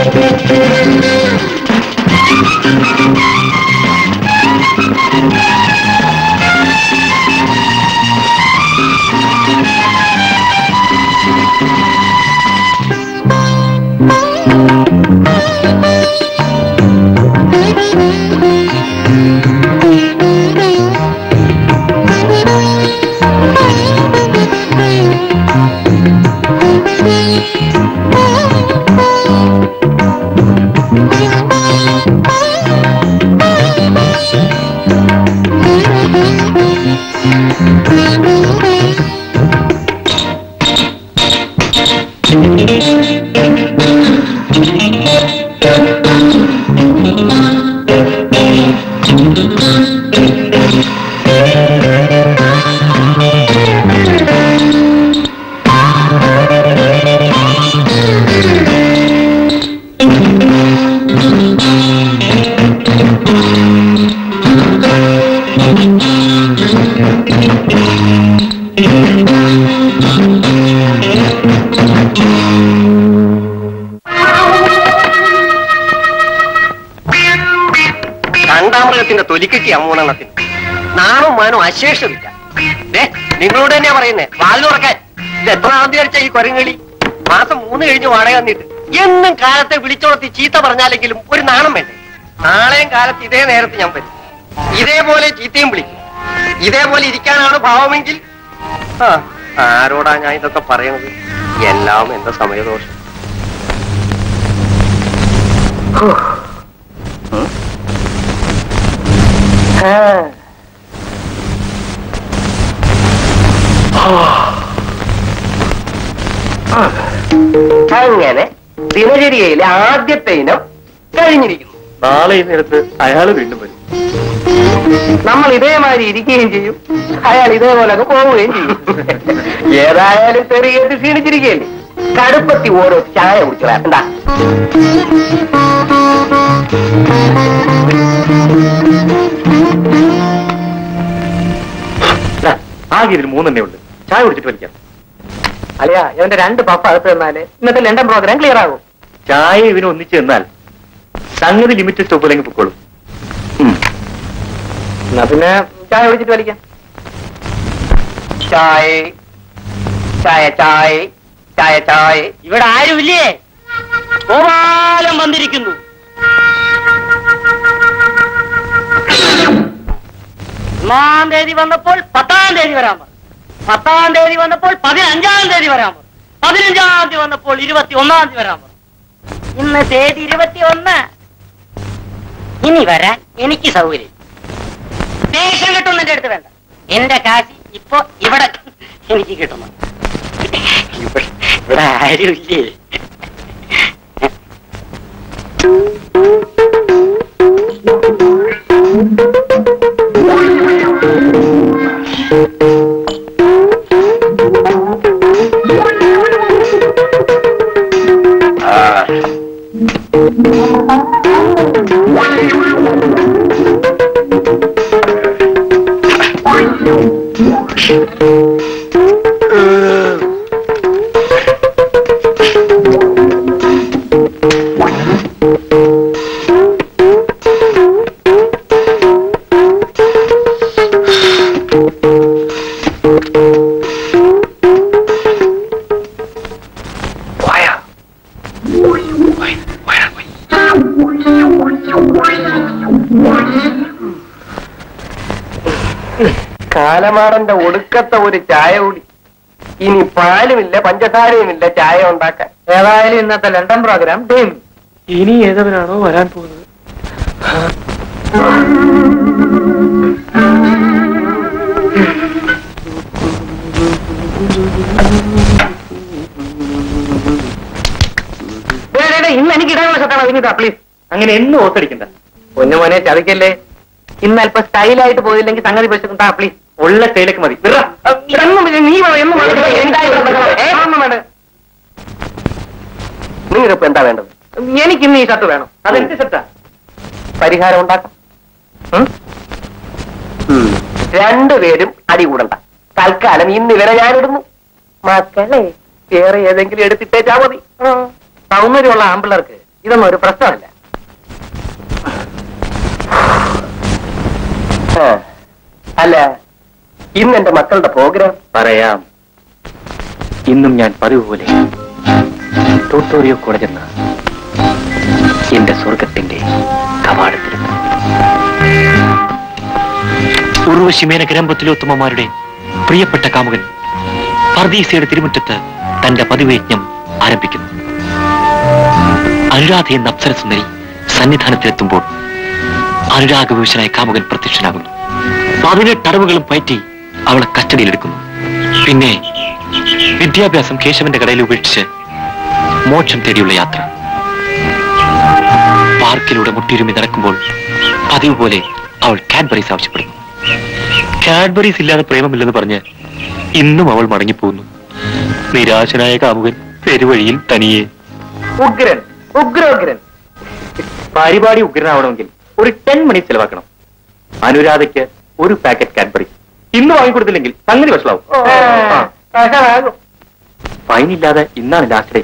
കാണ്ടാമൃഗത്തിന്റെ തൊലിക്കെട്ടി അമ്മൂണെണ്ണത്തിന് നാണും മാനും അശേഷമില്ല ദേ, നിങ്ങളോട് തന്നെയാ പറയുന്നേ വാല് തുറക്കാൻ ഇത് എത്ര നാളെ വിചാരിച്ച ഈ കൊരങ്ങളി മാസം മൂന്ന് കഴിഞ്ഞ് വാടക തന്നിട്ട് എന്നും കാലത്തെ വിളിച്ചോളത്തി ചീത്ത പറഞ്ഞാലെങ്കിലും ഒരു നാണം വേണ്ടേ നാളെയും കാലത്ത് ഇതേ നേരത്ത് ഞാൻ വരും ഇതേപോലെ ചീത്തയും വിളിക്കും ഇതേപോലെ ഇരിക്കാനാണ് ഭാവമെങ്കിൽ ആ ആരോടാ ഞാൻ ഇതൊക്കെ പറയണത് എല്ലാം എന്റെ സമയദോഷം ഹോ. ഉം. ആ. അങ്ങനെ ദിനചര്യയിലെ ആദ്യത്തെ ഇനം കഴിഞ്ഞിരിക്കുന്നു നാളെ ഈ നേരത്ത് അയാൾ വീണ്ടും വരും നമ്മൾ ഇതേമാതിരി ഇരിക്കുകയും ചെയ്യും അയാൾ ഇതേപോലെ അങ്ങ് പോവുകയും ചെയ്യും ഏതായാലും ചെറിയ ക്ഷീണിച്ചിരിക്കുകയല്ലേ കടുപ്പത്തി ഓരോ ചായ കുടിച്ചു എന്താ ദാ, ആകെ ഇതിൽ മൂന്നെണ്ണേ ഉണ്ട് ചായ കുടിച്ചിട്ട് വലിക്കാം അല്ലയാ ഇവന്റെ രണ്ട് പപ്പ അകത്ത് തന്നാല് ഇന്നത്തെ ലണ്ടൻ പ്രോഗ്രാം ക്ലിയർ ആകും ചായ ഇവന് ഒന്നിച്ച് തന്നാൽ സംഗതി ലിമിറ്റ് സ്റ്റോപ്പിലേക്ക് പൊക്കോളും ഉം. എന്നാ പിന്നെ ചായ കുടിച്ചിട്ട് വലിക്കാം ചായ ചായ ചായ ചായ ചായ ഇവിടെ ആരുമില്ലേ ഗോപാലം വന്നിരിക്കുന്നു ഒന്നാം തീയതി വന്നപ്പോൾ പത്താം തീയതി വരാൻ പറഞ്ഞു പത്താം തീയതി വന്നപ്പോൾ പതിനഞ്ചാം തീയതി വരാൻ പറഞ്ഞു പതിനഞ്ചാം തീയതി വന്നപ്പോൾ ഇരുപത്തി ഒന്നാം തീയതി വരാൻ പറഞ്ഞു ഇന്ന് തീയതി ഇരുപത്തി ഒന്ന് ഇനി വരാൻ എനിക്ക് സൗകര്യം ദേഷ്യം കിട്ടുന്ന എന്റെ അടുത്ത് വേണ്ട എന്റെ കാശി ഇപ്പൊ ഇവിടെ എനിക്ക് കിട്ടുന്നു ഇവിടെ ഇവിടെ ആരുമില്ലേ കാലമാടന്റെ ഒടുക്കത്തെ ഒരു ചായ കൂടി ഇനി പാലുമില്ല പഞ്ചസാരയുമില്ല ചായ ഉണ്ടാക്കാൻ ഏതായാലും ഇന്നത്തെ ലണ്ടൻ പ്രോഗ്രാം ടീം ഇനി ഏതവനാണോ വരാൻ പോകുന്നത് ഇന്ന് എനിക്ക് ഇടാനുള്ള ഷർട്ടാണ് അതിനിതാ പ്ലീസ് അങ്ങനെ എന്നും ഓത്തടിക്കണ്ട പൊന്നുമോനെ ചതിക്കല്ലേ ഇന്ന് അല്പം സ്റ്റൈലായിട്ട് പോയില്ലെങ്കിൽ സംഗതി പ്രശ്നം താ പ്ലീസ് ഉള്ള കയ്യിലേക്ക് മതി വിറ. നീ നിങ്ങളിപ്പോ എന്താ വേണ്ടത് എനിക്ക് ഇന്ന് ഈ ഷർട്ട് വേണം അതെന്റെ സെറ്റാ പരിഹാരം ഉണ്ടാക്കാം ഉം? ഉം. രണ്ടുപേരും അടി കൂടണ്ട തൽക്കാലം ഇന്ന് ഇവരെ ഞാനിടുന്നു മക്കളെ വേറെ ഏതെങ്കിലും എടുത്തിട്ടേച്ചാ മതി സൗന്ദര്യമുള്ള ആമ്പിള്ളേർക്ക് ഇതൊന്നും ഒരു പ്രശ്നമല്ല ആ, അല്ല ഇന്ന് എന്റെ മക്കളുടെ പ്രോഗ്രാം പറയാം ഇന്നും ഞാൻ പതിവ് പോലെ ടൂട്ടോറിയോ കോളേജെന്ന എന്റെ സ്വർഗത്തിന്റെ കവാടത്തിലെത്തും ഉർവശിമേന ഗ്രമ്പത്തിലോത്തമ്മമാരുടെ പ്രിയപ്പെട്ട കാമുകൻ പർദീസയുടെ തിരുമുറ്റത്ത് തന്റെ പതിവേജ്ഞം ആരംഭിക്കുന്നു അനുരാധ എന്ന അപ്സരസുന്ദരി സന്നിധാനത്തിലെത്തുമ്പോൾ അനുരാഗവിവശനായ കാമുകൻ പ്രത്യക്ഷനാകുന്നു പതിനെട്ട് അടവുകളും പയറ്റി അവളെ കസ്റ്റഡിയിലെടുക്കുന്നു പിന്നെ വിദ്യാഭ്യാസം കേശവന്റെ കടയിൽ ഉപേക്ഷിച്ച് മോക്ഷം തേടിയുള്ള യാത്ര പാർക്കിലൂടെ മുട്ടിയുരുമി നടക്കുമ്പോൾ പതിവ് പോലെ അവൾ കാഡ്ബറീസ് ആവശ്യപ്പെടുന്നു കാഡ്ബറീസ് ഇല്ലാതെ പ്രേമമില്ലെന്ന് പറഞ്ഞ് ഇന്നും അവൾ മടങ്ങിപ്പോകുന്നു നിരാശനായ കാമുകൻ പെരുവഴിയിൽ തനിയെ ഉഗ്രൻ ഉഗ്രോഗ്രൻ പരിപാടി ഉഗ്രനാവണമെങ്കിൽ ഒരു ടെൻ മണി ചെലവാക്കണം അനുരാധയ്ക്ക് ഒരു പാക്കറ്റ് കാഡ്ബറി ഇന്ന് വാങ്ങിക്കൊടുത്തില്ലെങ്കിൽ സംഗതി വഷളാവും ഫൈൻ ഇല്ലാതെ ഇന്നാണ് ലാസ്റ്റ് ഡേ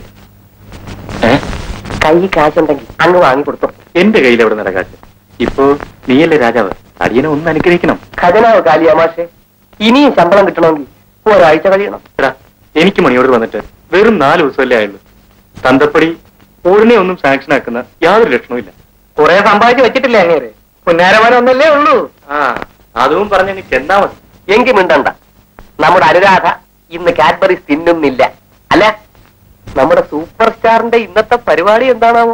കൈ കാശുണ്ടെങ്കിൽ അങ്ങ് വാങ്ങി കൊടുത്തു എന്റെ കയ്യിൽ എവിടെ നടക്കാട്ട് ഇപ്പോ നീയല്ലേ രാജാവ് അടിയനെ ഒന്ന് അനുഗ്രഹിക്കണം ഖജനാവ് കാലിയ മാഷെ ഇനിയും ശമ്പളം കിട്ടണമെങ്കിൽ ഒരാഴ്ച കഴിയണം എടാ എനിക്ക് മണിയോട് വന്നിട്ട് വെറും നാല് ദിവസമല്ലേ ആയുള്ളൂ തന്തപ്പടി ഉടനെ ഒന്നും സാങ്ഷൻ ആക്കുന്ന യാതൊരു ലക്ഷണവും കുറെ സമ്പാദിച്ച് വെച്ചിട്ടില്ലേ അങ്ങേര് പുന്നാരവൻ ഒന്നല്ലേ ഉള്ളൂ ആ അതും പറഞ്ഞങ്ങ് ചെന്നാ മതി എങ്കിൽ മിണ്ടണ്ട നമ്മുടെ അനുരാധ ഇന്ന് കാഡ്ബറീസ് തിന്നുന്നില്ല അല്ല നമ്മുടെ സൂപ്പർ സ്റ്റാറിന്റെ ഇന്നത്തെ പരിപാടി എന്താണാവോ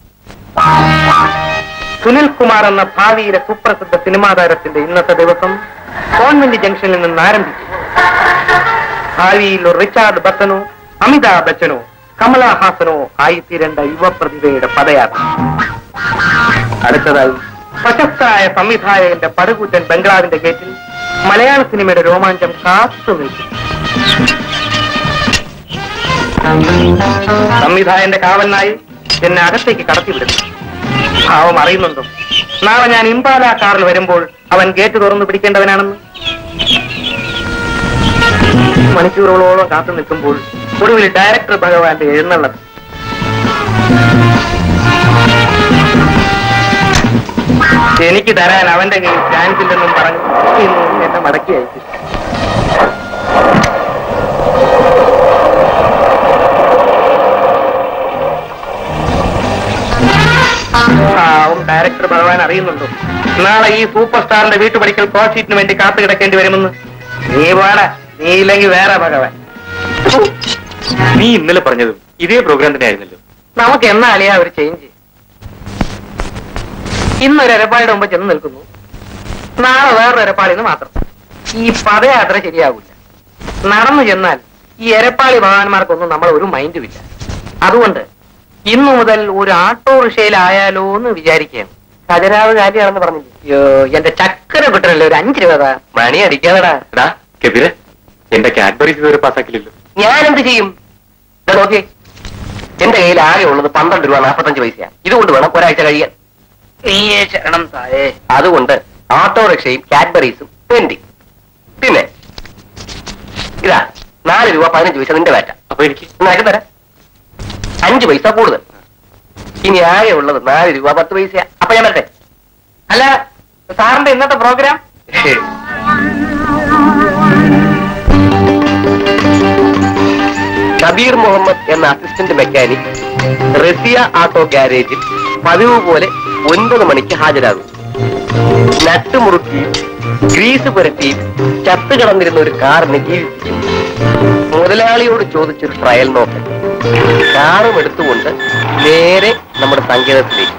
സുനിൽ കുമാർ എന്ന ഭാവിയിലെ സുപ്രസിദ്ധ സിനിമാ താരത്തിന്റെ ഇന്നത്തെ ദിവസം കോൺവെന്റ് ജംഗ്ഷനിൽ നിന്ന് ആരംഭിച്ചു ഭാവിയിൽ ഒരു റിച്ചാർഡ് ബത്തനോ അമിതാഭ് ബച്ചനോ കമലഹാസനോ ആയിത്തീരേണ്ട യുവപ്രതിഭയുടെ പദയാത്ര അടുത്തതായി പ്രശസ്തരായ സംവിധായകന്റെ പടുകൂറ്റൻ ബംഗ്ലാവിന്റെ ഗേറ്റിൽ മലയാള സിനിമയുടെ രോമാഞ്ചം കാത്തു നിൽക്കും സംവിധായകന്റെ കാവലിനായി എന്നെ അകത്തേക്ക് കടത്തിവിടുന്നു ഭാവം അറിയുന്നുണ്ടോ നാളെ ഞാൻ ഇമ്പാല കാറിൽ വരുമ്പോൾ അവൻ ഗേറ്റ് തുറന്നു പിടിക്കേണ്ടവനാണെന്ന് മണിക്കൂറുകളോളം കാത്തു നിൽക്കുമ്പോൾ ഒടുവിൽ ഡയറക്ടർ ഭഗവാന്റെ എഴുന്നള്ളത് എനിക്ക് തരാൻ അവന്റെ കയ്യിൽ ചാൻസ് ഇല്ലെന്നും പറഞ്ഞു ഇന്ന് എന്നെ മടക്കി അയച്ചു പാവം ഡയറക്ടർ ഭഗവാൻ അറിയുന്നുണ്ടോ നാളെ ഈ സൂപ്പർ സ്റ്റാറിന്റെ വീട്ടുപടിക്കൽ കോൾ ഷീറ്റിന് വേണ്ടി കാത്തു കിടക്കേണ്ടി വരുമെന്ന് നീ പാടാ നീ ഇല്ലെങ്കിൽ വേറെ ഭഗവാൻ നീ ഇന്നലെ പറഞ്ഞതും ഇതേ പ്രോഗ്രാം തന്നെ ആയിരുന്നല്ലോ നമുക്ക് എന്നാ അളിയാ ഒരു ചേഞ്ച് ഇന്നൊരു എരപ്പാളിയുടെ മുമ്പ് ചെന്ന് നിൽക്കുന്നു നാളെ വേറൊരു എരപ്പാളിന്ന് മാത്രം ഈ പദയാത്ര ശരിയാകില്ല നടന്നു ചെന്നാൽ ഈ എരപ്പാളി ഭഗവാന്മാർക്കൊന്നും നമ്മൾ ഒരു മൈൻഡും ഇല്ല അതുകൊണ്ട് ഇന്നു മുതൽ ഒരു ആട്ടോറിക്ഷയിലായാലോ എന്ന് വിചാരിക്കുകയാണ് ഖജരാവ് കാര്യമാണെന്ന് പറഞ്ഞില്ലേ അയ്യോ എന്റെ ചക്കര കിട്ടണല്ലോ ഒരു അഞ്ച് രൂപ താ. മണി അടിക്കാതെടാ എടാ കബീരെ എന്റെ കാഡ്ബറീസ് ഇതുവരെ പാസ്സാക്കില്ലല്ലോ ഞാൻ എന്ത് ചെയ്യും ദാ നോക്കിയേ എന്റെ കയ്യിൽ ആകെ ഉള്ളത് പന്ത്രണ്ട് രൂപ നാൽപ്പത്തഞ്ച് പൈസയാണ് ഇതുകൊണ്ട് വേണം ഒരാഴ്ച കഴിയാൻ നീയേ ശരണം തായേ അതുകൊണ്ട് ഓട്ടോറിക്ഷയും കാഡ്ബറീസും വേണ്ടി പിന്നെ ഇതാ നാല് രൂപ പതിനഞ്ച് പൈസ നിന്റെ വേറ്റ അപ്പൊ എനിക്ക് എന്നാലും തരാം അഞ്ച് പൈസ കൂടുതൽ ഇനി ആകെ ഉള്ളത് നാല് രൂപ പത്ത് പൈസ അപ്പൊ ഞാൻ വരട്ടെ അല്ല സാറിന്റെ ഇന്നത്തെ പ്രോഗ്രാം കബീർ മുഹമ്മദ് എന്ന അസിസ്റ്റന്റ് മെക്കാനിക് റസിയ ആട്ടോ ഗാരേജിൽ പതിവ് പോലെ ഒൻപത് മണിക്ക് ഹാജരാകും നട്ട് മുറുക്കിയും ഗ്രീസ് പുരട്ടിയും ചത്തു കിടന്നിരുന്ന ഒരു കാറിനെ ജീവിപ്പിക്കും മുതലാളിയോട് ചോദിച്ചൊരു ട്രയൽ നോക്കൽ കാറും എടുത്തുകൊണ്ട് നേരെ നമ്മുടെ സങ്കേതത്തിലേക്ക്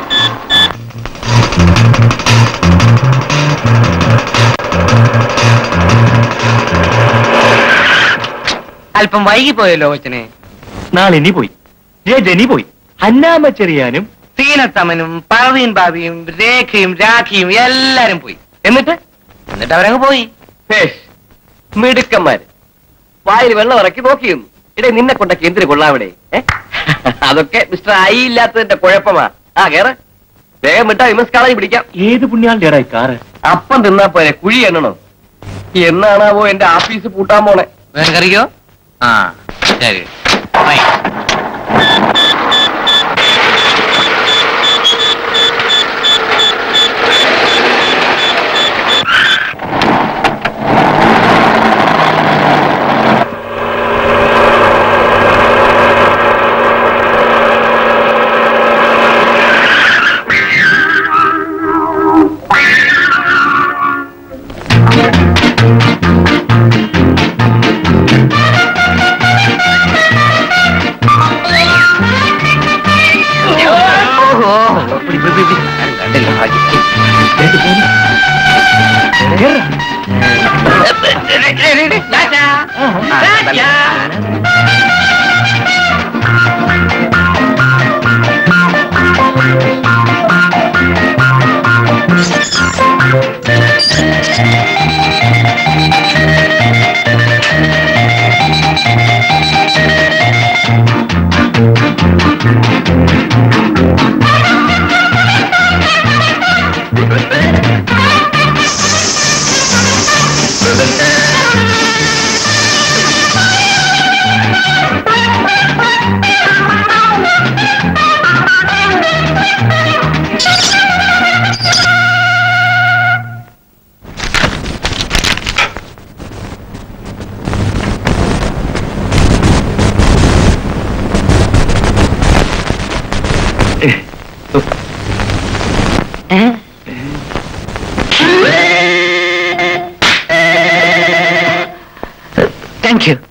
അല്പം വൈകിപ്പോയല്ലോ കൊച്ചിനെ നാളെ ഇനി പോയി രജനി പോയി അന്നാമ ചെറിയാനും സീനത്തമ്മനും പറവീൻ ബാബിയും രേഖയും രാഖിയും എല്ലാരും പോയി എന്നിട്ട് എന്നിട്ട് അവരങ്ങ് പോയി ഭേഷ്, മിടുക്കന്മാര് വായിൽ വെള്ളം ഇറക്കി നോക്കിയിരുന്നു ഇടേ നിന്നെ കൊണ്ടൊക്കെ എന്തിനു കൊള്ളാവിടെ ഏ? അതൊക്കെ മിസ്റ്റർ ഐ ഇല്ലാത്തതിന്റെ കുഴപ്പമാ ആ കേറ് വേഗം വിട്ടാ വിമസ് കളഞ്ഞ് പിടിക്കാം ഏത് പുണ്യാളുടെ ഈ കാറ് അപ്പം തിന്നാ പോരെ കുഴി എണ്ണണോ എന്നാണാവോ എന്റെ ആഫീസ് പൂട്ടാൻ പോണേ വേറെ ആ ശരി പിടി, പിടി, പിടി. ആരും കണ്ടില്ല, ഭാഗ്യം. കേട്ട് പോര്. കേറ്. ആ, നല്ല. താങ്ക് യു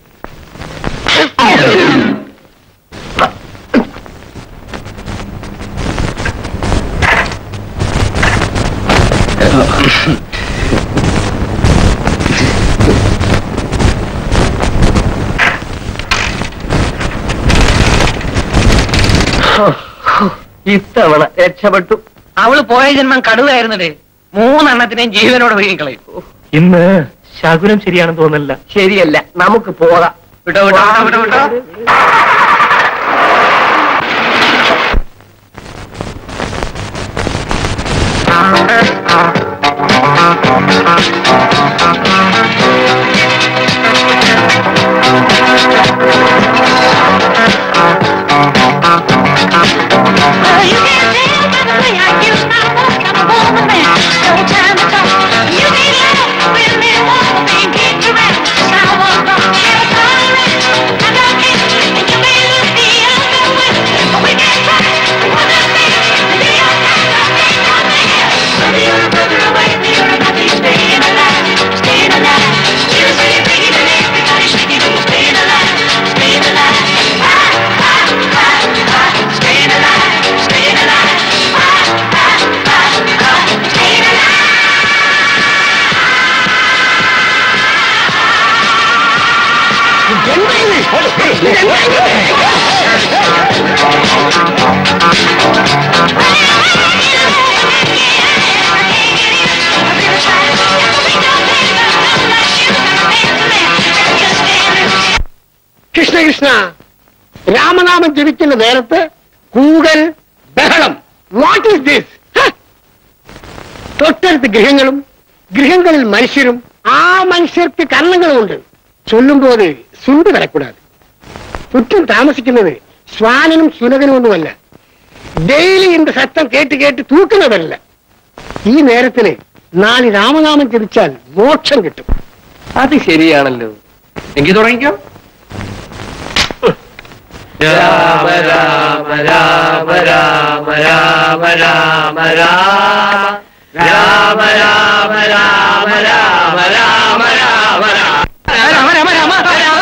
ഇത്തവണ രക്ഷപ്പെട്ടു അവള് പോയ ജന്മം കടുവായിരുന്നടേ മൂന്നെണ്ണത്തിനെയും ജീവനോടെ വീങ്ങിക്കളയും ഇന്ന് ശകുനം ശരിയാണെന്ന് തോന്നല്ല ശരിയല്ല നമുക്ക് പോകാം വിട്ടോ വിട്ടോ വിട്ടോ വിട്ടോ You can't tell by the way I use my walk. I'm a woman man. No time to talk. You need love when they walk and get around. I was wrong. You're sorry. I don't care. And you may look the other way. But we can try. One of these. And the other thing on the hill. Whether you're further away, you're not staying alive. Staying alive. You say you're thinking and everybody's thinking you're staying alive. Staying alive. Ah, ah, ah, ah. Staying alive. Staying alive. Ah, ah, ah, ah. Staying alive. Krishna Krishna രാമനാമം ജപിക്കുന്ന നേരത്ത് കൂകൽ ബഹളം what is this തൊട്ടടുത്ത് ഗൃഹങ്ങളും ഗൃഹങ്ങളിൽ മനുഷ്യരും ആ മനുഷ്യർക്ക് കർണങ്ങളുമുണ്ട് ചൊല്ലുമ്പോൾ സുണ്ട് വരക്കൂടാതെ ചുറ്റും താമസിക്കുന്നത് ശ്വാനനും സുനകനും ഒന്നുമല്ല ഡെയിലി இந்த സത്തം കേട്ട് കേട്ട് തൂക്കുന്നവരല്ല ഈ നേരത്തിന് നാല് രാമനാമം ജപിച്ചാൽ മോക്ഷം കിട്ടും അത് ശരിയാണല്ലോ എങ്കിൽ തുടങ്ങിക്കോ രാമ രാമ രാമ രാമ രാമ രാമ രാമ രാമ രാമ രാമ രാമ രാമ രാമ രാമ രാമ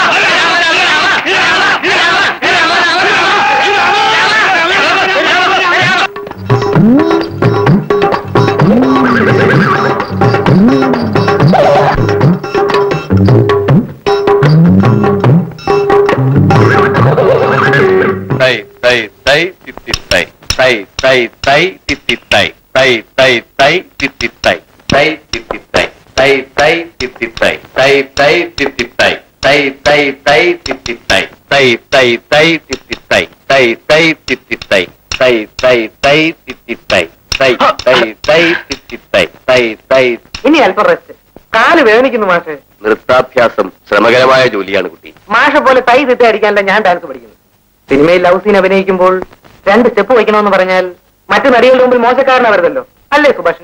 തൈ തൈ തൈ തിത്തി തൈ തൈ തൈ തൈ തിത്തി തൈ തൈ തൈ തൈ തിത്തി തൈ തൈ തിത്തി തൈ തൈ തൈ തിത്തി തൈ തൈ തൈ തിത്തി തൈ തൈ തൈ തൈ തിത്തി തൈ തൈ തൈ തൈ തിത്തി തൈ തൈ തൈ തിത്തി തൈ തൈ തൈ തൈ തിത്തി തൈ തൈ തൈ തൈ തിത്തി തൈ തൈ തൈ ഇനി അല്പം റെസ്റ്റ് കാല് വേദനിക്കുന്നു മാഷ് നൃത്താഭ്യാസം ശ്രമകരമായ ജോലിയാണ് കുട്ടി മാഷ പോലെ തൈ തിത്തി അടിക്കാനല്ല ഞാൻ ഡാൻസ് പഠിക്കുന്നു സിനിമയിൽ ലവ് സീൻ അഭിനയിക്കുമ്പോൾ രണ്ട് സ്റ്റെപ്പ് വയ്ക്കണമെന്ന് പറഞ്ഞാൽ മറ്റു നടികളുടെ മുമ്പിൽ മോശക്കാരനാവരുതല്ലോ അല്ലേ സുഭാഷിണി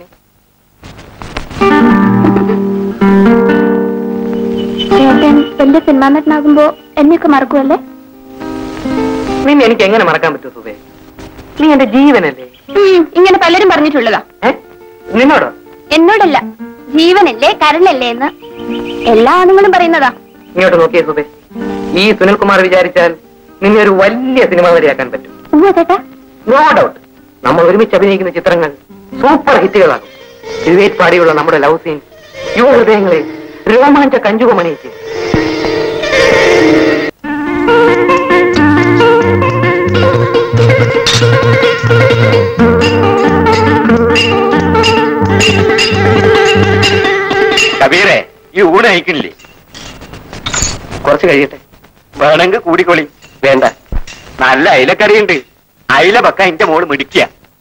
ചേട്ടൻ വലിയ സിനിമാ നടനാകുമ്പോ എന്നെയൊക്കെ മറക്കുമല്ലേ നിന്നെ എനിക്ക് എങ്ങനെ മറക്കാൻ പറ്റും സുബേ നീ എന്റെ ജീവനല്ലേ ഇങ്ങനെ പലരും പറഞ്ഞിട്ടുള്ളതാ ഏ നിന്നോടോ എന്നോടല്ല ജീവനല്ലേ കരളല്ലേ എന്ന് എല്ലാ ആണുങ്ങളും പറയുന്നതാ ഇങ്ങോട്ട് നോക്കിയേ സുബേ ഈ സുനിൽകുമാർ വിചാരിച്ചാൽ നിന്നെ ഒരു വലിയ സിനിമ നടിയാക്കാൻ പറ്റും ഉവ്വ ചേട്ടാ നോ ഡൗട്ട് നമ്മൾ ഒരുമിച്ച് അഭിനയിക്കുന്ന ചിത്രങ്ങൾ സൂപ്പർ ഹിറ്റുകളാകും എഴുവേറ്റ് പാടിയുള്ള നമ്മുടെ ലവ് സീൻ യുവ ഹൃദയങ്ങളെ രോമാഞ്ച കഞ്ചുകമണിയിച്ച് കബീറെ ഈ ഊണ് അയക്കണില്ലേ കുറച്ച് കഴിയട്ടെ വേണമെങ്കിൽ കൂടിക്കൊളി വേണ്ട നല്ല അയിലക്കറിയുണ്ട് അയില പക്ക എന്റെ മോള് മിടിക്കുക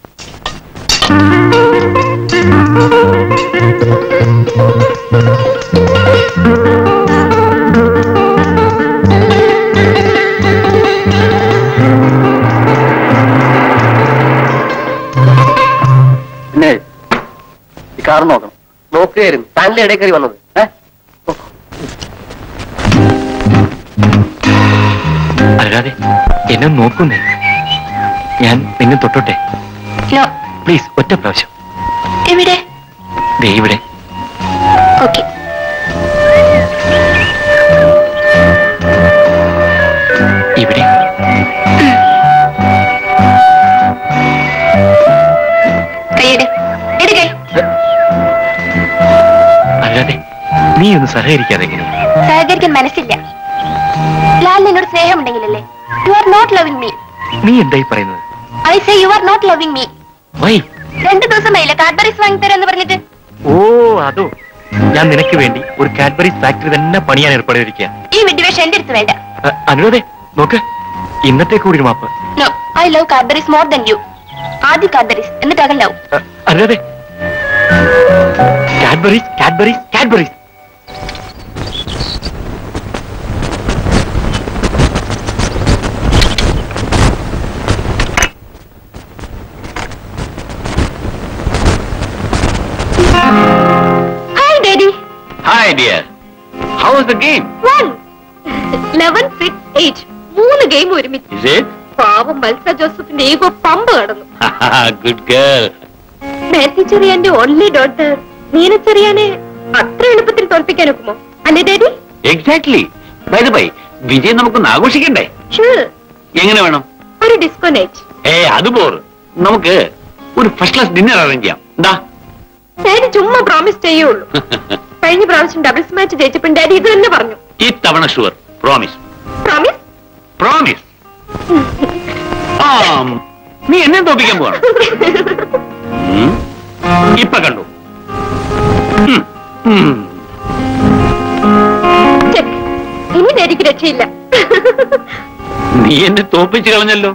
പിന്നെ ഈ കാർ നോക്കണം നോക്കുകയായിരുന്നു താൻ്റെ ഇടയിൽ കയറി വന്നത് ഏ? അല്ലാതെ എന്നെ ഒന്ന് നോക്കുന്നേ ഞാൻ നിന്നെ തൊട്ടോട്ടെ നോ പ്ലീസ് ഒറ്റ പ്രാവശ്യം എവിടെ ദേ ഇവിടെ ഓക്കെ ഇവിടെ കൈയിട് ഇട് കൈ അല്ലാതെ നീ ഒന്ന് സഹകരിക്കാതെ എങ്ങനെ സഹകരിക്കാൻ മനസ്സില്ല ലാൽ എന്നോട് സ്നേഹമുണ്ടെങ്കിലല്ലേ you are not loving me നീ എന്തായി പറയുന്നത് I say you are not loving me why രണ്ടു ദിവസമായില്ല കാഡ്ബറീസ് വാങ്ങി തരാന്ന് പറഞ്ഞിട്ട് ഓ അതോ ഞാൻ നിനക്ക് വേണ്ടി ഒരു കാഡ്ബറീസ് ഫാക്ടറി തന്നെ പണിയാൻ ഏർപ്പെട്ടിരിക്കുക ഈ വിഡ്വേഷം എന്റെ അടുത്ത് വേണ്ട അനുരാധെ നോക്ക് ഇന്നത്തെ കൂടി ഒരു മാപ്പ് no I love Cadbury's more than you ആദ്യം കാഡ്ബറീസ് എന്നിട്ട് അകൽ ലവ് അ, അനുരാധെ Cadbury's Cadbury's Cadbury's hi daddy hi dear how is the game one eleven six eight മൂന്ന് ഗെയിം ഒരുമിച്ച് ഇസ് ഇറ്റ് പാവം മത്സ ജോസഫിന്റെ ഈഗോ പമ്പ് കടന്നു ഗുഡ് ഗേൾ മാത്യു ചെറിയാന്റെ ഓൺലി ഡോട്ടർ നീന ചെറിയാനെ അത്ര എളുപ്പത്തിൽ തോൽപ്പിക്കാൻ ഒക്കുമോ അല്ലേ ഡാഡി എക്സാക്ട്ലി ബൈ ബൈ വിജയം നമുക്കൊന്ന് ആഘോഷിക്കണ്ടേ ഷുവർ എങ്ങനെ വേണം ഒരു ഡിസ്കോ നൈറ്റ് ഏ അത് പോർ നമുക്ക് ഒരു ഫസ്റ്റ് ക്ലാസ് ഡിന്നർ അറേഞ്ച് ചെയ്യാം എന്താ ഡാഡി ചുമ്മാ പ്രോമിസ് ചെയ്യുള്ളൂ കഴിഞ്ഞ പ്രാവശ്യം ഡബിൾസ് മാച്ച് ജയിച്ചപ്പോൾ ഡാഡി ഇത് തന്നെ പറഞ്ഞു ഈ തവണ ഷുവർ പ്രോമിസ് പ്രോമിസ് പ്രോമിസ് ആ നീ എന്നെ തോപ്പിക്കാൻ പോവാണ് ഉം. ഇപ്പൊ കണ്ടു ഉം. ഉം. ചെക്ക് ഇനി ഡാഡിക്ക് രക്ഷയില്ല നീ എന്നെ തോപ്പിച്ച് കളഞ്ഞല്ലോ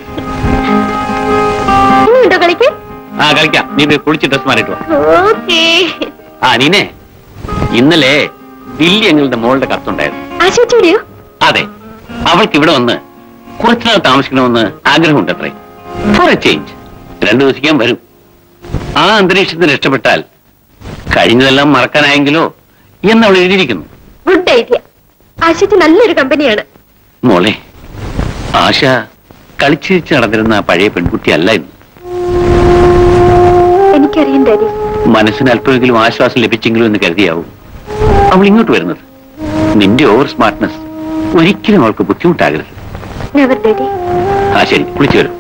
ഇനിയുണ്ടോ കളിക്ക് ആ കളിക്കാം നീ ഇത് കുളിച്ച് ഡ്രസ് മാറിയിട്ട് വാ ഓക്കേ ആ നീനെ ഇന്നലെ ദില്ലി ഞങ്ങളുടെ മോളുടെ കത്തുണ്ടായിരുന്നു ആശുപത്രിയോ അതെ അവൾക്ക് ഇവിടെ വന്ന് കുറച്ചുനാൾ താമസിക്കണമെന്ന് ആഗ്രഹമുണ്ട് അത്രേ ഫോർ എ ചേഞ്ച് രണ്ടു ദിവസിക്കാൻ വരും ആ അന്തരീക്ഷത്തിൽ രക്ഷപ്പെട്ടാൽ കഴിഞ്ഞതെല്ലാം മറക്കാനായെങ്കിലോ എന്ന് അവൾ എഴുതിയിരിക്കുന്നു ഗുഡ് ഐഡിയ ആശുപത്രി നല്ലൊരു കമ്പനിയാണ് മോളെ ആശ കളിച്ചിരിച്ച് നടന്നിരുന്ന ആ പഴയ പെൺകുട്ടിയല്ല ഇന്ന് എനിക്കറിയാം ഡാഡി മനസ്സിന് അല്പമെങ്കിലും ആശ്വാസം ലഭിച്ചെങ്കിലും എന്ന് കരുതിയാവും അവൾ ഇങ്ങോട്ട് വരുന്നത് നിന്റെ ഓവർ സ്മാർട്ട്നെസ് ഒരിക്കലും അവൾക്ക് ബുദ്ധിമുട്ടാകരുത് നെവർ ഡാഡി ആ ശരി കുളിച്ചു വരും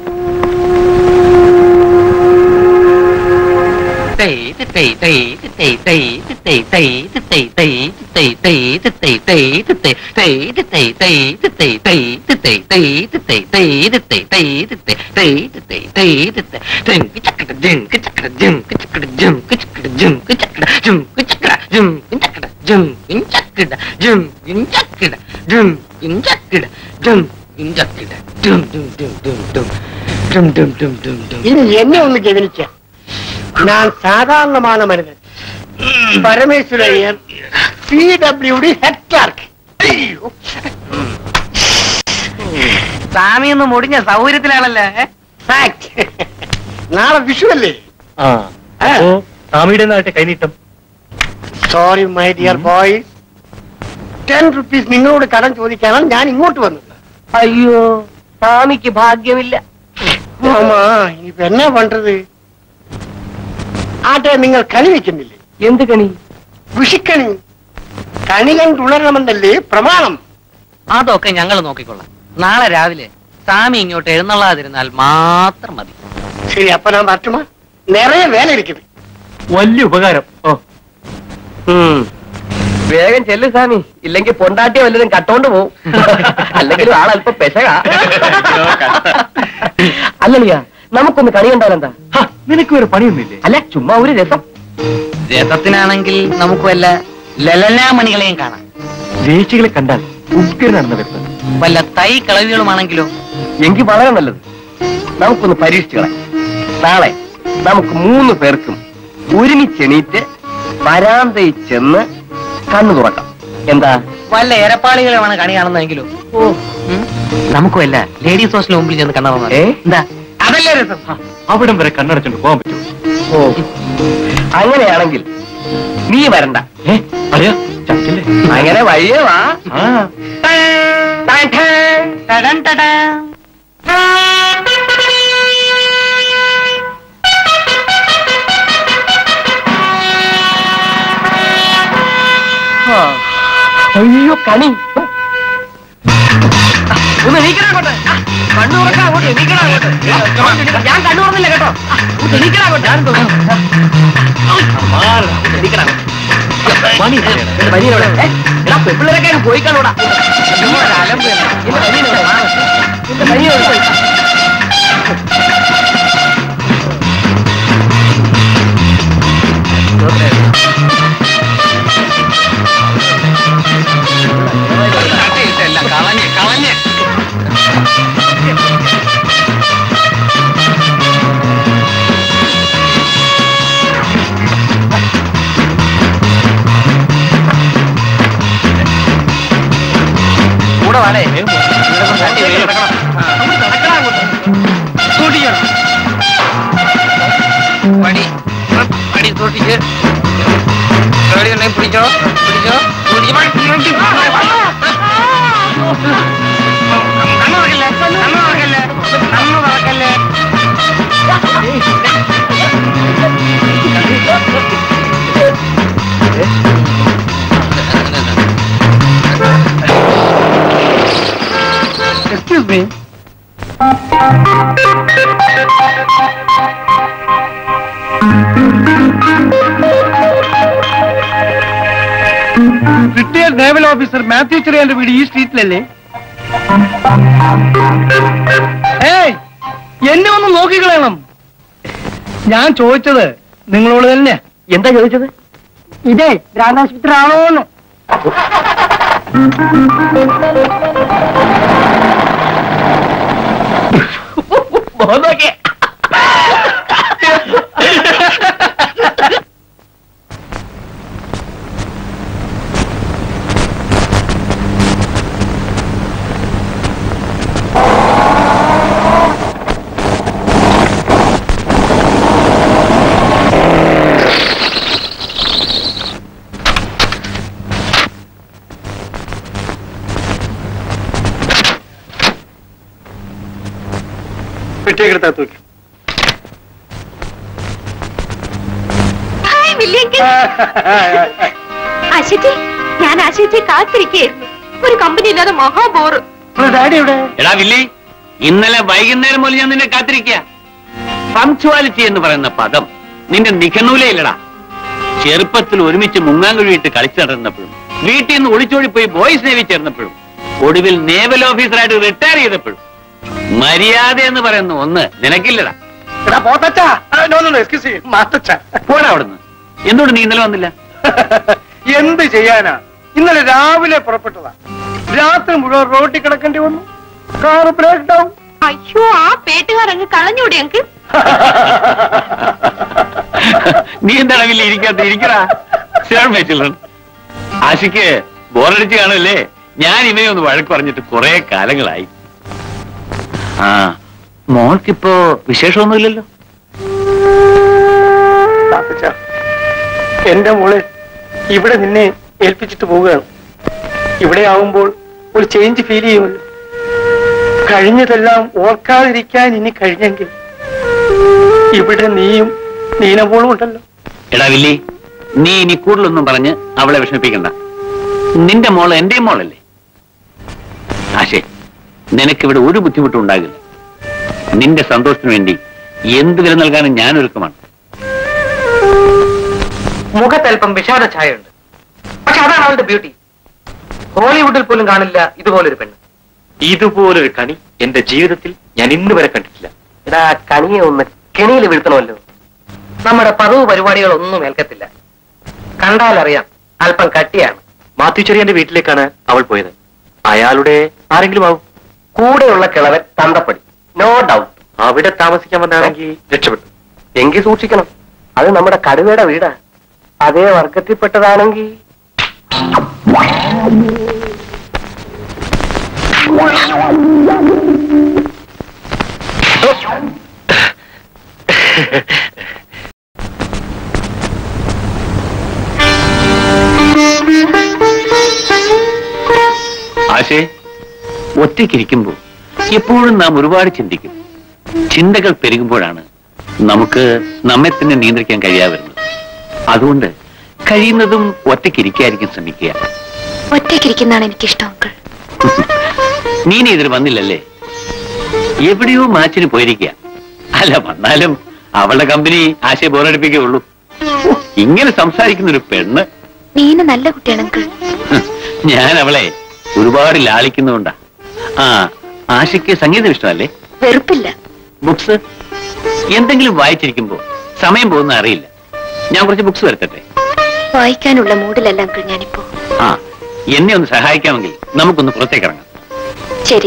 ഇനി എന്നെ ഒന്ന് ഗവനിച്ച ഞാൻ സാധാരണമാണ് മരുന്ന് Parameswarayyar P W D head clerk Swami ഒന്ന് മുടിഞ്ഞ സൗകര്യത്തിലാണല്ലേ ഏ? ഫാക്ട് നാളെ വിഷു അല്ലേ ആ അപ്പോ സ്വാമിയുടെ നാട്ടെ കൈനീട്ടം sorry my dear boy ten rupees നിങ്ങളോട് കടം ചോദിക്കാനാണ് ഞാൻ ഇങ്ങോട്ട് വന്നത് അയ്യോ സ്വാമിക്ക് ഭാഗ്യമില്ല ആമാ ഇനിയിപ്പോ എന്നാ പണ്ടത് ആട്ടെ നിങ്ങൾ കണി വെക്കുന്നില്ലേ എന്ത് കണി വിഷിക്കണി കണി കണ്ടുണരണമെന്നല്ലേ പ്രമാണം അതൊക്കെ ഞങ്ങൾ നോക്കിക്കൊള്ളാം നാളെ രാവിലെ സ്വാമി ഇങ്ങോട്ട് എഴുന്നള്ളാതിരുന്നാൽ മാത്രം മതി சரி அப்ப நான் வரட்டுமா நிறைய வேலை இருக்குது വലിയ ഉപകാരം ഓ വേഗം ചെല്ലു സ്വാമി ഇല്ലെങ്കിൽ പൊണ്ടാട്ടി വല്ലതും കട്ടോണ്ട് പോവും അല്ലെങ്കിൽ ആളല്പം പെശക അല്ലല്ല നമുക്കൊന്ന് കണി കണ്ടാലെന്താ ഹ, നിനക്ക് ഒരു പണിയൊന്നുമില്ലേ അല്ല ചുമ്മാ ഒരു രസം രഥത്തിനാണെങ്കിൽ നമുക്ക് വല്ല ലലനാമണികളെയും കാണാം ദേശികളെ കണ്ടാൽ ഉഗ്രനാണെന്ന് വരുന്നത് വല്ല തൈ കളവികളുമാണെങ്കിലോ എങ്കിൽ വളരെ നല്ലത് നമുക്കൊന്ന് പരീക്ഷിച്ചു കളയാം നാളെ നമുക്ക് മൂന്ന് പേർക്കും ഒരുമിച്ചെണീറ്റ് വരാന്തയിൽ ചെന്ന് കണ്ണു തുറക്കാം എന്താ വല്ല എരപ്പാളികളുമാണ് കണി കാണുന്നതെങ്കിലോ ഉം? നമുക്ക് വല്ല ലേഡീസ് ഹോസ്റ്റലിന് മുമ്പിൽ ചെന്ന് കണ്ണു ഏ? എന്താ അതല്ലേ രസം ഹ, അവിടം വരെ കണ്ണടച്ചുകൊണ്ട് പോകാൻ പറ്റുമോ ഓ അങ്ങനെയാണെങ്കിൽ നീ വരണ്ട ഏ അറിയാ ചക്കില്ലേ അങ്ങനെ വഴിയേ വാ ആ ടാൻ ടാൻ. ടടൻ ടടാ. ആ. അയ്യോ കണി ഒന്ന് എണീക്കണ അങ്ങോട്ട് ആ, കണ്ണു തുറക്കാം അങ്ങോട്ട് എണീക്കണ അങ്ങോട്ട് ഞാൻ കണ്ണു തുറന്നില്ല കേട്ടോ ആ, ഒന്ന് എണീക്കണ അങ്ങോട്ട് ഞാൻ എണീക്കണ അങ്ങോട്ട്. മണി എന്റെ ബനിയനോടെ, ഏ, എടാ പെപ്പിള്ളേരൊക്കെ അങ്ങ് പോയി കാണൂടാ എന്റെ ബനിയനോടെ, മാറ്. എന്റെ ബനിയനോടെ. കളഞ്ഞ് കളഞ്ഞ് കൂടെ വാടേ പടി പടി സൂക്ഷിച്ച് പേടി ഉണ്ടെങ്കിൽ പിടിച്ചോ പിടിച്ചോ പിടിച്ചോ കണ്ണു തുറക്കല്ലേ കണ്ണു തുറക്കല്ലേ കണ്ണു തുറക്കല്ലേ excuse me retired naval officer Mathew ചെറിയാന്റെ വീട് ഈ സ്ട്രീറ്റിലല്ലേ ഏയ് എന്നെ ഒന്ന് നോക്കിക്കളയണം ഞാൻ ചോദിച്ചത് നിങ്ങളോട് തന്നെ എന്താ ചോദിച്ചത് ഇതേ ഭ്രാന്താശുപത്രി ആണോന്ന് ബോധമൊക്കെ പെട്ടിയെടുത്താ തൂക്കി ഹായ് വില്യങ്കിൽ അശിജി ഞാൻ അശിജിയെ കാത്തിരിക്കുകയായിരുന്നു ഒരു കമ്പനി ഇല്ലാതെ മഹാബോറ് ഡാഡി എവിടെ എടാ വില്ലി ഇന്നലെ വൈകുന്നേരം മുതൽ ഞാൻ നിന്നെ കാത്തിരിക്കുക പങ്ക്ച്വാലിറ്റി എന്ന് പറയുന്ന പദം നിന്റെ നിഘനൂലയില്ലടാ ചെറുപ്പത്തിൽ ഒരുമിച്ച് മുങ്ങാൻ കഴിയിട്ട് കളിച്ചു നടന്നപ്പോഴും വീട്ടിൽ നിന്ന് ഒളിച്ചോടി പോയി ബോയ്സ് നേവി ചേർന്നപ്പോഴും ഒടുവിൽ നേവൽ ഓഫീസറായിട്ട് റിട്ടയർ ചെയ്തപ്പോഴും മര്യാദ എന്ന് പറയുന്ന ഒന്ന് നിനക്കില്ലടാ എടാ പോത്തച്ചാ നോ നോ എക്സ്ക്യൂസ് മാത്തച്ചാ പോടാ അവിടുന്ന് എന്തുകൊണ്ട് നീ ഇന്നലെ വന്നില്ല എന്ത് ചെയ്യാനാ ഇന്നലെ രാവിലെ പുറപ്പെട്ടതാ രാത്രി മുഴുവൻ റോട്ടിൽ കിടക്കേണ്ടി വന്നു കാറ് ബ്രേക്ക് ഡൗൺ അയ്യോ ആ പേട്ടുകാരങ്ങ് കളഞ്ഞൂടെ ഞങ്ങക്ക് നീ എന്താണ് വില്ലി ഇരിക്കാത്ത ഇരിക്കടാ ചിൽഡ്രൻ ആശിക്ക് ബോറടിച്ച് കാണുമല്ലേ ഞാൻ ഇവനെ ഒന്ന് വഴക്ക് പറഞ്ഞിട്ട് കുറെ കാലങ്ങളായി ആ മോൾക്കിപ്പോ വിശേഷമൊന്നുമില്ലല്ലോ മാത്തച്ചാ എന്റെ മോളെ ഇവിടെ നിന്നെ ഏൽപ്പിച്ചിട്ട് പോവുകയാണ് ഇവിടെ ആവുമ്പോൾ ഒരു ചേഞ്ച് ഫീൽ ചെയ്യുമല്ലോ കഴിഞ്ഞതെല്ലാം ഓർക്കാതിരിക്കാൻ ഇനി കഴിഞ്ഞെങ്കിൽ ഇവിടെ നീയും നീനപോളും ഉണ്ടല്ലോ എടാ വില്ലി നീ ഇനി കൂടുതലൊന്നും പറഞ്ഞ് അവളെ വിഷമിപ്പിക്കണ്ട നിന്റെ മോള് എന്റെയും മോളല്ലേ ആശേ നിനക്കിവിടെ ഒരു ബുദ്ധിമുട്ടും ഉണ്ടാകില്ല നിന്റെ സന്തോഷത്തിന് വേണ്ടി എന്ത് വില നൽകാനും ഞാൻ ഒരുക്കമാണ് മുഖത്തല്പം വിഷാദ ഛായയുണ്ട് പക്ഷെ അതാണ് അവളുടെ ബ്യൂട്ടി ഹോളിവുഡിൽ പോലും കാണില്ല ഇതുപോലൊരു പെണ്ണ് ഇതുപോലൊരു കണി എന്റെ ജീവിതത്തിൽ ഞാൻ ഇന്ന് വരെ കണ്ടിട്ടില്ല എടാ കണിയെ ഒന്ന് കെണിയിൽ വീഴ്ത്തണമല്ലോ നമ്മുടെ പതിവ് പരിപാടികളൊന്നും ഏൽക്കത്തില്ല കണ്ടാലറിയാം അല്പം കട്ടിയാണ് മാത്യു ചെറിയന്റെ വീട്ടിലേക്കാണ് അവൾ പോയത് അയാളുടെ ആരെങ്കിലും ആവും കൂടെയുള്ള കിളവൻ തന്തപ്പടി നോ ഡൗട്ട് അവിടെ താമസിക്കാൻ വന്നാണെങ്കിൽ രക്ഷപ്പെട്ടു എങ്കിൽ സൂക്ഷിക്കണം അത് നമ്മുടെ കടുവയുടെ വീടാ അതേ വർഗത്തിൽപ്പെട്ടതാണെങ്കിൽ ആശേ ഒറ്റയ്ക്കിരിക്കുമ്പോൾ എപ്പോഴും നാം ഒരുപാട് ചിന്തിക്കും ചിന്തകൾ പെരുകുമ്പോഴാണ് നമുക്ക് നമ്മെ തന്നെ നിയന്ത്രിക്കാൻ കഴിയാതെ വരുന്നത് അതുകൊണ്ട് കഴിയുന്നതും ഒറ്റയ്ക്കിരിക്കായിരിക്കും ശ്രമിക്കുക ഒറ്റയ്ക്കിരിക്കുന്നതാണ് എനിക്കിഷ്ടം അങ്കിൾ നീ നീ ഇതിൽ വന്നില്ലല്ലേ എവിടെയോ മാച്ചിന് പോയിരിക്കുക അല്ല വന്നാലും അവളുടെ കമ്പനി ആശയെ ബോറടിപ്പിക്കുകയുള്ളൂ ഓ, ഇങ്ങനെ സംസാരിക്കുന്ന ഒരു പെണ്ണ് നീന നല്ല കുട്ടിയാണ് അങ്കിൾ ഞാൻ അവളെ ഒരുപാട് ലാളിക്കുന്നുണ്ടാ ആ ആശയ്ക്ക് സംഗീതം ഇഷ്ടമല്ലേ വെറുപ്പില്ല ബുക്സ് എന്തെങ്കിലും വായിച്ചിരിക്കുമ്പോ സമയം പോകുന്ന അറിയില്ല ഞാൻ കുറച്ച് ബുക്സ് വരുത്തട്ടെ വായിക്കാനുള്ള മൂഡിലല്ല അങ്കിൾ ഞാനിപ്പോ ആ എന്നെ ഒന്ന് സഹായിക്കാമെങ്കിൽ നമുക്കൊന്ന് പുറത്തേക്ക് ഇറങ്ങാം ശരി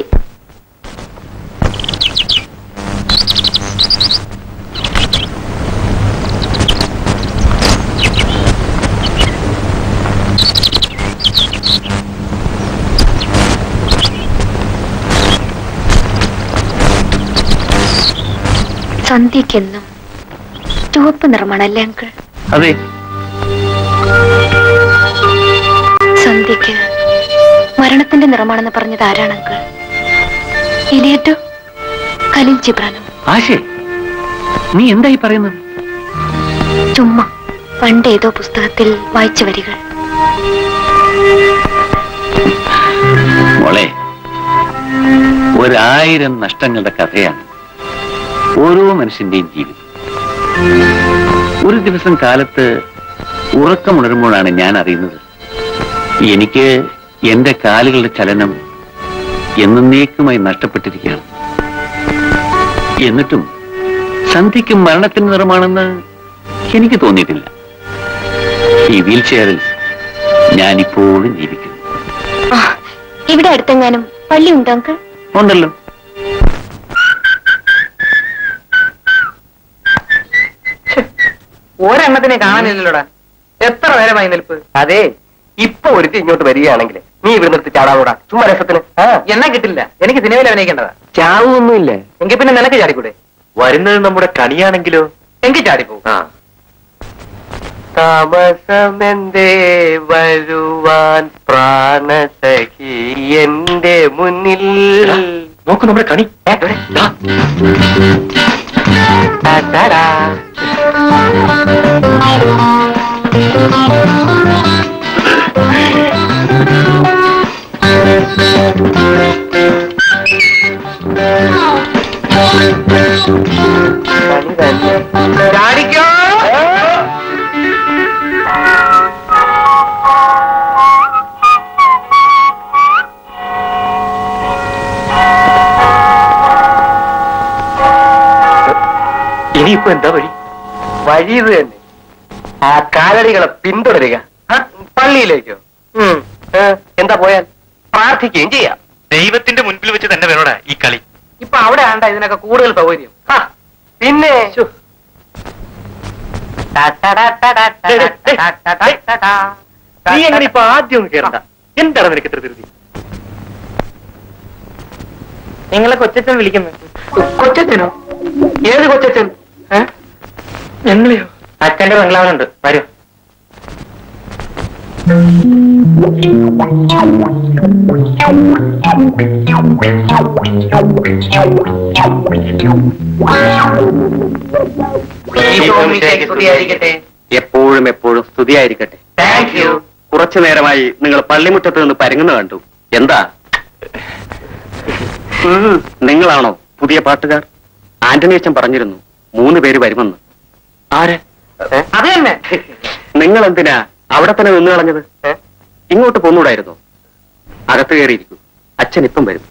സന്ധ്യക്കെന്നും ചുവപ്പ് നിറമാണല്ലേ അങ്കിൾ അതെ സന്ധ്യക്ക് മരണത്തിന്റെ നിറമാണെന്ന് പറഞ്ഞത് ആരാണ് അങ്കിൾ ഇലിയറ്റോ കലിൽ ജിബ്രാനോ ആശേ നീ എന്തായി പറയുന്നത് ചുമ്മാ പണ്ട് ഏതോ പുസ്തകത്തിൽ വായിച്ച വരികൾ മോളെ ഒരായിരം നഷ്ടങ്ങളുടെ കഥയാണ് ഓരോ മനുഷ്യന്റെയും ജീവിതം ഒരു ദിവസം കാലത്ത് ഉറക്കമുണരുമ്പോഴാണ് ഞാൻ അറിയുന്നത് എനിക്ക് എന്റെ കാലുകളുടെ ചലനം എന്നേക്കുമായി നഷ്ടപ്പെട്ടിരിക്കുകയാണ് എന്നിട്ടും സന്ധ്യയ്ക്ക് മരണത്തിന് നിറമാണെന്ന് എനിക്ക് തോന്നിയിട്ടില്ല ഈ വീൽ ചെയറിൽ ഞാനിപ്പോഴും ജീവിക്കുന്നു ആ ഇവിടെ അടുത്തെങ്ങാനും പള്ളി ഉണ്ടോ അങ്കിൾ ഉണ്ടല്ലോ ഒരെണ്ണത്തിനെ കാണാനില്ലല്ലോടാ എത്ര നേരമായി നിൽപ്പ് അതെ ഇപ്പൊ ഒരുത്തി ഇങ്ങോട്ട് വരികയാണെങ്കിൽ നീ ഇവിടെ നിർത്തി ചാടാവൂടാ ചുമ്മാ രസത്തിന് ആ എന്നെ കിട്ടില്ല എനിക്ക് സിനിമയിൽ അഭിനയിക്കേണ്ടതാ ചാവൊന്നുമില്ല എങ്കിൽ പിന്നെ നിനക്ക് ചാടിക്കൂടെ വരുന്നത് നമ്മുടെ കണിയാണെങ്കിലോ എങ്കിൽ ചാടിപ്പോ ആ താമസമെന്തേ വരുവാൻ പ്രാണസഖി എന്റെ മുന്നിൽ നോക്കൂ നമ്മുടെ കണി ഏ, ഇവിടെ. ദാ. ടാ-ടാ. കണി തന്നെ. ചാടിക്കോ ഇനിയിപ്പോ എന്താ വഴി വഴി ഇത് തന്നെ ആ കാലടികളെ പിന്തുടരുക ആ, പള്ളിയിലേക്കോ ഉം. ഏ, എന്താ പോയാൽ പ്രാർത്ഥിക്കുകയും ചെയ്യാം ദൈവത്തിന്റെ മുൻപിൽ വെച്ച് തന്നെ വേണോടാ ഈ കളി ഇപ്പൊ അവിടെ ആണ്ട ഇതിനൊക്കെ കൂടുതൽ സൗകര്യം ഹ, പിന്നെ നീ എങ്ങനെ ഇപ്പൊ ആദ്യം ഒന്ന് കേറണ്ട എന്താണ് നിനക്ക് ഇത്ര ധൃതി നിങ്ങളെ കൊച്ചച്ഛൻ വിളിക്കുന്നു കൊച്ചച്ഛനോ ഏത് കൊച്ചച്ഛൻ ഞങ്ങളെയോ അച്ഛന്റെ ബംഗ്ലാവിലുണ്ട് വരൂ സ്തുതിയായിരിക്കട്ടെ എപ്പോഴും എപ്പോഴും സ്തുതിയായിരിക്കട്ടെ താങ്ക് യു കുറച്ചു നേരമായി നിങ്ങൾ പള്ളിമുറ്റത്ത് നിന്ന് പരുങ്ങുന്ന കണ്ടു എന്താ ഉം, നിങ്ങളാണോ പുതിയ പാട്ടുകാർ ആന്റണി അച്ഛൻ പറഞ്ഞിരുന്നു മൂന്ന് പേര് വരുമെന്ന് ആര് അത് തന്നെ നിങ്ങൾ എന്തിനാ അവിടെ തന്നെ നിന്ന് കളഞ്ഞത് ഇങ്ങോട്ട് പോന്നൂടായിരുന്നോ അകത്ത് കയറിയിരിക്കൂ അച്ഛൻ ഇപ്പം വരും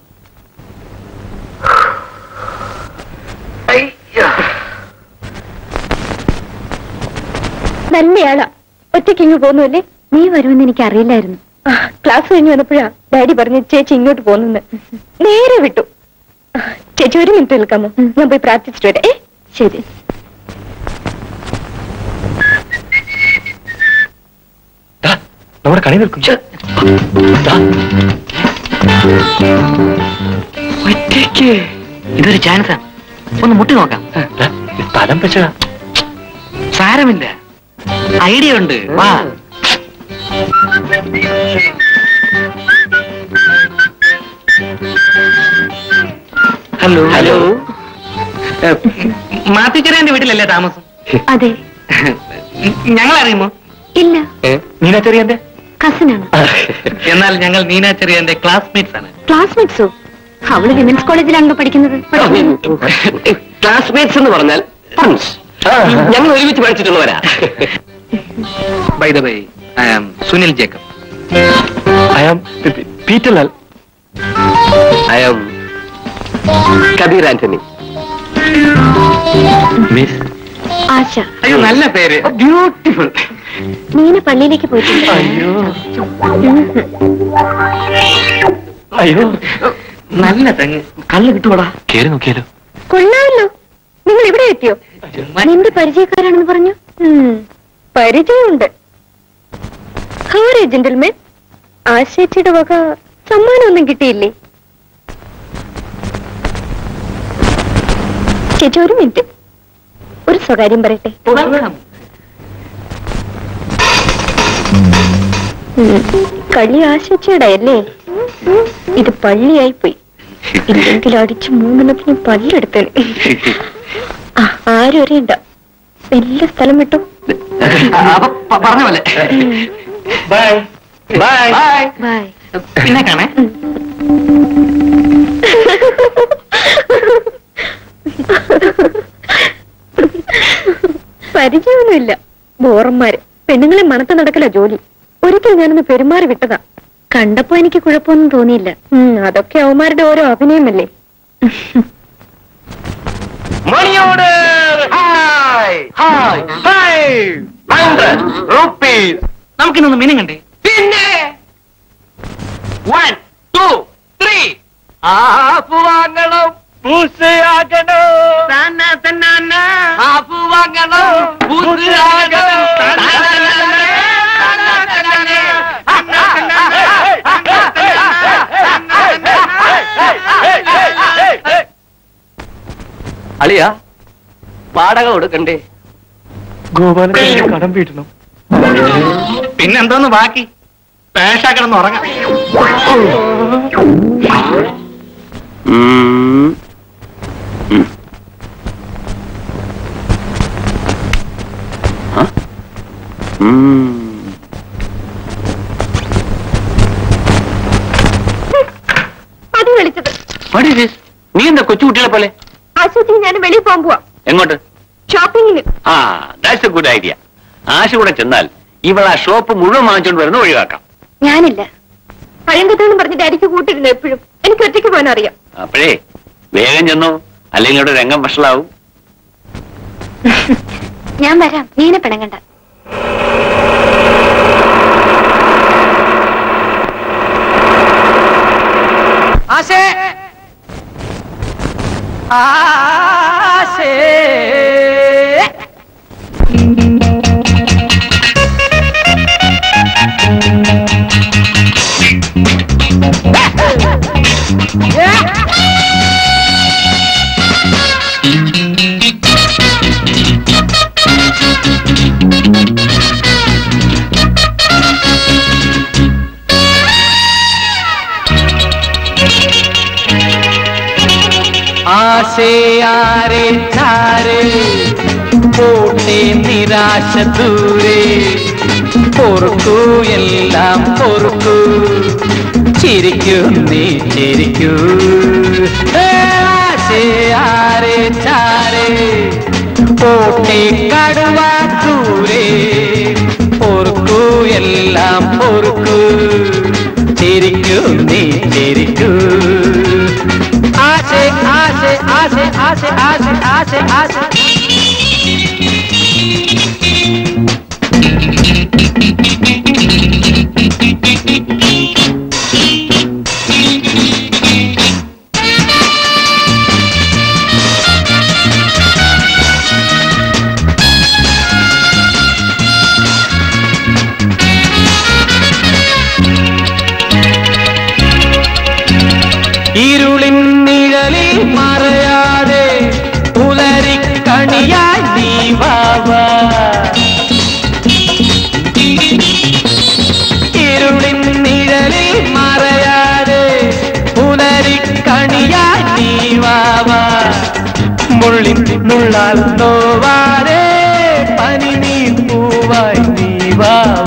നല്ലയാളാ ഒറ്റയ്ക്ക് ഇങ്ങ് പോന്നുല്ലേ നീ വരുമെന്ന് എനിക്ക് അറിയില്ലായിരുന്നു ക്ലാസ് കഴിഞ്ഞ് വന്നപ്പോഴാ ഡാഡി പറഞ്ഞു ചേച്ചി ഇങ്ങോട്ട് പോന്നെന്ന് നേരെ വിട്ടു ആ, ചേച്ചി ഒരു മിനിറ്റ് നിൽക്കാമോ ഞാൻ പോയി പ്രാർത്ഥിച്ചിട്ട് വരാം ഏ ശരി നമ്മുടെ കണി നിൽക്കും ഒറ്റയ്ക്ക് ഇതൊരു ചാൻസാ ഒന്ന് മുട്ടി നോക്കാം സ്ഥലം വെച്ച സാരമില്ല ഐഡിയ ഉണ്ട് വാ ഹലോ ഹലോ. മാത്തിക്കരന്റെ വീട്ടിലല്ലേ താമസം അതെ ഞങ്ങൾ അറിയുമോ ഇല്ല മീനാച്ചെറിയന്റെ കസിനാണ് എന്നാൽ ഞങ്ങൾ നീനാച്ചെറിയന്റെ ക്ലാസ്മേറ്റ്സ് ആണ് ക്ലാസ്മേറ്റ്സോ അവള് വിമൻസ് കോളേജിലാണല്ലോ പഠിക്കുന്നത് ക്ലാസ്മേറ്റ്സ് എന്ന് പറഞ്ഞാൽ ഫ്രണ്ട്സ് ഞങ്ങൾ ഒരുമിച്ച് പഠിച്ചിട്ടുള്ളവരാ by the by I am Sunil Jacob I am Peter Lal I am Kabir Antony miss Asha അയ്യോ നല്ല പേര് ബ്യൂട്ടിഫുൾ നീന പള്ളിയിലേക്ക് പോയിട്ടുണ്ട് അയ്യോ ഉം. അയ്യോ നല്ല തെങ്ങ് കള്ള് കിട്ടുവാടാ കേറി നോക്കിയാലോ കൊള്ളാമല്ലോ നിങ്ങൾ ഇവിടെ എത്തിയോ നിന്റെ പരിചയക്കാരാണെന്ന് പറഞ്ഞു ഉം, പരിചയമുണ്ട് ഹാരെ ജെന്റിൽമേൻ ആശേച്ചിയുടെ വക സമ്മാനമൊന്നും കിട്ടിയില്ലേ ചേച്ചി ഒരു മിനിറ്റ് ഒരു സ്വകാര്യം പറയട്ടെ ഉം, കളി ആശേച്ചിയുടെ അല്ലേ ഉം, ഇത് പള്ളിയായി പോയി ഇല്ലെങ്കിൽ അടിച്ച് മൂന്നെണ്ണത്തിന് പല്ലെടുത്തേനെ ആ, ആരും അറിയണ്ട വലിയ സ്ഥലം വിട്ടു പറഞ്ഞ പോലെ ബൈ ബൈ ബൈ പിന്നെ കാണേ പരിചയമൊന്നുമില്ല ബോറന്മാര് പെണ്ണുങ്ങളെ മണത്ത് നടക്കല ജോലി ഒരിക്കൽ ഞാനൊന്ന് പെരുമാറി വിട്ടതാ കണ്ടപ്പോ എനിക്ക് കുഴപ്പമൊന്നും തോന്നിയില്ല ഉം, അതൊക്കെ അവന്മാരുടെ ഓരോ അഭിനയമല്ലേ മണിയോട് hi hi hi hundred rupees നമുക്കിന്നൊന്ന് മീനിങ് ഉണ്ട് പിന്നെ വൺ ടു ത്രീ ഹാഫ് വാങ്ങണം പൂസയാകണം ഹാഫ് വാങ്ങണം പൂസയാകണം അളിയ വാടക കൊടുക്കണ്ടേ ഗോപാലൻ കടം വീട്ടണം പിന്നെന്തോന്ന് ബാക്കി പേഷ കിടന്ന് ഉറങ്ങാം അത് വിളിച്ചത് നീ എന്താ കൊച്ചുകുട്ടികളെ പോലെ ആശുപത്രി ഞാൻ വെളിയിൽ പോകാൻ പോവാ എങ്ങോട്ട് ഷോപ്പിങ്ങിന് ആ that's a good idea Asha കൂടെ ചെന്നാൽ ഇവൾ ആ ഷോപ്പ് മുഴുവൻ വാങ്ങിച്ചോണ്ട് വരുന്ന ഒഴിവാക്കാം ഞാനില്ല പഴങ്കഥകളും പറഞ്ഞ് ഡാഡിക്ക് കൂട്ടിരുന്നു എപ്പോഴും എനിക്ക് ഒറ്റയ്ക്ക് പോകാൻ അറിയാം അപ്പോഴേ വേഗം ചെന്നോ അല്ലെങ്കിൽ ഇവിടെ രംഗം വഷളാവും ഞാൻ വരാം നീനെ പിണങ്ങണ്ട ആശേ ആശേ ആശയാരെ ചാരെ പോട്ടെ നിരാശ ദൂരെ പൊറുക്കൂ എല്ലാം പൊറുക്കൂ ചിരിക്കൂ നീ ചിരിക്കൂ ഏ, ആശയാരെ ചാരെ ഓട്ടി കടുവ ദൂരെ പൊറുക്കൂ എല്ലാം പൊറുക്കൂ ചിരിക്കൂ നീ ചിരിക്കൂ ആശ ആശ ആശ ആശ ആശ ആശ ആശ ഇരുളിൻ നിഴലിൽ മറയാതെ പുലരിക്കണിയായി നീ വാവ ഇരുളിൻ നിഴലിൽ മറയാതെ പുലരിക്കണിയായി നീ വാവ മുള്ളിൻ നുള്ളാൽ നോവാതെ പനി നീ പൂവായി നീ വാവ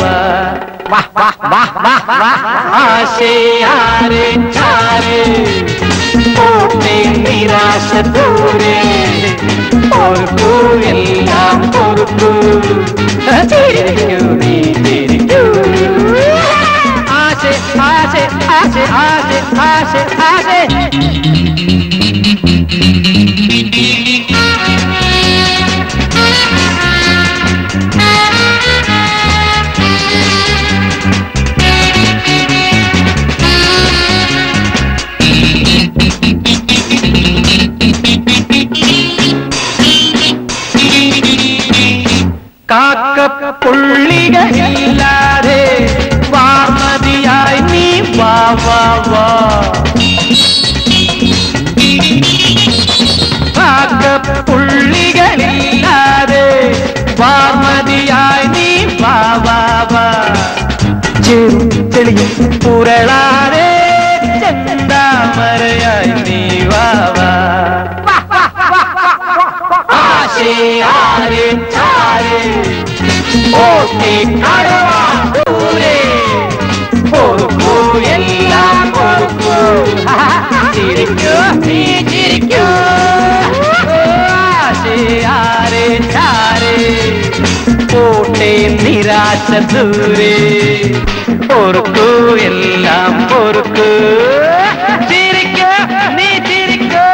ആശയാരെ ചാരെ ഓട്ടെ നിരാശ ദൂരെ ഓർക്കൂ എല്ലാം ഓർക്കൂ ചിരിക്കൂ നീ ചിരിക്കൂ ആശ ആശ ആശ ആശ ആശ ആശ കാക്കപ്പുള്ളികളില്ലാതെ വാമതിയായി നീ വാ വാ വാ കാക്കപ്പുള്ളികളില്ലാതെ വാമതിയായി നീ വാ വാ വാ ചെറു ചെളിയും പുരളാതെ ചെന്താമരയായി നീ വാ വാ ആശേ ആരെ ചാരെ ഓട്ടി കടവാ ദൂരെ പൊറുക്കൂ എല്ലാം പൊറുക്കൂ ചിരിക്കൂ നീ ചിരിക്കൂ ആശേ ആരെ ചാരെ ഓട്ടെ നിരാശ ദൂരെ പൊറുക്കൂ എല്ലാം പൊറുക്കൂ ചിരിക്കൂ നീ ചിരിക്കൂ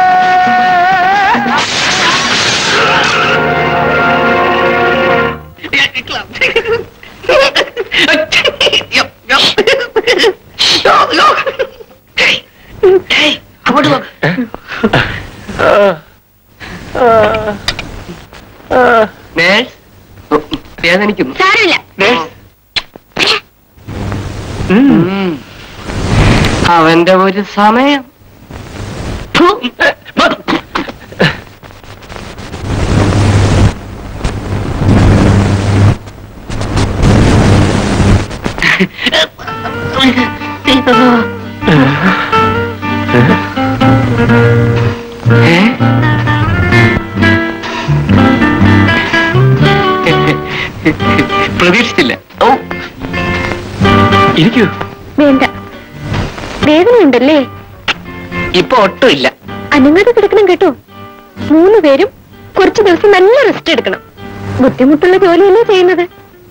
അങ്ങോട്ട് നോക്ക് നേഴ്സ് വേദനിക്കുന്നു സാരമില്ല നേഴ്സ് അവന്റെ ഒരു സമയം ഫു. ഏ? പ്രതീക്ഷിച്ചില്ല ഓ ഇരിക്കൂ വേണ്ട വേദനയുണ്ടല്ലേ ഇപ്പൊ ഒട്ടുമില്ല അനങ്ങാതെ കിടക്കണം കേട്ടോ മൂന്ന് പേരും കുറച്ചു ദിവസം നല്ല റെസ്റ്റ് എടുക്കണം ബുദ്ധിമുട്ടുള്ള ജോലിയല്ലേ ചെയ്യുന്നത്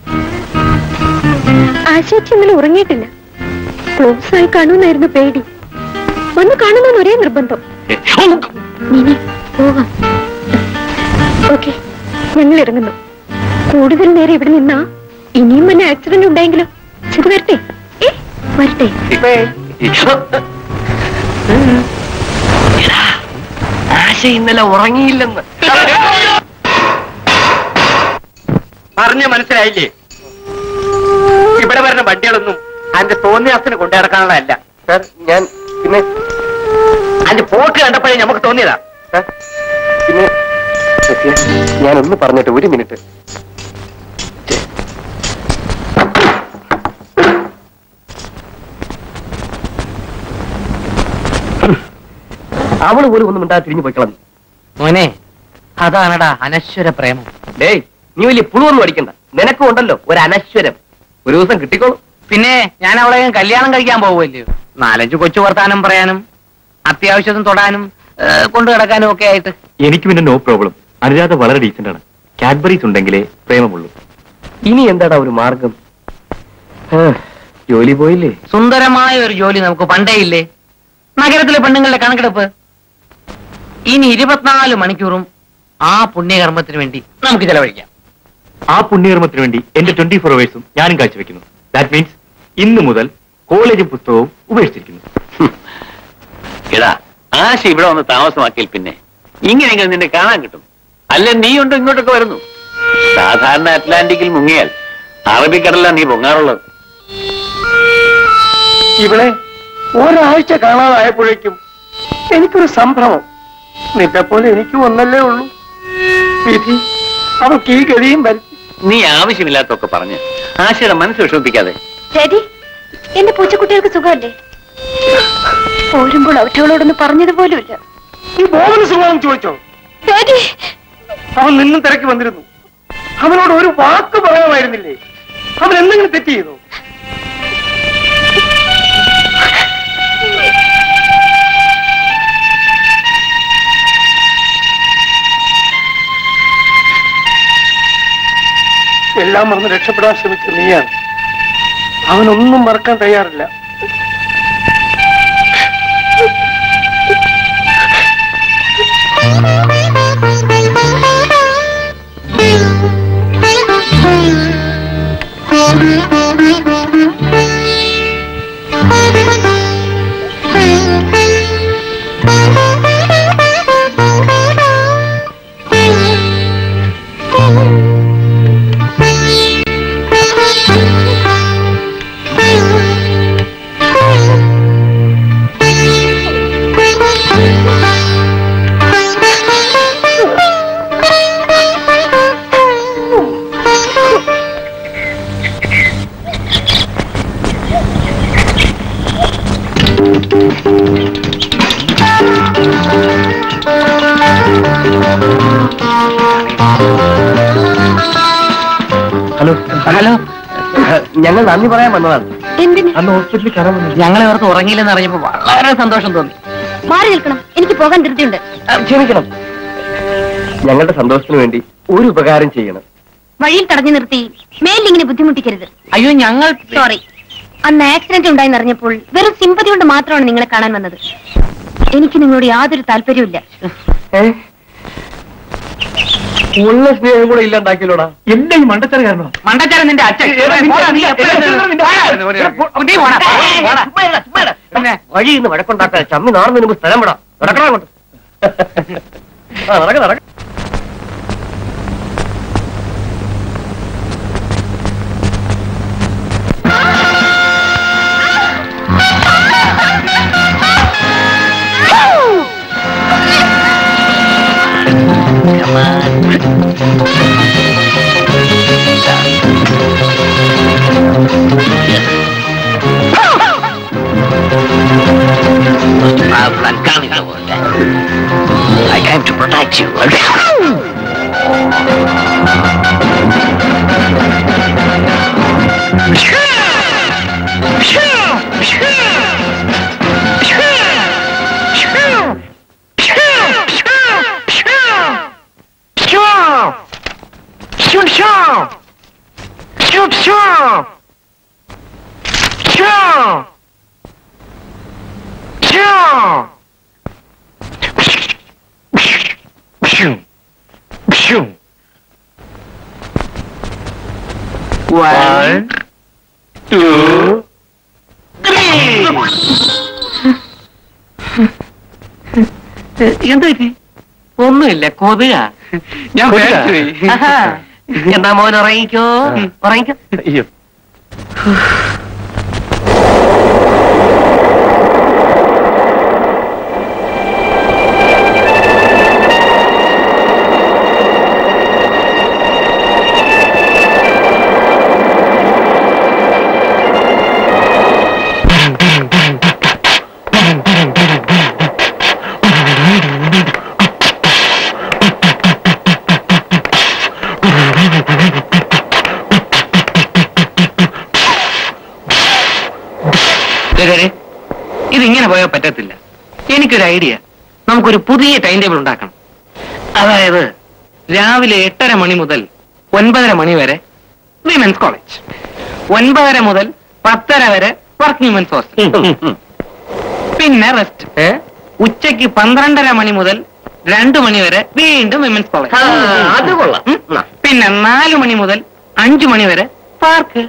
ആശേച്ചി ഇന്നലെ ഉറങ്ങിയിട്ടില്ല ക്ലോസ് ആയി കാണുമെന്നായിരുന്നു പേടി ഒന്ന് കാണുമെന്ന് ഒരേ നിർബന്ധം നീനി പോകാം ഓക്കെ ഞങ്ങൾ ഇറങ്ങുന്നു കൂടുതൽ നേരം ഇവിടെ നിന്നാ ഇനിയും വല്ല ആക്സിഡന്റ് ഉണ്ടായെങ്കിലോ ശരി വരട്ടെ ഏ വരട്ടെ എടാ, ആശ ഇന്നലെ ഉറങ്ങിയില്ലെന്ന് പറഞ്ഞ മനസ്സിലായില്ലേ ഇവിടെ വരുന്ന വണ്ടികളൊന്നും അതിന്റെ തോന്നിയാസത്തിന് കൊണ്ടു നടക്കാനുള്ളതല്ല സാർ ഞാൻ പിന്നെ അതിന്റെ പോക്ക് കണ്ടപ്പോഴേ നമുക്ക് തോന്നിയതാ സാർ പിന്നെ ഞാനൊന്ന് പറഞ്ഞിട്ട് ഒരു മിനിറ്റ് അവള് പോലും ഒന്നും മിണ്ടാ തിരിഞ്ഞു പോയി കളഞ്ഞു മോനെ അതാണടാ അനശ്വര പ്രേമം ഡേയ് നീ വലിയ പുളുവൊന്നും അടിക്കണ്ട നിനക്കും ഉണ്ടല്ലോ ഒരു അനശ്വരം ഒരു ദിവസം കിട്ടിക്കോളും പിന്നെ ഞാൻ അവളെ കല്യാണം കഴിക്കാൻ പോവുമല്ലോ നാലഞ്ച് കൊച്ചു വർത്താനം പറയാനും അത്യാവശ്യത്തിന് തൊടാനും ഏ, കൊണ്ടു കിടക്കാനും ഒക്കെ ആയിട്ട് എനിക്ക് പിന്നെ നോ പ്രോബ്ലം അനുരാധ വളരെ ഡീസന്റ് ആണ് കാഡ്ബറീസ് ഉണ്ടെങ്കിലേ പ്രേമമുള്ളൂ ഇനി എന്താടാ ഒരു മാർഗം ആ, ജോലി പോയില്ലേ സുന്ദരമായ ഒരു ജോലി നമുക്ക് പണ്ടേ ഇല്ലേ നഗരത്തിലെ പെണ്ണുങ്ങളുടെ കണക്കെടുപ്പ് ഇനി ഇരുപത്തിനാല് മണിക്കൂറും ആ പുണ്യകർമ്മത്തിന് വേണ്ടി നമുക്ക് ചെലവഴിക്കാം ആ പുണ്യകർമ്മത്തിന് വേണ്ടി എന്റെ ട്വന്റി ഫോർ അവേഴ്സും ഞാനും കാഴ്ചവെക്കുന്നു ദാറ്റ് മീൻസ് ഇന്ന് മുതൽ കോളേജും പുസ്തകവും ഉപേക്ഷിച്ചിരിക്കുന്നു എടാ ആശ ഇവിടെ വന്ന് താമസമാക്കിയാൽ പിന്നെ ഇങ്ങനെയെങ്കിലും നിന്നെ കാണാൻ കിട്ടും അല്ല നീ ഉണ്ട് ഇങ്ങോട്ടൊക്കെ വരുന്നു സാധാരണ അറ്റ്ലാന്റിക്കിൽ മുങ്ങിയാൽ അറബിക്കടലാണ് നീ പൊങ്ങാറുള്ളത് ഇവിടെ ഒരാഴ്ച കാണാതായപ്പോഴേക്കും എനിക്കൊരു സംഭ്രമം നിന്നെ പോലെ എനിക്കും ഒന്നല്ലേ ഉള്ളൂ വിധി അവൾക്ക് ഈ ഗതിയും വരുത്തി നീ ആവശ്യമില്ലാത്തൊക്കെ പറഞ്ഞ് ആശയുടെ മനസ്സ് വിഷമിപ്പിക്കാതെ ഡാഡി എന്റെ പൂച്ചക്കുട്ടികൾക്ക് സുഖമല്ലേ പോരുമ്പോൾ അവറ്റകളോടൊന്ന് പറഞ്ഞതുപോലുമില്ല ഈ മോഹന സുഖം ചോദിച്ചോ ഡാഡി അവൻ നിന്നും തിരക്കി വന്നിരുന്നു അവനോട് ഒരു വാക്ക് പറയാമായിരുന്നില്ലേ അവൻ എന്തെങ്കിലും തെറ്റ് ചെയ്തു എല്ലാം മറന്ന് രക്ഷപ്പെടാൻ ശ്രമിച്ച നീയാണ് അവനൊന്നും മറക്കാൻ തയ്യാറില്ല ഹലോ ഹലോ ഞങ്ങൾ നന്ദി പറയാൻ വന്നതാണ് എന്തിന് അന്ന് ഹോസ്പിറ്റലിൽ കയറാൻ വന്നു ഞങ്ങളെ ഓർത്ത് ഉറങ്ങിയില്ലെന്ന് അറിഞ്ഞപ്പോ വളരെ സന്തോഷം തോന്നി മാറി നിൽക്കണം എനിക്ക് പോകാൻ ധൃതിയുണ്ട് ക്ഷമിക്കണം ഞങ്ങളുടെ സന്തോഷത്തിന് വേണ്ടി ഒരു ഉപകാരം ചെയ്യണം വഴിയിൽ തടഞ്ഞു നിർത്തി മേലിങ്ങനെ ബുദ്ധിമുട്ടിക്കരുത് അയ്യോ ഞങ്ങൾ സോറി അന്ന് ആക്സിഡന്റ് ഉണ്ടായി അറിഞ്ഞപ്പോൾ വെറും സിമ്പതി കൊണ്ട് മാത്രമാണ് നിങ്ങളെ കാണാൻ വന്നത് എനിക്ക് നിങ്ങളോട് യാതൊരു താല്പര്യമില്ല ഉള്ള സ്നേഹം കൂടെ ഇല്ലാണ്ടാക്കിയല്ലോടാ എന്റെ ഈ മണ്ടത്തര കാരണം മണ്ടച്ചാരൻ നിന്റെ അച്ഛൻ പോടാ, നീ എപ്പോഴും- നീ പോടാ, പോടാ. പിന്നെ വഴി ഇന്ന് വഴക്കുണ്ടാക്കാൻ ചമ്മി നാറുന്നതിന് മുമ്പ് സ്ഥലം വിടാം നടക്കണ കൊണ്ട് നടക്ക നടക്ക I'm coming over there. I came to protect you. One, two, എന്ത് പറ്റി ഒന്നുമില്ല കൊതുക ഞാൻ കൊതുകാ? പേടിച്ചുപോയി. ആഹാ. എന്നാ മോൻ ഉറങ്ങിക്കോ ഉറങ്ങിക്കോ അയ്യോ ദേ, ദേ, ദേ. ഇതിങ്ങനെ പോയാൽ പറ്റത്തില്ല എനിക്കൊരു ഐഡിയ നമുക്കൊരു പുതിയ ടൈം ടേബിൾ ഉണ്ടാക്കണം അതായത് രാവിലെ എട്ടര മണി മുതൽ ഒൻപതര മണി വരെ വിമൻസ് കോളേജ് ഒൻപതര മുതൽ പത്തര വരെ വർക്കിംഗ് വിമൻസ് ഹോസ്റ്റൽ പിന്നെ റെസ്റ്റ് ഉച്ചയ്ക്ക് പന്ത്രണ്ടര മണി മുതൽ രണ്ടു മണി വരെ വീണ്ടും വിമൻസ് കോളേജ് അത് കൊള്ളാം ഉം. പിന്നെ നാലു മണി മുതൽ അഞ്ചു മണി വരെ പാർക്ക്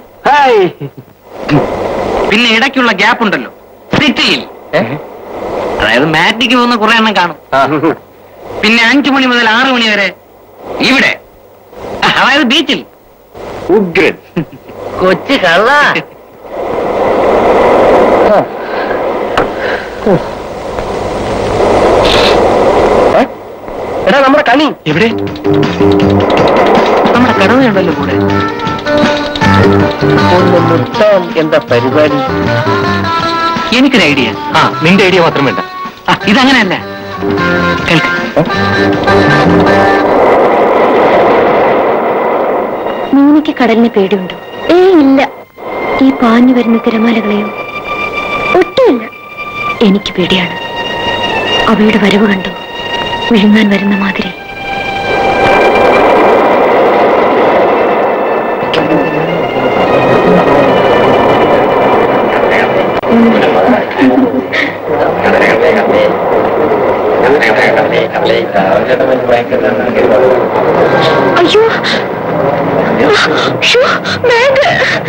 പിന്നെ ഇടയ്ക്കുള്ള ഗ്യാപ്പ് ഉണ്ടല്ലോ സിറ്റിയിൽ അതായത് മാറ്റിക്ക് പോകുന്ന കുറെ എണ്ണം കാണും പിന്നെ അഞ്ചു മണി മുതൽ ആറു മണി വരെ ഇവിടെ അതായത് ബീച്ചിൽ ഉഗ്രൻ കൊച്ചു കള്ള എടാ നമ്മുടെ കണി എവിടെ നമ്മുടെ കടവുണ്ടല്ലോ കൂടെ ഒന്ന് മുട്ടാൻ എന്താ പരിപാടി എനിക്കൊരു ഐഡിയ ആ നിന്റെ ഐഡിയ മാത്രം വേണ്ട ആ ഇതങ്ങനെയല്ല കേൾക്ക് മീനയ്ക്ക് കടലിന് പേടിയുണ്ടോ ഏ ഇല്ല ഈ പാഞ്ഞു വരുന്ന തിരമാലകളെയോ ഒട്ടുമില്ല എനിക്ക് പേടിയാണ് അവയുടെ വരവ് കണ്ടു വിഴുങ്ങാൻ വരുന്ന മാതിരി അയ്യോ ഷോ, ബാഗ്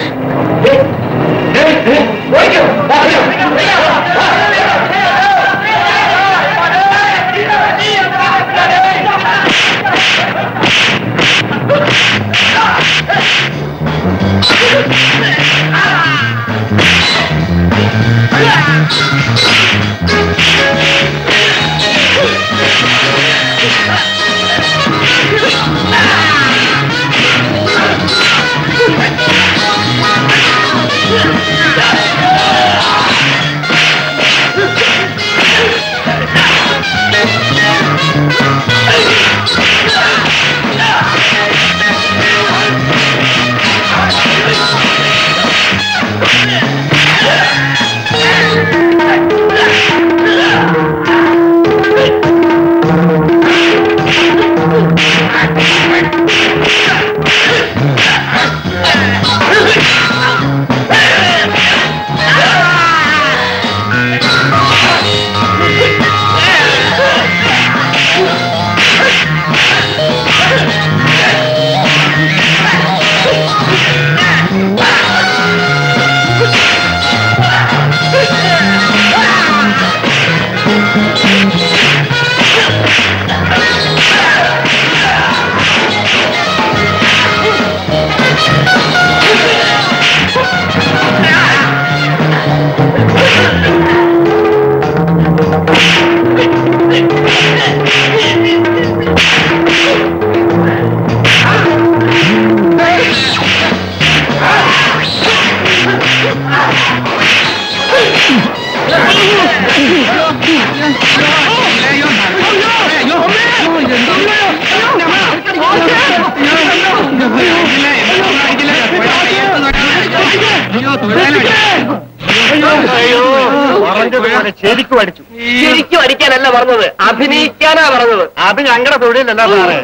പറഞ്ഞതുപോലെ ശരിക്കും അടിച്ചു ശരിക്കും അടിക്കാനല്ല പറഞ്ഞത് അഭിനയിക്കാനാ പറഞ്ഞത് അത് ഞങ്ങളുടെ തൊഴിലല്ല സാറേ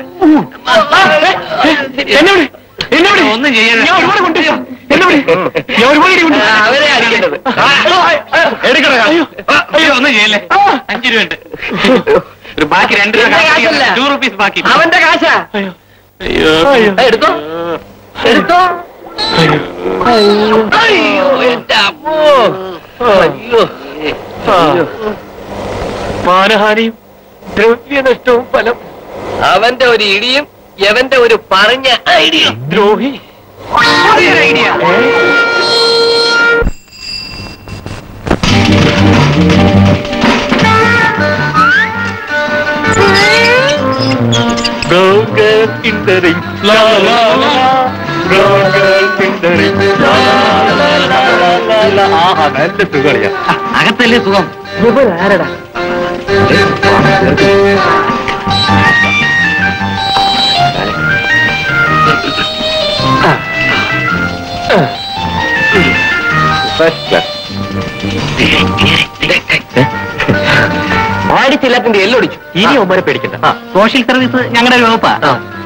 എന്നോട് എന്നോട് ഒന്നും ചെയ്യാൻ ഞാൻ ഒരുപാട് കൊണ്ട് എന്നോട് ഞാൻ ഒരുപാട് ഇടി കൊണ്ട് അവരെ അടിക്കേണ്ടത് എടുക്കണ അയ്യോ ഒന്നും ചെയ്യല്ലേ അഞ്ചു രൂപ ഉണ്ട് ഒരു ബാക്കി രണ്ട് രൂപ എന്റെ കാശല്ല. ടു റുപ്പീസ് ബാക്കി അവന്റെ കാശാ അയ്യോ ആ, എടുത്തോ എടുത്തോ അയ്യോ എന്റെ അമ്മോ അയ്യോ അയ്യോ. മാനഹാനിയും ദ്രവ്യനഷ്ടവും ഫലം അവന്റെ ഒരു ഇടിയും എവന്റെ ഒരു പറഞ്ഞ ഐഡിയും ദ്രോഹി idea Girl, girl in the ring, la la la. Girl, girl in the ring, la la la la la la. ആഹാ നല്ല സുഖളിയാ അകത്തല്ലേ സുഖം ആരടാ പാടിച്ചില്ലാത്തിന്റെ എല്ലൊടിച്ചു ഇനി ഒമ്മരെ പേടിക്കണ്ട സോഷ്യൽ സർവീസ് ഞങ്ങളുടെ ഒരു വകുപ്പാ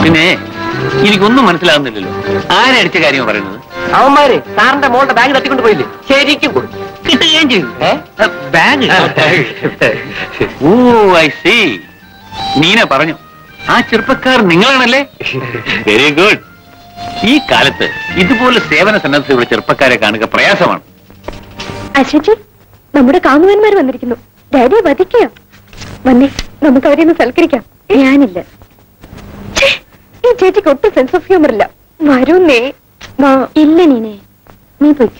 പിന്നെ എനിക്കൊന്നും മനസ്സിലാകുന്നില്ലല്ലോ ആരടിച്ച കാര്യമാണ് പറയുന്നത് അവന്മാര് സാറിന്റെ മോളുടെ ബാഗ് തട്ടിക്കൊണ്ട് പോയില്ലേ ശരിക്കും കൊടുക്കും കിട്ടുകയും ചെയ്തു bag oh I see Neena പറഞ്ഞു ആ ചെറുപ്പക്കാർ നിങ്ങളാണല്ലേ വെരി ഗുഡ് ഈ കാലത്ത് ഇതുപോലെ സേവന സന്നദ്ധതയുള്ള ചെറുപ്പക്കാരെ കാണുക പ്രയാസമാണ് അശ്വജി നമ്മുടെ കാമുകന്മാർ വന്നിരിക്കുന്നു ഡാഡിയെ വധിക്കുക വന്നേ നമുക്ക് അവരെ ഒന്ന് സൽക്കരിക്കാം ഞാനില്ല ഛേ, ഈ ചേച്ചിക്ക് ഒട്ടും സെൻസ് ഓഫ് ഹ്യൂമർ ഇല്ല വരൂന്നേ വാ. ഇല്ല നീനെ നീ പൊയ്ക്കോ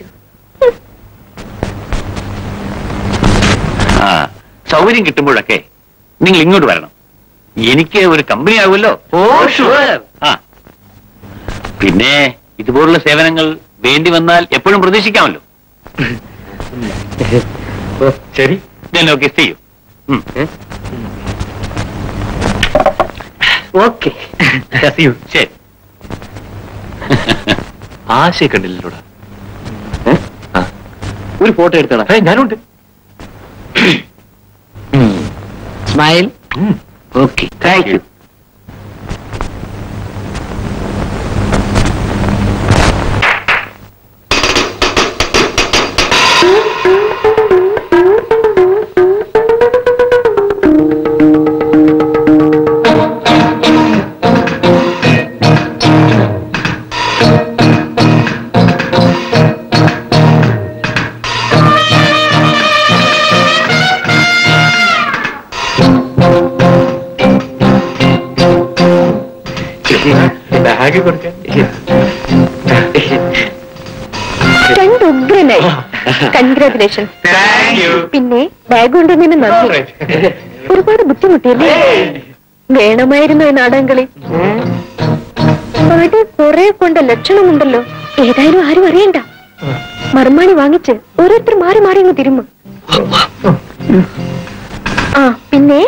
ആ സൗകര്യം കിട്ടുമ്പോഴൊക്കെ നിങ്ങൾ ഇങ്ങോട്ട് വരണം എനിക്ക് ഒരു കമ്പനി ആവുമല്ലോ ഓ ഷുവർ ആ പിന്നെ ഇതുപോലുള്ള സേവനങ്ങൾ വേണ്ടി വന്നാൽ എപ്പോഴും പ്രതീക്ഷിക്കാമല്ലോ ശരി ഞാൻ ഓക്കെ ചെയ്യൂ ഉം. ഓക്കെ ശരി ആശയ കണ്ടില്ലല്ലോടാ ഒരു ഫോട്ടോ എടുത്തോളാം ഏ, ഞാനുണ്ട് സ്മൈൽ ഉം. ഓക്കെ താങ്ക് യു ബാഗ് കൊടുക്കാൻ രണ്ട് ഉഗ്രനായി കൺഗ്രാറ്റുലേഷൻ പിന്നെ ബാഗ് കൊണ്ടുവന്നതിന് നന്ദി ഒരുപാട് ബുദ്ധിമുട്ടിയല്ലേ വേണമായിരുന്നു ഈ നാടകം കളി അവിടെ കുറെ കൊണ്ട് ലക്ഷണമുണ്ടല്ലോ ഏതായാലും ആരും അറിയണ്ട മറുമാണി വാങ്ങിച്ച് ഓരോരുത്തർ മാറി മാറി അങ്ങ് തിരുമ്മ ആ പിന്നെ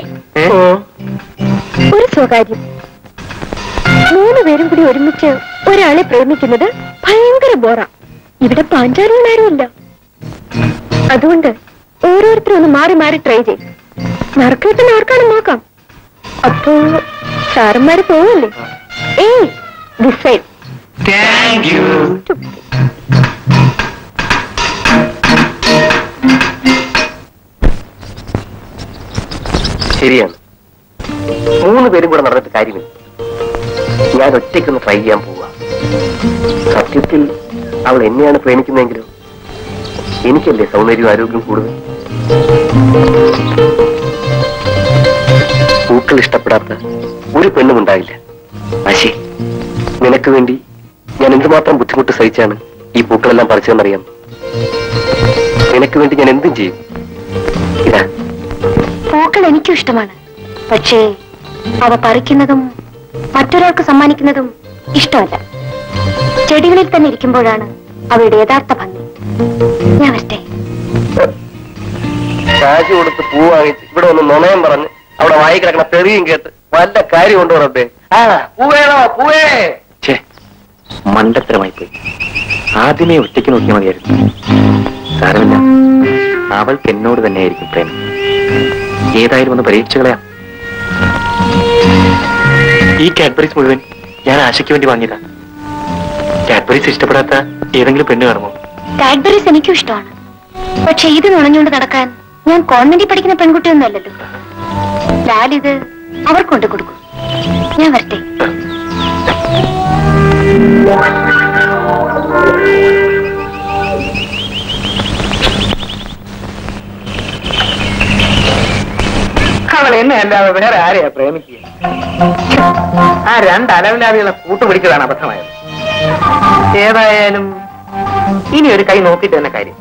ഒരു സ്വകാര്യം മൂന്ന് പേരും കൂടി ഒരുമിച്ച് ഒരാളെ പ്രേമിക്കുന്നത് ഭയങ്കര ബോറ ഇവിടെ പാഞ്ചാലികളാരുമില്ല അതുകൊണ്ട് ഓരോരുത്തരും ഒന്ന് മാറി മാറി ട്രൈ ചെയ്യും നറുക്കിട്ടുന്ന ആർക്കാണ് നോക്കാം അപ്പോ സാറന്മാര് പോവല്ലേ ഏയ് ദിസ് സൈഡ് ശരിയാണ് മൂന്ന് പേരും കൂടെ നടന്നിട്ട് കാര്യമില്ല ഞാൻ ഒറ്റയ്ക്കൊന്ന് ട്രൈ ചെയ്യാൻ പോവുക സത്യത്തിൽ അവൾ എന്നെയാണ് പ്രേമിക്കുന്നതെങ്കിലും എനിക്കല്ലേ സൗന്ദര്യവും ആരോഗ്യം കൂടുതൽ പൂക്കൾ ഇഷ്ടപ്പെടാത്ത ഒരു പെണ്ണും ഉണ്ടാവില്ല അശി നിനക്ക് വേണ്ടി ഞാൻ എന്തുമാത്രം ബുദ്ധിമുട്ട് സഹിച്ചാണ് ഈ പൂക്കളെല്ലാം പറിച്ചതെന്നറിയാം നിനക്ക് വേണ്ടി ഞാൻ എന്തും ചെയ്യും ഇതാ പൂക്കൾ എനിക്കും ഇഷ്ടമാണ് പക്ഷേ അവ പറിക്കുന്നതും മറ്റൊരാൾക്ക് സമ്മാനിക്കുന്നതും ഇഷ്ടമല്ല ചെടികളിൽ തന്നെ ഇരിക്കുമ്പോഴാണ് അവയുടെ യഥാർത്ഥ ഭംഗി ഞാൻ വരട്ടെ കാശ് കൊടുത്ത് പൂ വാങ്ങിച്ച് ഇവിടെ ഒന്ന് നുണയം പറഞ്ഞ് അവിടെ വായി കിടക്കണ തെറിയും കേട്ട് വല്ല കാര്യം കൊണ്ടുവരട്ടെ ആ പൂവേണോ പൂവേ ഛേ മണ്ടത്തരമായി പോയി ആദ്യമേ ഒറ്റയ്ക്ക് നോക്കിയാൽ മതിയായിരുന്നു സാരമില്ല അവൾക്ക് എന്നോട് തന്നെയായിരിക്കും പ്രേമം ഏതായാലും ഒന്ന് പരീക്ഷിച്ചു കളയാം ഈ കാഡ്ബറീസ് മുഴുവൻ ഞാൻ ആശയ്ക്ക് വേണ്ടി വാങ്ങിയതാ കാഡ്ബറീസ് ഇഷ്ടപ്പെടാത്ത ഏതെങ്കിലും പെണ്ണ് കാണുമോ കാഡ്ബറീസ് എനിക്കും ഇഷ്ടമാണ് പക്ഷെ ഇത് നുണഞ്ഞുകൊണ്ട് നടക്കാൻ ഞാൻ കോൺവെന്റിൽ പഠിക്കുന്ന പെൺകുട്ടിയൊന്നും അല്ലല്ലോ ലാൽ ഇത് അവർക്ക് കൊണ്ട് കൊടുക്കും ഞാൻ വരട്ടെ അവൾ എന്നെ അല്ലാതെ വേറെ ആരെയാ പ്രേമിക്കുക ആ രണ്ട് അലവിലാവികളെ കൂട്ടുപിടിച്ചതാണ് അബദ്ധമായത് ഏതായാലും ഇനി ഒരു കൈ നോക്കിയിട്ട് തന്നെ കാര്യം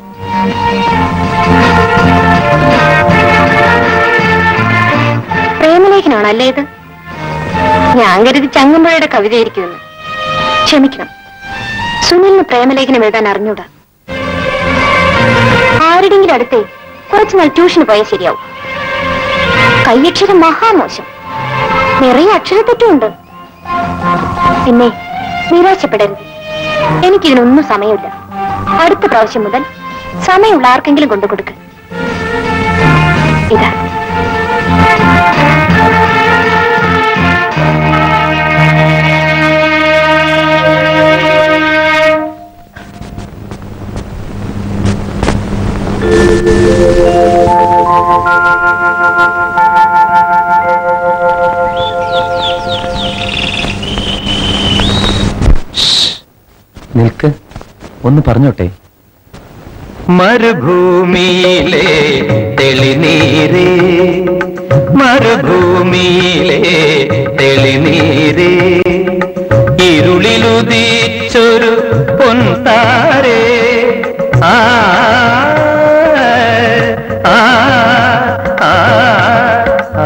പ്രേമലേഖനാണ് അല്ലേ ഇത് ഞാൻ കരുതി ചങ്ങമ്പുഴയുടെ കവിതയായിരിക്കുമെന്ന് ക്ഷമിക്കണം സുനിലിന് പ്രേമലേഖനം എഴുതാൻ അറിഞ്ഞൂടാ ആരുടെങ്കിലും അടുത്തേ കുറച്ചു നാൾ ട്യൂഷന് പോയാൽ ശരിയാവും കൈയക്ഷരം മഹാമോശം നിറയെ അക്ഷരത്തെറ്റുമുണ്ട് പിന്നെ നിരാശപ്പെടരുത് എനിക്കിതിനൊന്നും സമയമില്ല അടുത്ത പ്രാവശ്യം മുതൽ സമയമുള്ള ആർക്കെങ്കിലും കൊണ്ടു കൊടുക്ക് ഇതാ നിൽക്ക് ഒന്ന് പറഞ്ഞോട്ടെ മരുഭൂമിയിലെ തെളിനീരേ മരുഭൂമിയിലെ തെളിനീരേ ഇരുളിലുദിച്ചൊരു പൊൻതാരേ ആ ആ ആ ആ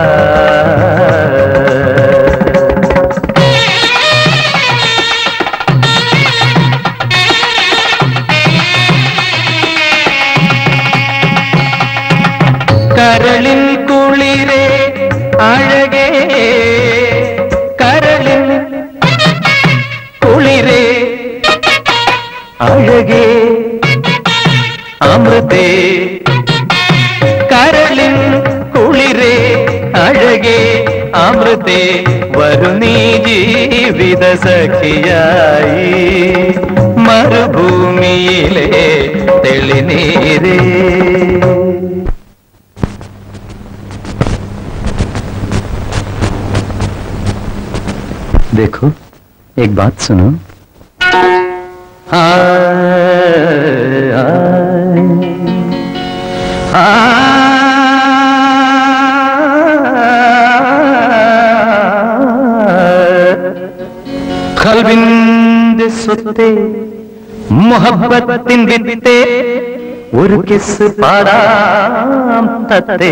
കരളിൻ കുളിരേ അഴകേ കരളിൻ കുളിരേ അഴകേ അമൃതേ കരളിൻ കുളിരേ അഴകേ അമൃതേ വരു നീ ജീവിത സഖിയായി മരുഭൂമിയിലെ തെളിനീരേ देखो एक बात सुनो കൽവിന്റെ സ്വത്തെ മുഹബത്തിൻ വിത്തെ ഒരു കിസ് പാടാം തത്തേ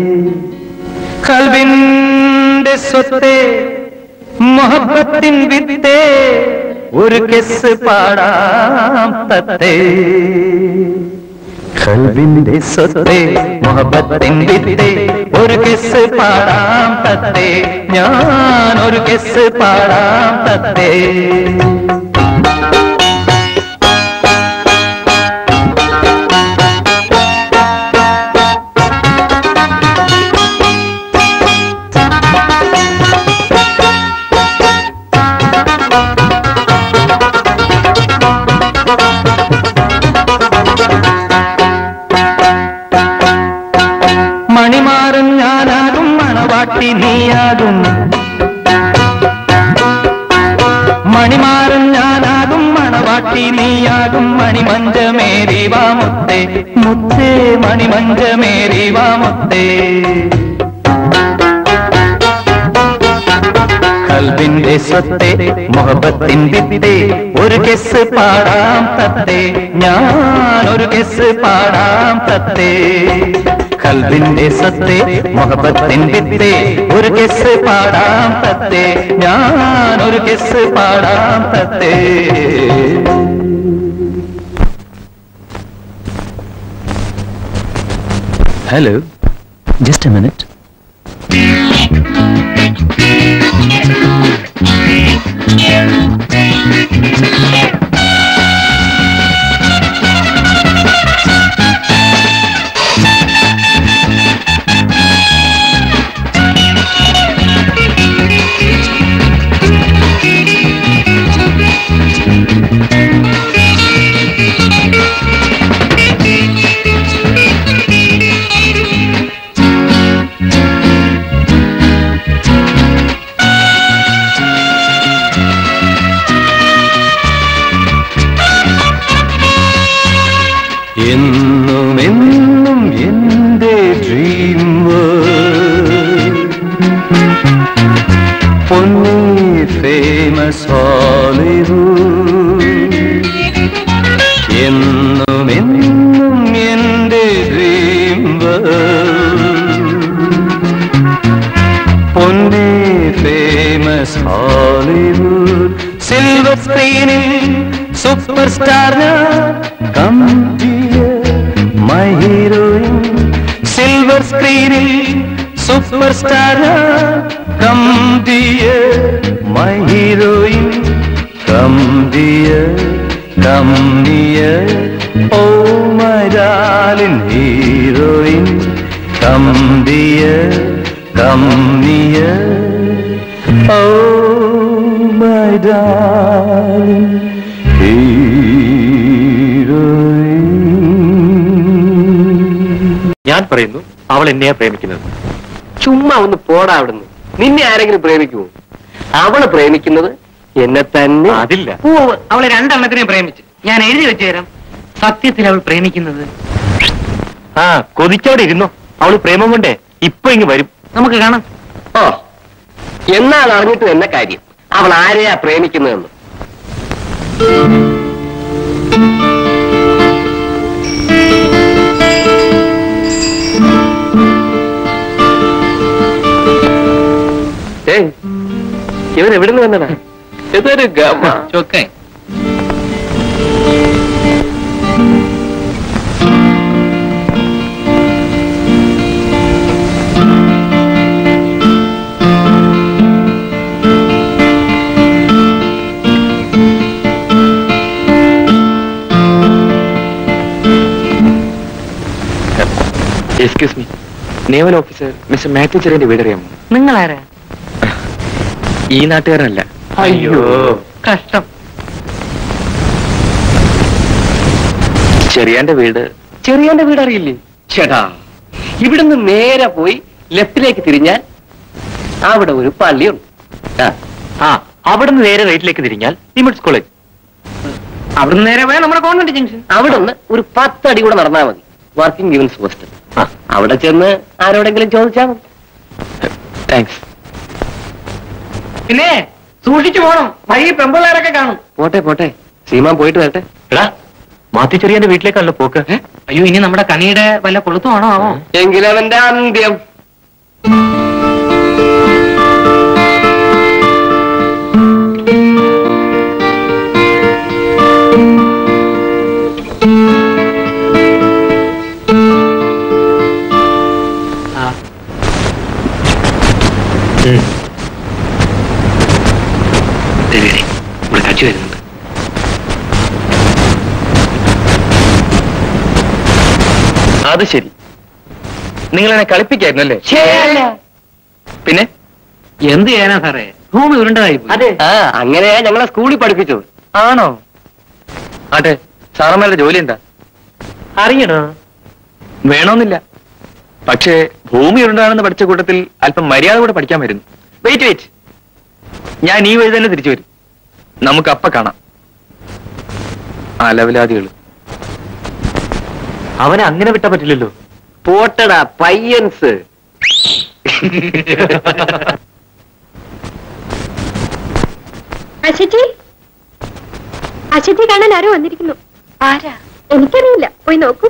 കൽവിന്റെ സ്വത്തെ മുഹബത്തിൻ വിത്തെ ഒരു കിസ് പാടാം തത്തേ കൽവിന്റെ സ്വത്തെ മുഹബത്തിൻ വിത്തെ ഒരു കിസ് പാടാം തത്തേ ഞാൻ ഒരു കിസ് പാടാം തത്തേ മണിമാറും ഞാനാകും മണവാട്ടി നീയാകും മണിമാറും ഞാനാകും മണവാട്ടി നീയാകും മണിമഞ്ചമേരി വാ മുത്തേ മുത്തേ മണിമഞ്ചമേരി വാ മുത്തേ കൽവിന്റെ സ്വത്തെ മുഹബത്തിൻ വിത്തെ ഒരു കെസ് പാടാം തത്തേ ഞാൻ ഒരു കെസ് പാടാം തത്തേ കൽവിന്റെ സ്വത്തെ മുഹബത്തിൻ വിത്തെ ഒരു കെസ് പാടാം തത്തേ ഞാൻ ഒരു കെസ് പാടാം തത്തേ ഹലോ ജസ്റ്റ് എ മിനിറ്റ് എന്നും എന്നും എന്റെ ഡ്രീം പൊന്നി ഫേമസ് ഹോളിവുഡ് എന്നും എന്നും എന്റെ ഡ്രീം പൊന്നി ഫേമസ് ഹോളിവുഡ് സിൽവർ സ്ക്രീനിൽ super star come my heroine silver സ്ക്രീനിൽ super star come my heroine come come oh my darling heroine come come oh my darling heroine ഞാൻ പറയുന്നു അവൾ എന്നെയാ പ്രേമിക്കുന്നത് ചുമ്മാ ഒന്ന് പോടാ അവിടുന്ന് നിന്നെ ആരെങ്കിലും പ്രേമിക്കുമോ അവള് പ്രേമിക്കുന്നത് എന്നെ തന്നെ അതില്ല ഓ അവളെ രണ്ടെണ്ണത്തിനെ പ്രേമിച്ചു ഞാൻ എഴുതി വെച്ചു തരാം സത്യത്തിൽ അവൾ പ്രേമിക്കുന്നത് ആ കൊതിച്ചവിടെ ഇരുന്നോ അവള് പ്രേമം കൊണ്ടേ ഇപ്പൊ ഇങ്ങ് വരും നമുക്ക് കാണാം ഓ എന്നാൽ അറിഞ്ഞിട്ട് തന്നെ കാര്യം അവൾ ആരെയാ പ്രേമിക്കുന്നതെന്ന് ഏയ് ഇവൻ എവിടെ നിന്ന് വന്നടാ ഇതൊരു ഗമ ചൊക്കെ excuse me naval officer mister Mathew ചെറിയന്റെ വീടറിയാമോ നിങ്ങൾ ആരാ ഈ നാട്ടുകാരനല്ല അയ്യോ കഷ്ടം ചെറിയാന്റെ വീട് ചെറിയാന്റെ വീട് അറിയില്ലേ ചേട്ടാ ഇവിടുന്ന് നേരെ പോയി ലെഫ്റ്റിലേക്ക് തിരിഞ്ഞാൽ അവിടെ ഒരു പള്ളിയുണ്ട് ആ, ആ അവിടുന്ന് നേരെ റൈറ്റിലേക്ക് തിരിഞ്ഞാൽ നിമിറ്റ്സ് കോളേജ് അവിടുന്ന് നേരെ പോയാൽ നമ്മുടെ കോൺവെന്റ് ജംഗ്ഷൻ അവിടുന്ന് ഒരു പത്തടി കൂടെ നടന്നാൽ മതി വർക്കിംഗ് വിമൻസ് ഹോസ്റ്റൽ ആ. അവിടെ ചെന്ന് ആരോടെങ്കിലും ചോദിച്ചാൽ മതി താങ്ക്സ് പിന്നെ സൂക്ഷിച്ചു പോണം വൈകി പെമ്പിള്ളേരൊക്കെ കാണും പോട്ടെ പോട്ടെ സീമാൻ പോയിട്ട് വരട്ടെ എടാ മാത്യു ചെറിയാന്റെ വീട്ടിലേക്കാണല്ലോ പോക്ക് ഏ? അയ്യോ ഇനി നമ്മുടെ കണിയുടെ വല്ല കൊളുത്തുവാണോ ആവോ എങ്കിലവന്റെ അന്ത്യം ദേ, ദേ, ദേ, ഇവിടെ കച്ചി വരുന്നുണ്ട് അത് ശരി നിങ്ങൾ എന്നെ കളിപ്പിക്കായിരുന്നു അല്ലേ പിന്നെ എന്ത് ചെയ്യാനാ സാറേ ഭൂമി ഉരുണ്ടതായി പോയി. അതെ ആ അങ്ങനെയാ ഞങ്ങളെ സ്കൂളിൽ പഠിപ്പിച്ചത് ആണോ ആട്ടെ സാറന്മാരുടെ ജോലി എന്താ അറിയണോ വേണമെന്നില്ല പക്ഷേ ഭൂമി ഉരുണ്ടാണെന്ന് പഠിച്ച കൂട്ടത്തിൽ അല്പം മര്യാദ കൂടെ പഠിക്കാൻ വരുന്നു വെയിറ്റ് വെയിറ്റ് ഞാൻ ഈ വഴി തന്നെ തിരിച്ചു വരും നമുക്ക് അപ്പ കാണാം അലവലാദികൾ അവനെ അങ്ങനെ വിട്ടാ പറ്റില്ലല്ലോ പോട്ടടാ പയ്യൻസ് അശജി അശജി കാണാൻ ആരോ വന്നിരിക്കുന്നു ആരാ എനിക്കറിയില്ല പോയി നോക്കൂ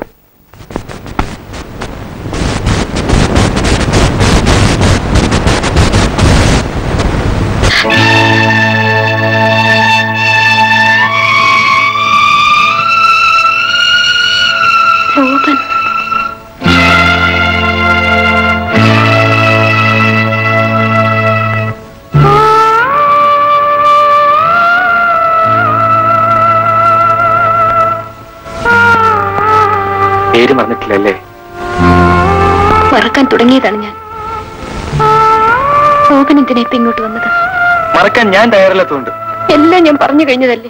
രൂപൻ പേര് മറന്നിട്ടില്ലല്ലേ മറക്കാൻ തുടങ്ങിയതാണ് ഞാൻ രൂപൻ എന്തിനാ ഇപ്പൊ ഇങ്ങോട്ട് വന്നത് മറക്കാൻ ഞാൻ തയ്യാറല്ലാത്തതുകൊണ്ട് എല്ലാം ഞാൻ പറഞ്ഞു കഴിഞ്ഞതല്ലേ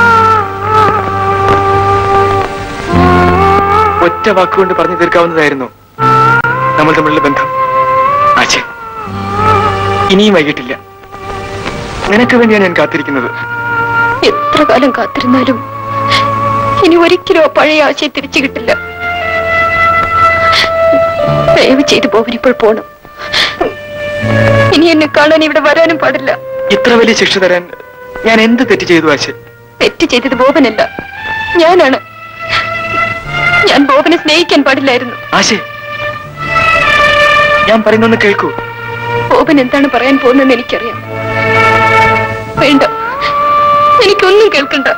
ഒറ്റ വാക്കുകൊണ്ട് പറഞ്ഞു തീർക്കാവുന്നതായിരുന്നു നമ്മൾ തമ്മിലുള്ള ബന്ധം ആച്ചെ ഇനിയും വൈകിട്ടില്ല നിനക്ക് വേണ്ടിയാണ് ഞാൻ കാത്തിരിക്കുന്നത് എത്ര കാലം കാത്തിരുന്നാലും ഇനി ഒരിക്കലും ആ പഴയ ആശയം തിരിച്ചു കിട്ടില്ല ദയവ് ചെയ്ത് പോവൻ ഇപ്പോൾ പോണം ഇനി എന്നെ കാണാൻ ഇവിടെ വരാനും പാടില്ല ഇത്ര വലിയ ശിക്ഷ തരാൻ ഞാൻ എന്ത് തെറ്റ് ചെയ്തു ആശെ തെറ്റ് ചെയ്തത് ബോബനല്ല ഞാനാണ് ഞാൻ ബോബനെ സ്നേഹിക്കാൻ പാടില്ലായിരുന്നു ആശെ ഞാൻ പറയുന്നൊന്ന് കേൾക്കൂ ബോബൻ എന്താണ് പറയാൻ പോകുന്നതെന്ന് എനിക്കറിയാം വേണ്ട എനിക്കൊന്നും കേൾക്കണ്ട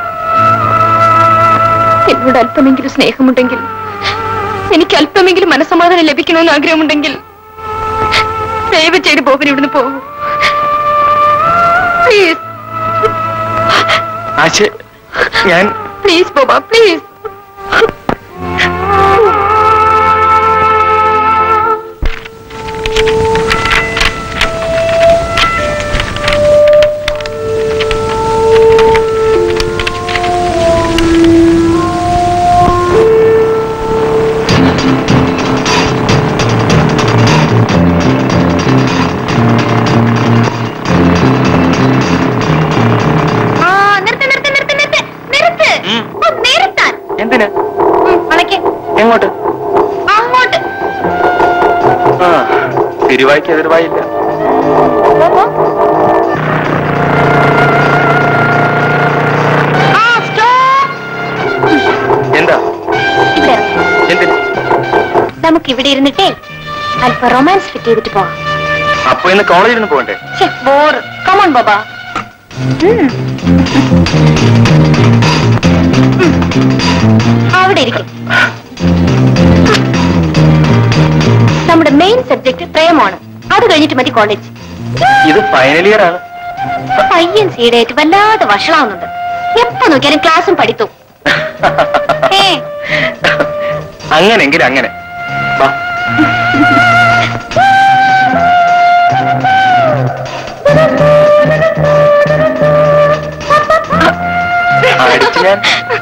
എന്നോട് അല്പമെങ്കിലും സ്നേഹമുണ്ടെങ്കിൽ എനിക്ക് അല്പമെങ്കിലും മനസ്സമാധാനം ലഭിക്കണമെന്ന് ആഗ്രഹമുണ്ടെങ്കിൽ ദയവ് ചെയ്ത് ബോബൻ ഇവിടുന്ന് പോകൂ പ്ലീസ് ആശെ ഞാൻ പ്ലീസ് ബോബ പ്ലീസ് തിരുവായ്ക്ക് എതിർവായില്ല എന്താ ഇവിടെ എന്തിന് നമുക്ക് ഇവിടെ ഇരുന്നിട്ടേ അല്പം റൊമാൻസ് ഫിറ്റ് ചെയ്തിട്ട് പോവാം അപ്പൊ ഇന്ന് കോളേജിൽ നിന്ന് പോകണ്ടേ ബോർ കമോൺ ബാബാ അവിടെ ഇരിക്കും നമ്മുടെ മെയിൻ സബ്ജക്ട് പ്രേമമാണ് അത് കഴിഞ്ഞിട്ട് മതി കോളേജ് ഇത് ഫൈനൽ ഇയർ ആണ് പയ്യൻ സീഡായിട്ട് വല്ലാതെ വഷളാവുന്നുണ്ട് എപ്പോ നോക്കിയാലും ക്ലാസ്സും പഠിത്തു ഏ അങ്ങനെങ്കിൽ അങ്ങനെ വാ. അടിച്ചു ഞാൻ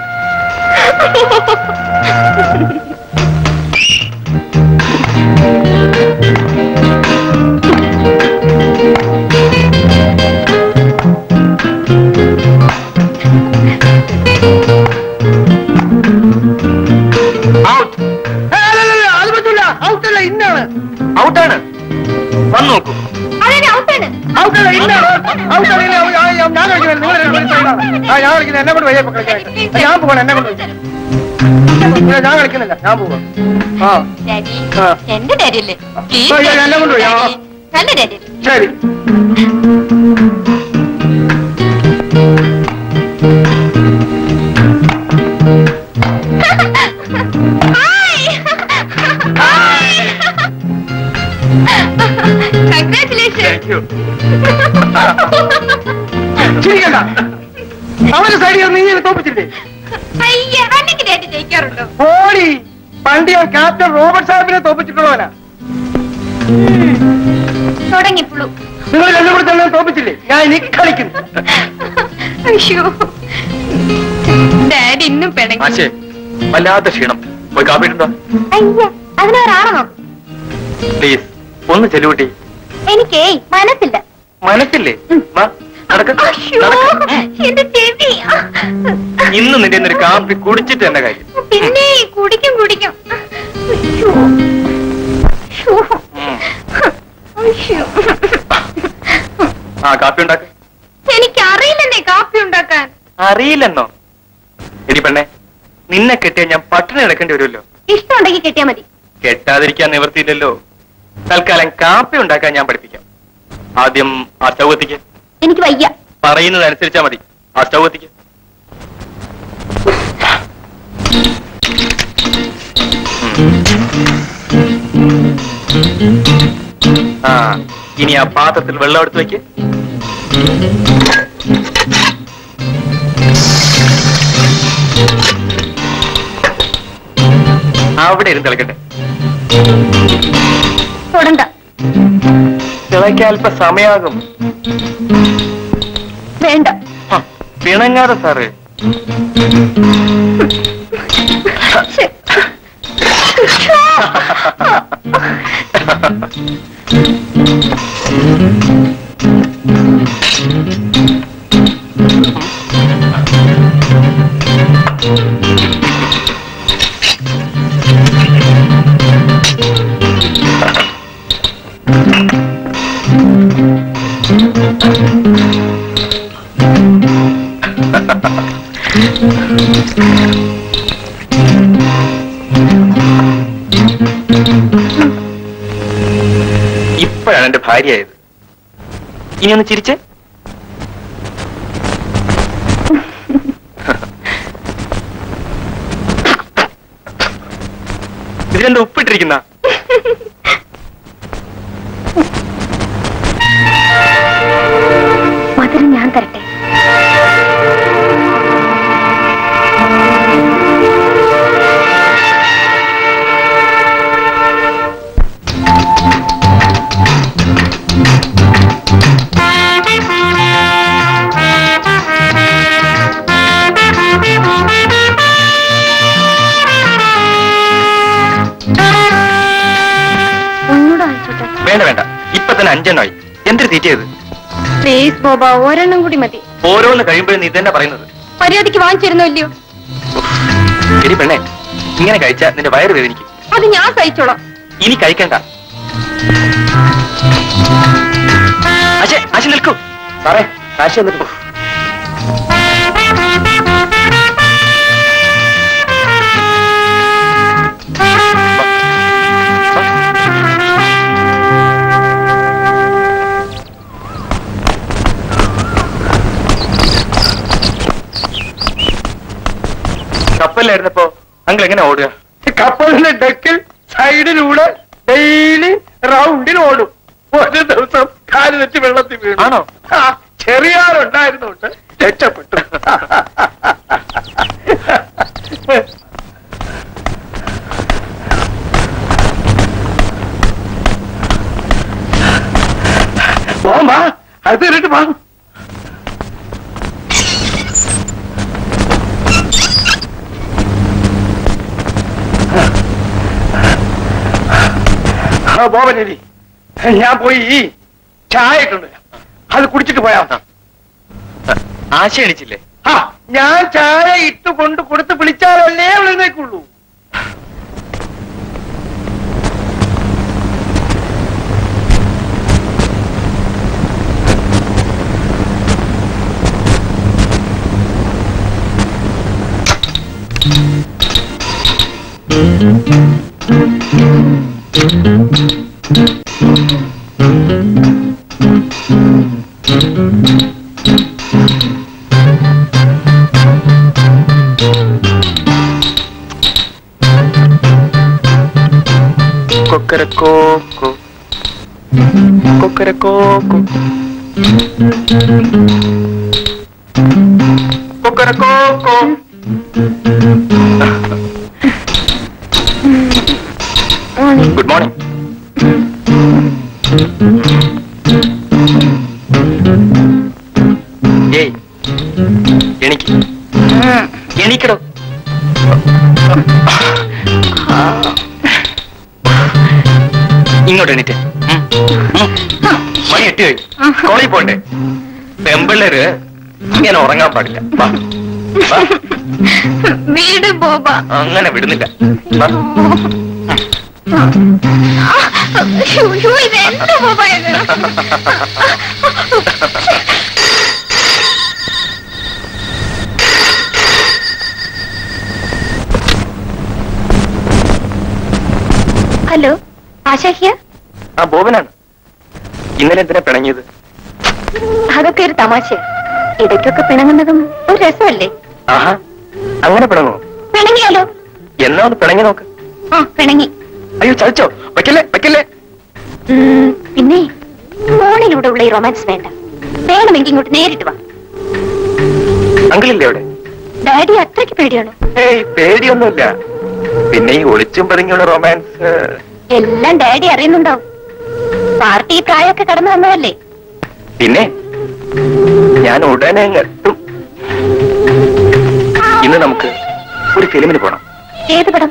ഔട്ട് അത് പറ്റില്ല ഔട്ടല്ല ഇന്നാണ് ഔട്ടാണ് വന്നു നോക്കൂ അതെ ഔട്ടാണ് ഔട്ടല്ല ഇന്നാണ് ഔട്ടല്ല ഇന്ന ഞാൻ കളിക്കുന്നത് നിങ്ങൾ കളിക്കുന്നത് ആ ഞാൻ കളിക്കുന്നത് എന്നെ കൊണ്ട് വയ്യ കളിക്കാൻ ഞാൻ പോകണം എന്നെ കൊണ്ട് വയ്യ. ഇല്ല, ഞാൻ കളിക്കുന്നില്ല ഞാൻ പോവാ ആ ഡാഡി ആ. എന്റെ ഡാഡി അല്ലേ ആ, ഞാൻ- എന്നെ കൊണ്ടുപോയി, ആ. നല്ല ഡാഡി ശരി കൺഗ്രാറ്റുലേഷൻ ചിരിക്കണ്ട അവന്റെ സൈഡിൽ നീ എന്നെ തോപ്പിച്ചില്ലേ അയ്യ അല്ലെങ്കിൽ ഡാഡി ജയിക്കാറുണ്ടോ ഓടി പണ്ട് ഞാൻ ക്യാപ്റ്റൻ റോബർട്ട് സാഹിബിനെ തോപ്പിച്ചിട്ടുള്ളവനാ തുടങ്ങിപ്പുള്ളൂ നിങ്ങൾ എന്നെ കൂടെ തന്നെ തോപ്പിച്ചില്ലേ ഞാൻ ഇനി കളിക്കുന്നു അയ്യോ ഡാഡി ഇന്നും പിണങ്ങി ആശേ വല്ലാത്ത ക്ഷീണം പോയി കാപ്പി ഇട്ടുണ്ടോ അയ്യ അതിനൊരാളെ നോക്കും പ്ലീസ് ഒന്ന് ചെല്ലുകൂട്ടി എനിക്കേ മനസ്സില്ല മനസ്സില്ലേ വാ നടക്ക് അയ്യോ നടക്ക് എന്റെ ചെവി ഇന്ന് നിന്റെ ഒരു കാപ്പി കുടിച്ചിട്ട് എന്റെ കാര്യം പിന്നെ കുടിക്കും കുടിക്കും അയ്യോ അയ്യോ. ഉം. അയ്യോ. ആ കാപ്പി ഉണ്ടാക്ക എനിക്കറിയില്ലെന്നേ കാപ്പി ഉണ്ടാക്കാൻ അറിയില്ലെന്നോ എടി പെണ്ണെ നിന്നെ കെട്ടിയ ഞാൻ പട്ടിണി കിടക്കേണ്ടി വരുമല്ലോ ഇഷ്ടമുണ്ടെങ്കിൽ കെട്ടിയാ മതി കെട്ടാതിരിക്കാൻ നിവർത്തിയില്ലല്ലോ തൽക്കാലം കാപ്പി ഉണ്ടാക്കാൻ ഞാൻ പഠിപ്പിക്കാം ആദ്യം ആ സ്റ്റൗ കത്തിക്ക് എനിക്ക് വയ്യ പറയുന്നത് അനുസരിച്ചാ മതി ആ സ്റ്റൗ കത്തിക്ക് ആ ഇനി ആ പാത്രത്തിൽ വെള്ളം എടുത്ത് വെക്ക് അവിടെ ഇരുന്ന് തിളക്കട്ടെ തൊടണ്ട തിളയ്ക്കാൻ അല്പ സമയാകും വേണ്ട ഹ, പിണങ്ങാതെ സാറ് ശ്ശെ. ഇപ്പോഴാണ് എന്റെ ഭാര്യയായത് ഇനി ഒന്ന് ചിരിച്ചേ ഇതിലെന്താ ഉപ്പിട്ടിരിക്കുന്ന മധുരം ഞാൻ തരട്ടെ ഒന്നുകൂടെ വാങ്ങിച്ചോട്ടെ വേണ്ട വേണ്ട ഇപ്പൊ തന്നെ അഞ്ചെണ്ണമായി എന്തൊരു തീറ്റ ചെയ്ത് പ്ലീസ് ബോബ ഒരെണ്ണം കൂടി മതി ഓരോന്ന് കഴിയുമ്പോഴും നീ തന്നെ പറയുന്നത് മര്യാദയ്ക്ക് വാങ്ങിച്ചിരുന്നോ ഇല്ലയോ എടി പെണ്ണെ ഇങ്ങനെ കഴിച്ചാ നിന്റെ വയറ് വേദനിക്കും അത് ഞാൻ സഹിച്ചോളാം ഇനി കഴിക്കണ്ട അശേ ആശ നിൽക്കൂ സാറേ കാശ് എന്നിട്ട് കപ്പലിലായിരുന്നപ്പോ അങ്കിൾ എങ്ങനെ ഓടുക കപ്പലിന്റെ ഡെക്കിൽ സൈഡിലൂടെ ഡെയിലി റൗണ്ടിൽ ഓടും ഒരു ദിവസം കാല് തെറ്റി വെള്ളത്തിൽ വീണു ആണോ? ആ, ചെറിയാറുണ്ടായിരുന്നുണ്ട് രക്ഷപ്പെട്ടു പോവാ അത് തീരിട്ട് വാ ആ ബോബനേരി ഞാൻ പോയി ഈ ചായ ഇട്ടുണ്ട് അത് കുടിച്ചിട്ട് പോയാ ആശ എണിച്ചില്ലേ ആ ഞാൻ ചായ ഇട്ട് കൊണ്ട് കൊടുത്ത് വിളിച്ചാലല്ലേ വിളിനേക്കുള്ളൂ കൊക്കരക്കോക്കോ കൊക്കരക്കോക്കോ കൊക്കരക്കോക്കോ ഗുഡ് മോർണിംഗ് ഏയ് എണിക്ക് എണീക്കടോ ഇങ്ങോട്ട് എണീറ്റ് ഉം. ഉം. മണി എട്ടി കഴിഞ്ഞു കോളേജിൽ പോണ്ടേ പെമ്പിള്ളേര് ഇങ്ങനെ ഉറങ്ങാൻ പാടില്ല വാ. വാ. വീട് ബോബ അങ്ങനെ വിടുന്നില്ല വാ. ഇതെന്താ ബോബ ഇത് ഹലോ ആശാ ഹിയർ ആ ബോബനാണ് ഇന്നലെ എന്തിനാ പിണങ്ങിയത് അതൊക്കെ ഒരു തമാശ ഇടയ്ക്കൊക്കെ പിണങ്ങുന്നതും ഒരു രസമല്ലേ ആഹാ അങ്ങനെ പിണങ്ങോ പിണങ്ങിയാലോ എന്നാ ഒന്ന് പിണങ്ങി നോക്ക് ആ പിണങ്ങി അയ്യോ ചതിച്ചോ വെക്കല്ലേ വെക്കല്ലേ ഉം, പിന്നെ ഫോണിലൂടെ ഉള്ള ഈ റൊമാൻസ് വേണ്ട വേണമെങ്കിൽ ഇങ്ങോട്ട് നേരിട്ട് വാ അങ്കിളില്ലേ അവിടെ ഡാഡി അത്രയ്ക്ക് പേടിയാണോ ഏയ് പേടിയൊന്നുമില്ല പിന്നെ ഈ ഒളിച്ചും പതുങ്ങിയുള്ള റൊമാൻസ് എല്ലാം ഡാഡി അറിയുന്നുണ്ടാവും പാർട്ടി ഈ പ്രായമൊക്കെ കടന്നു വന്നതല്ലേ പിന്നെ ഞാൻ ഉടനെ അങ്ങ് എത്തും ഇന്ന് നമുക്ക് ഒരു ഫിലിമിന് പോണം ഏത് പടം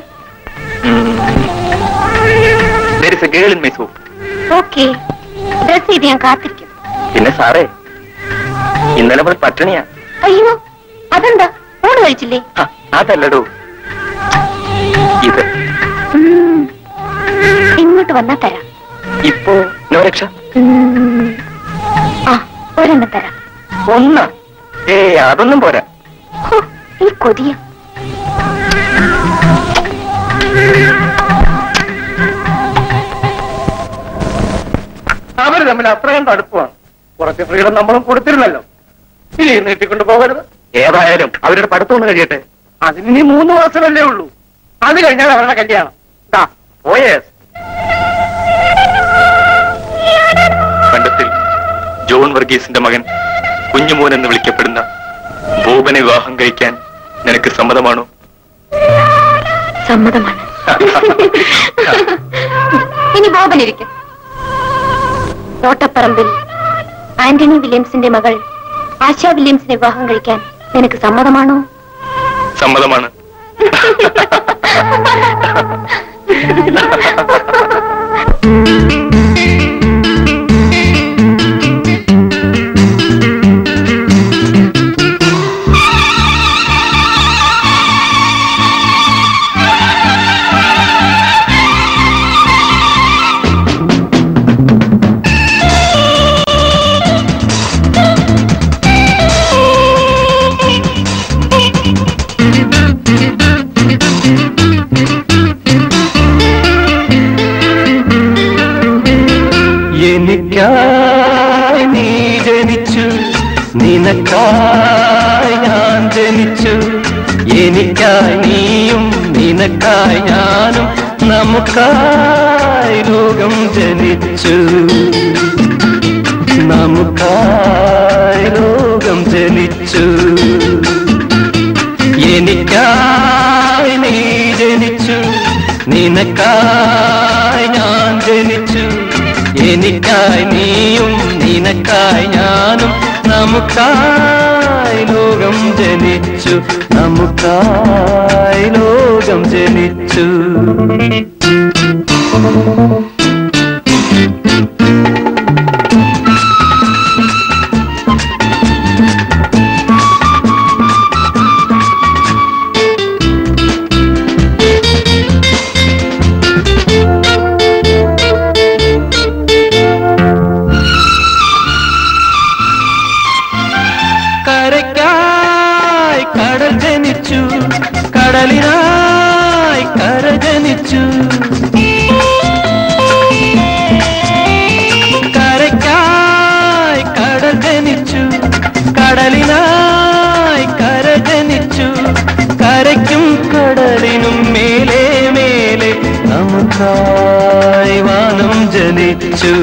There is a girl in my soup. Okay dress ചെയ്ത് ഞാൻ കാത്തിരിക്കും പിന്നെ സാറേ ഇന്നലെ അവൾ പട്ടിണിയാ അയ്യോ അതെന്താ ഊണ് കഴിച്ചില്ലേ ഹ, അതല്ലടോ ഇത് ഉം, ഇങ്ങോട്ട് വന്നാ തരാം ഇപ്പോ നോ രക്ഷ ഉം, ആ ഒരെണ്ണം തരാം ഒന്ന ഏ അതൊന്നും പോരാ ഹോ, ഈ കൊതിയ അവര് തമ്മിൽ അത്രയും അടുപ്പമാണ് കുറച്ച് ഫ്രീഡം നമ്മളും കൊടുത്തിരുന്നല്ലോ ഇനി നീട്ടിക്കൊണ്ട് പോകരുത് ഏതായാലും അവരുടെ പഠിത്തം ഒന്ന് കഴിയട്ടെ അതിന് ഇനി മൂന്ന് മാസമല്ലേ ഉള്ളൂ അത് കഴിഞ്ഞാൽ അവരുടെ കല്യാണം ദാ, ഓയേസ് കണ്ടത്തിൽ ജോൺ വർഗീസിന്റെ മകൻ കുഞ്ഞുമോൻ എന്ന് വിളിക്കപ്പെടുന്ന ബോബനെ വിവാഹം കഴിക്കാൻ നിനക്ക് സമ്മതമാണോ സമ്മതമാണ് ഇനി ബോബനിരിക്കും തോട്ടപ്പറമ്പിൽ ആന്റണി വില്യംസിന്റെ മകൾ ആശ വില്യംസിനെ വിവാഹം കഴിക്കാൻ നിനക്ക് സമ്മതമാണോ സമ്മതമാണ് എനിക്കായി നീയും നിനക്കായി ഞാനും നമുക്കായി ലോകം ജനിച്ചു നമുക്കായി ലോകം ജനിച്ചു എനിക്കായി നീ ജനിച്ചു നിനക്കായി ഞാൻ ജനിച്ചു എനിക്കായി നീയും നിനക്കായി ഞാനും നമുക്കായി ലോകം ജനിച്ചു നമുക്കായി ലോകം ജനിച്ചു കരയ്ക്കായി കടൽ ജനിച്ചു കടലിനായി കര ജനിച്ചു കരയ്ക്കായി കടൽ ജനിച്ചു കടലിനായി കര ജനിച്ചു കരയ്ക്കും കടലിനും മേലെ മേലെ നമുക്കായി വാനം ജനിച്ചു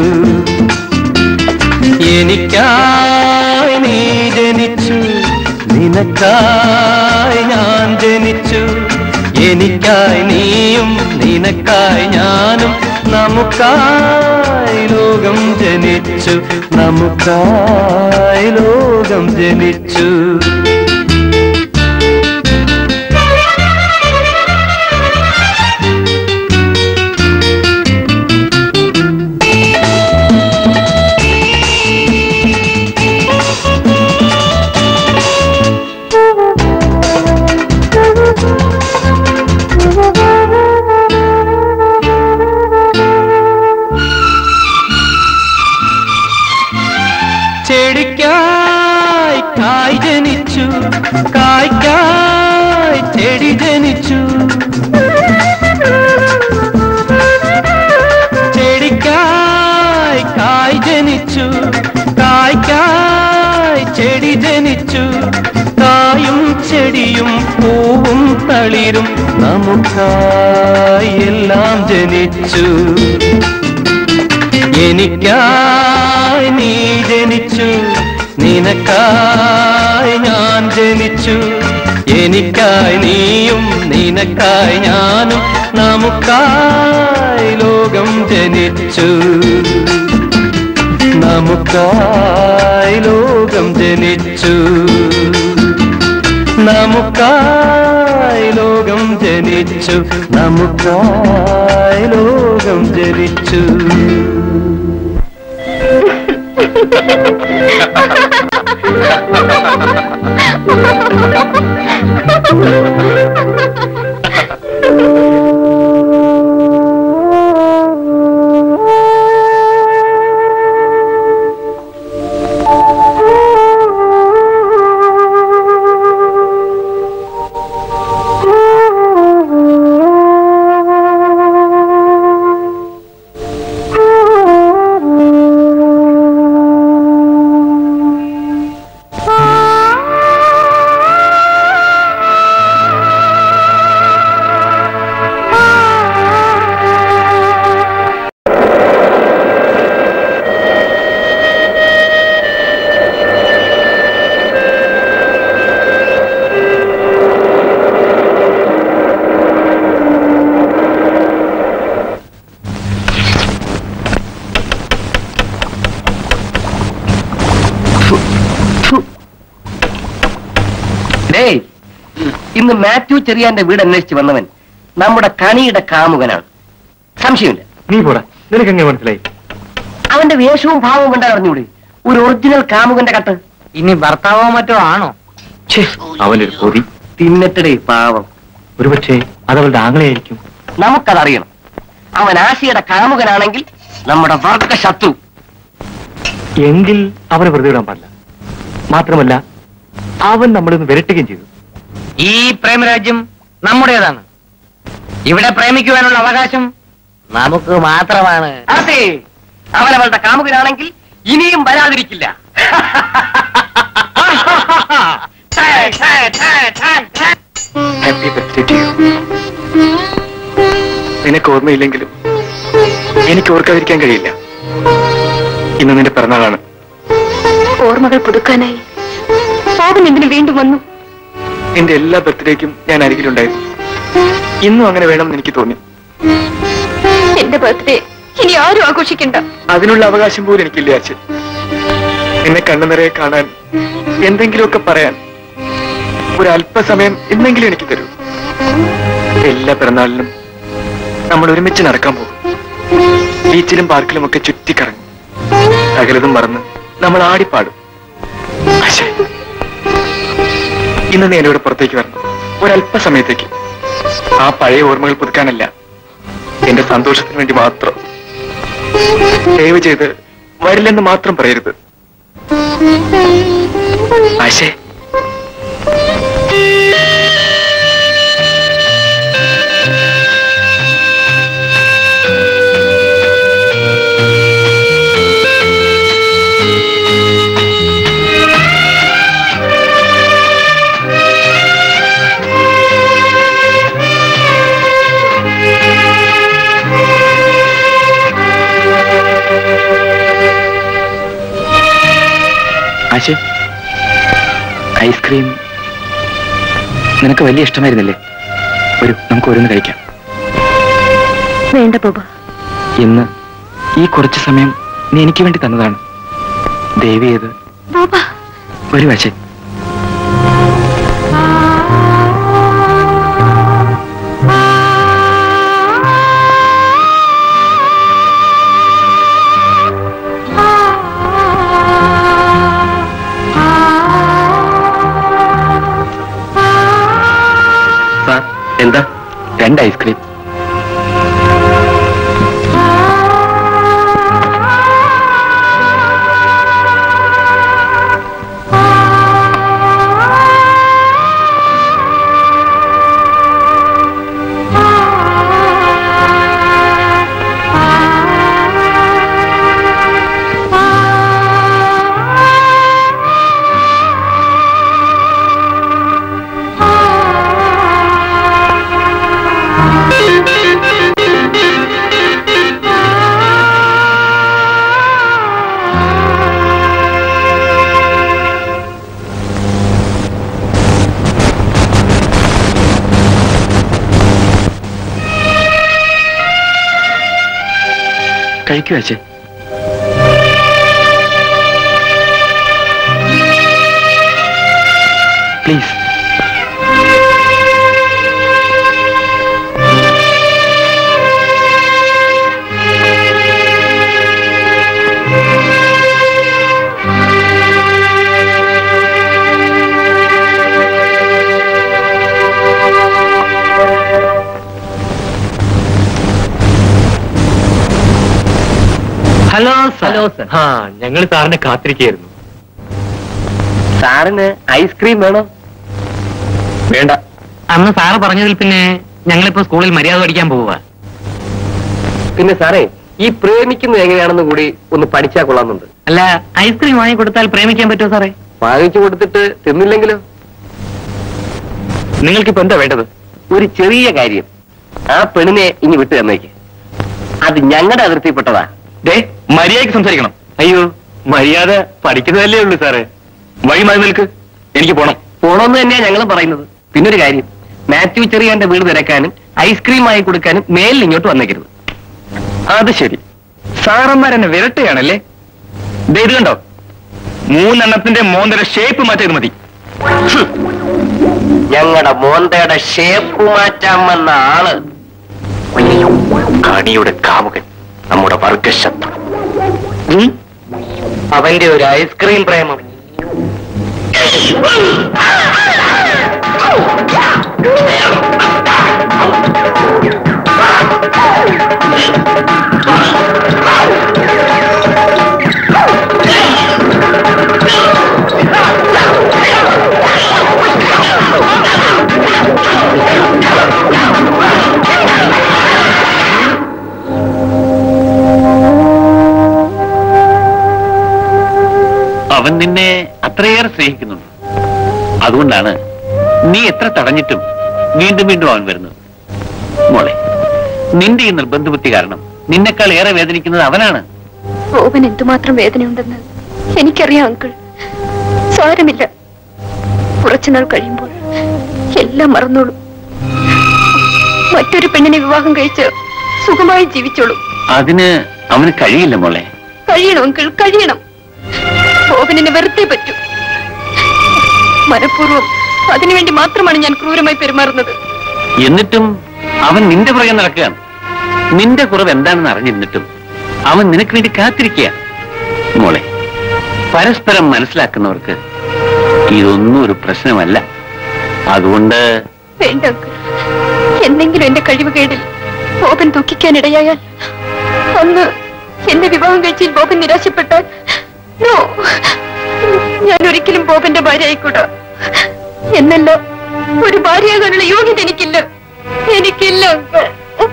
എനിക്കായി നീ ജനിച്ചു നിനക്കായി ഞാൻ ജനിച്ചു എനിക്കായി നീയും നിനക്കായി ഞാനും നമുക്കായി ലോകം ജനിച്ചു നമുക്കായി ലോകം ജനിച്ചു ചെടിക്കായി കായ് ജനിച്ചു കായ്ക്കായി ചെടി ജനിച്ചു ചെടിക്കായി കായ് ജനിച്ചു കായ്ക്കായി ചെടി ജനിച്ചു കായും ചെടിയും പൂവും തളിരും നമുക്കായി എല്ലാം ജനിച്ചു എനിക്കായി നീ ജനിച്ചു നിനക്കായി ഞാൻ ജനിച്ചു എനിക്കായി നീയും നിനക്കായി ഞാനും നമുക്കായി ലോകം ജനിച്ചു നമുക്കായി ലോകം ജനിച്ചു നമുക്കായി ലോകം ജനിച്ചു നമുക്കായി ലോകം ജനിച്ചു ഡേയ് ഇന്ന് മാത്യു ചെറിയാന്റെ വീട് അന്വേഷിച്ച് വന്നവൻ നമ്മുടെ കണിയുടെ കാമുകനാണ് സംശയമില്ല നീ പോടാ നിനക്ക് എങ്ങനെ മനസ്സിലായി അവന്റെ വേഷവും ഭാവവും കണ്ടാൽ അറിഞ്ഞൂടെ ഒരു ഒറിജിനൽ കാമുകന്റെ കട്ട് ഇനി ഭർത്താവോ മറ്റോ ആണോ ഛേ, അവനൊരു പൊതി തിന്നട്ടടേ പാവം ഒരുപക്ഷെ അതവളുടെ ആങ്ങളെയായിരിക്കും നമുക്കതറിയണം അവൻ ആശയുടെ കാമുകനാണെങ്കിൽ നമ്മുടെ വർഗ ശത്രു എങ്കിൽ അവനെ വെറുതെ വിടാൻ പാടില്ല മാത്രമല്ല അവൻ നമ്മളിന്ന് വിരട്ടുകയും ചെയ്തു ഈ പ്രേമരാജ്യം നമ്മുടേതാണ് ഇവിടെ പ്രേമിക്കുവാനുള്ള അവകാശം നമുക്ക് മാത്രമാണ് അതെ അവൻ അവളുടെ കാമുകനാണെങ്കിൽ ഇനിയും വരാതിരിക്കില്ല ഹാപ്പി നിനക്ക് ഓർമ്മയില്ലെങ്കിലും എനിക്ക് ഓർക്കാതിരിക്കാൻ കഴിയില്ല ഇന്ന് നിന്റെ പിറന്നാളാണ് ഓർമ്മകൾ പുതുക്കാനായി പാപൻ എന്തിനു വീണ്ടും വന്നു എന്റെ എല്ലാ ബർത്ത്ഡേക്കും ഞാൻ അരികിലുണ്ടായിരുന്നു ഇന്നും അങ്ങനെ വേണമെന്ന് എനിക്ക് തോന്നി എന്റെ ബർത്ത്ഡേ ഇനി ആരും ആഘോഷിക്കണ്ട അതിനുള്ള അവകാശം പോലും എനിക്കില്ല അച്ഛൻ നിന്നെ കണ്ണു നിറയെ കാണാൻ എന്തെങ്കിലുമൊക്കെ പറയാൻ ഒരു അല്പസമയം എന്തെങ്കിലും എനിക്ക് തരൂ എല്ലാ പിറന്നാളിനും നമ്മൾ ഒരുമിച്ച് നടക്കാൻ പോകും ബീച്ചിലും പാർക്കിലും ഒക്കെ ചുറ്റിക്കറങ്ങും സകലതും മറന്ന് നമ്മൾ ആടിപ്പാടും പക്ഷേ ഇന്ന് നീ എന്നോട് പുറത്തേക്ക് വരണം ഒരല്പസമയത്തേക്ക് ആ പഴയ ഓർമ്മകൾ പുതുക്കാനല്ല എന്റെ സന്തോഷത്തിന് വേണ്ടി മാത്രം ദയവ് ചെയ്ത് വരില്ലെന്ന് മാത്രം പറയരുത് ആശേ ആശേ ഐസ്ക്രീം നിനക്ക് വലിയ ഇഷ്ടമായിരുന്നില്ലേ ഒരു നമുക്ക് ഓരോന്ന് കഴിക്കാം വേണ്ട ബോബ ഇന്ന് ഈ കുറച്ച് സമയം നീ എനിക്ക് വേണ്ടി തന്നതാണ് ദേവി ഏത് ബോബ ഒരു വശേ സാർ എന്താ രണ്ട് ഐസ്ക്രീം കഴിക്കൂ അച്ഛേ പ്ലീസ് ഹലോ ഹലോ സർ ആ ഞങ്ങൾ സാറിനെ കാത്തിരിക്കുകയായിരുന്നു സാറിന് ഐസ്ക്രീം വേണോ വേണ്ട അന്ന് സാറ് പറഞ്ഞതിൽ പിന്നെ ഞങ്ങളിപ്പോ സ്കൂളിൽ മര്യാദ പഠിക്കാൻ പോവുക പിന്നെ സാറേ ഈ പ്രേമിക്കുന്നത് എങ്ങനെയാണെന്ന് കൂടി ഒന്ന് പഠിച്ചാൽ കൊള്ളാമെന്നുണ്ട് അല്ല ഐസ്ക്രീം വാങ്ങി കൊടുത്താൽ പ്രേമിക്കാൻ പറ്റുമോ സാറേ വാങ്ങിച്ചു കൊടുത്തിട്ട് തിന്നില്ലെങ്കിലോ നിങ്ങൾക്കിപ്പോ എന്താ വേണ്ടത് ഒരു ചെറിയ കാര്യം ആ പെണ്ണിനെ ഇനി വിട്ടു തന്നേക്ക് അത് ഞങ്ങളുടെ അതിർത്തിപ്പെട്ടതാ ദേ മര്യാദയ്ക്ക് സംസാരിക്കണം അയ്യോ മര്യാദ പഠിക്കുന്നതല്ലേ ഉള്ളൂ സാറേ വഴി മാറി നിൽക്ക് എനിക്ക് പോണം പോണമെന്ന് തന്നെയാ ഞങ്ങൾ പറയുന്നത് പിന്നൊരു കാര്യം മാത്യു ചെറിയാന്റെ വീട് തിരക്കാനും ഐസ്ക്രീം വാങ്ങി കൊടുക്കാനും മേലിൽ ഇങ്ങോട്ട് വന്നേക്കരുത് അത് ശരി സാറന്മാരെന്നെ വിരട്ടുകയാണല്ലേ ദേ ഇത് കണ്ടോ മൂന്നെണ്ണത്തിന്റെ മോന്തര ഷേപ്പ് മാറ്റിയത് മതി ഞങ്ങളുടെ മോന്തയുടെ ഷേപ്പ് മാറ്റാൻ വന്ന ആള് കണിയുടെ കാമുകൻ നമ്മുടെ വർഗശത്രു ഉം? അവന്റെ ഒരു ഐസ്ക്രീം പ്രേമം അവൻ നിന്നെ അത്രയേറെ സ്നേഹിക്കുന്നുണ്ട് അതുകൊണ്ടാണ് നീ എത്ര തടഞ്ഞിട്ടും വീണ്ടും വീണ്ടും അവൻ വരുന്നത് മോളെ നിന്റെ ഈ നിർബന്ധബുദ്ധി കാരണം നിന്നെക്കാൾ ഏറെ വേദനിക്കുന്നത് അവനാണ് ബോബൻ എന്തുമാത്രം വേദനയുണ്ടെന്ന് എനിക്കറിയാം അങ്കിൾ സാരമില്ല കുറച്ചുനാൾ കഴിയുമ്പോൾ എല്ലാം മറന്നോളൂ മറ്റൊരു പെണ്ണിനെ വിവാഹം കഴിച്ച് സുഖമായി ജീവിച്ചോളൂ അതിന് അവന് കഴിയില്ല മോളെ കഴിയണം അങ്കിൾ കഴിയണം ബോബനിനെ വെറുതെ പറ്റൂ മനഃപൂർവ്വം അതിനുവേണ്ടി മാത്രമാണ് ഞാൻ ക്രൂരമായി പെരുമാറുന്നത് എന്നിട്ടും അവൻ നിന്റെ പുറകെ നടക്കുകയാണ് നിന്റെ കുറവ് എന്താണെന്ന് അറിഞ്ഞിരുന്നിട്ടും അവൻ നിനക്ക് വേണ്ടി കാത്തിരിക്കുക മോളെ പരസ്പരം മനസ്സിലാക്കുന്നവർക്ക് ഇതൊന്നും ഒരു പ്രശ്നമല്ല അതുകൊണ്ട് വേണ്ട അങ്കിൾ എന്തെങ്കിലും എന്റെ കഴിവുകേടിൽ ബോബൻ ദുഃഖിക്കാനിടയായാൽ അന്ന് എന്നെ വിവാഹം കഴിച്ചിൽ ബോബൻ നിരാശപ്പെട്ടാൽ നോ ഞാൻ ഒരിക്കലും ബോബന്റെ ഭാര്യ ആയിക്കൂടാ എന്നല്ല ഒരു ഭാര്യയാകാനുള്ള യോഗ്യത എനിക്കില്ല എനിക്കില്ല അങ്കിൾ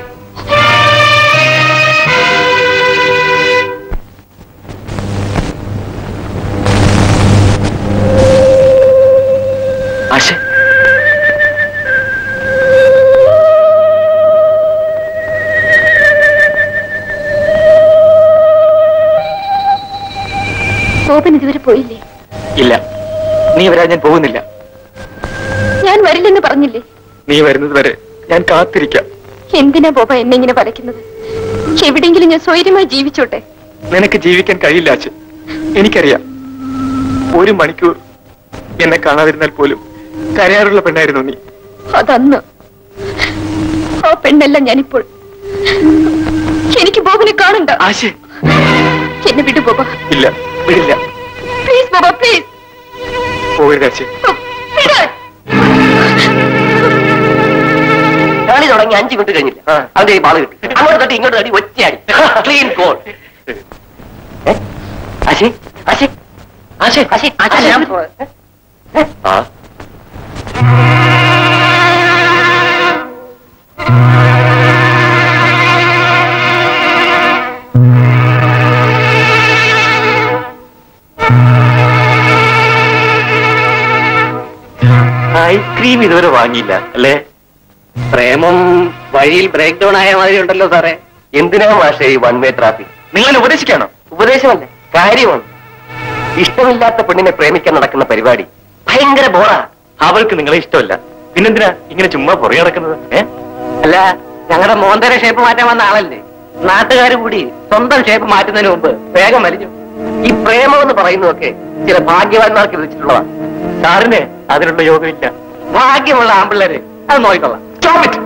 ആശ ബോബൻ ഇതുവരെ പോയില്ലേ ഇല്ല നീ വരാൻ ഞാൻ പോകുന്നില്ല ഞാൻ വരില്ലെന്ന് പറഞ്ഞില്ലേ നീ വരുന്നത് വരെ ഞാൻ കാത്തിരിക്കാം എന്തിനാ ബോബ എന്നെ ഇങ്ങനെ വലയ്ക്കുന്നത് എവിടെങ്കിലും ഞാൻ സ്വൈര്യമായി ജീവിച്ചോട്ടെ നിനക്ക് ജീവിക്കാൻ കഴിയില്ല അച്ഛൻ എനിക്കറിയാം ഒരു മണിക്കൂർ എന്നെ കാണാതിരുന്നാൽ പോലും കരയാറുള്ള പെണ്ണായിരുന്നു നീ അതന്ന് ആ പെണ്ണല്ല ഞാനിപ്പോൾ എനിക്ക് ബോബനെ കാണണ്ട ആശ എന്നെ വിടു ബോബ ഇല്ല വിടില്ല പ്ലീസ് ബോബ പ്ലീസ് പോകരുത് അച്ഛൻ വിടാൻ കളി തുടങ്ങി അഞ്ച് മിനിറ്റ് കഴിഞ്ഞില്ല ആ. അവന്റെ ഈ ബാള് കിട്ടി അങ്ങോട്ട് തട്ടി ഇങ്ങോട്ട് തട്ടി ഒറ്റയാടി ക്ലീൻ ഗോൾ ആശി ആശി ആശി ആശി ആശി ഞാൻ പോ- ഏ? ആ ഐസ്ക്രീം ഇതുവരെ വാങ്ങിയില്ല അല്ലേ പ്രേമം വഴിയിൽ ബ്രേക്ക് ഡൗൺ ആയ മാതിരി ഉണ്ടല്ലോ സാറേ എന്തിനാ മാഷേ ഈ വൺ വേ ട്രാഫിക് നിങ്ങൾ എന്നെ ഉപദേശിക്കാണോ ഉപദേശമല്ല കാര്യമാണ് ഇഷ്ടമില്ലാത്ത പെണ്ണിനെ പ്രേമിക്കാൻ നടക്കുന്ന പരിപാടി ഭയങ്കര ബോറാ അവൾക്ക് നിങ്ങളെ ഇഷ്ടമല്ല പിന്നെന്തിനാ ഇങ്ങനെ ചുമ്മാ പുറകെ നടക്കുന്നത് ഏ അല്ല ഞങ്ങളുടെ മോന്തര ഷേപ്പ് മാറ്റാൻ വന്ന ആളല്ലേ നാട്ടുകാർ കൂടി സ്വന്തം ഷേപ്പ് മാറ്റുന്നതിന് മുമ്പ് വേഗം വലിഞ്ഞു ഈ പ്രേമം എന്ന് പറയുന്നതൊക്കെ ചില ഭാഗ്യവാന്മാർക്ക് വിധിച്ചിട്ടുള്ളതാ സാറിന് അതിനുള്ള യോഗമില്ല ഭാഗ്യമുള്ള ആമ്പിള്ളേര് അത് നോക്കിക്കൊള്ളാം Stop it.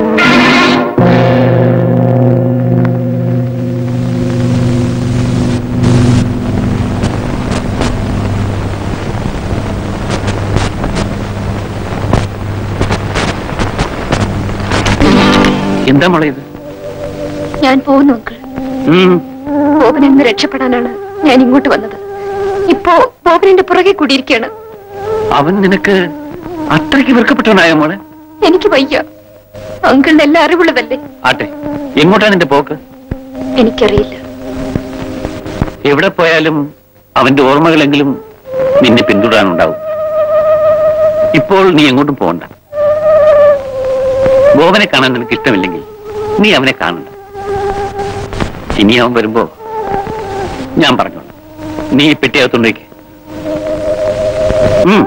എന്താ മോളെ ഇത് ഞാൻ പോകുന്നു അങ്കിൾ ഉം. ബോബനിൽ നിന്ന് രക്ഷപ്പെടാനാണ് ഞാൻ ഇങ്ങോട്ട് വന്നത് ഇപ്പോ ബോബനിന്റെ പുറകെ കൂടിയിരിക്കുകയാണ് അവൻ നിനക്ക് അത്രയ്ക്ക് വെറുക്കപ്പെട്ടവനായ മോളെ എനിക്ക് വയ്യ അങ്കിളിന് എല്ലാം അറിവുള്ളതല്ലേ ആട്ടെ എങ്ങോട്ടാണ് നിന്റെ പോക്ക് എനിക്കറിയില്ല എവിടെ പോയാലും അവന്റെ ഓർമ്മകളെങ്കിലും നിന്നെ പിന്തുടരാനുണ്ടാവും ഇപ്പോൾ നീ എങ്ങോട്ടും പോകണ്ട ബോബനെ കാണാൻ നിനക്ക് ഇഷ്ടമില്ലെങ്കിൽ നീ അവനെ കാണണ്ട ഇനി അവൻ വരുമ്പോ ഞാൻ പറഞ്ഞോളാം നീ ഈ പെട്ടിയകത്തുണ്ടേക്ക് ഉം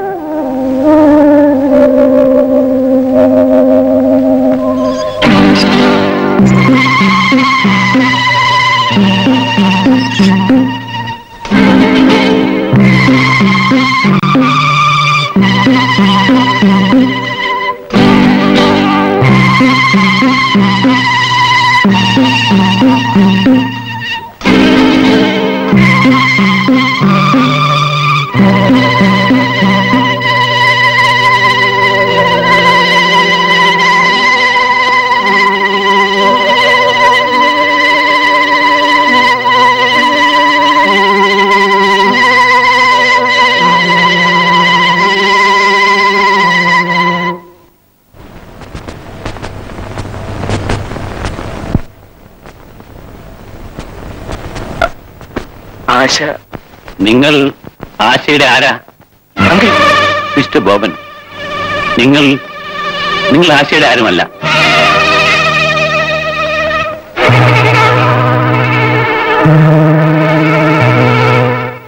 ആശ നിങ്ങൾ ആശയുടെ ആരാ അങ്കിൾ മിസ്റ്റർ ബോബൻ നിങ്ങൾ നിങ്ങൾ ആശയുടെ ആരുമല്ല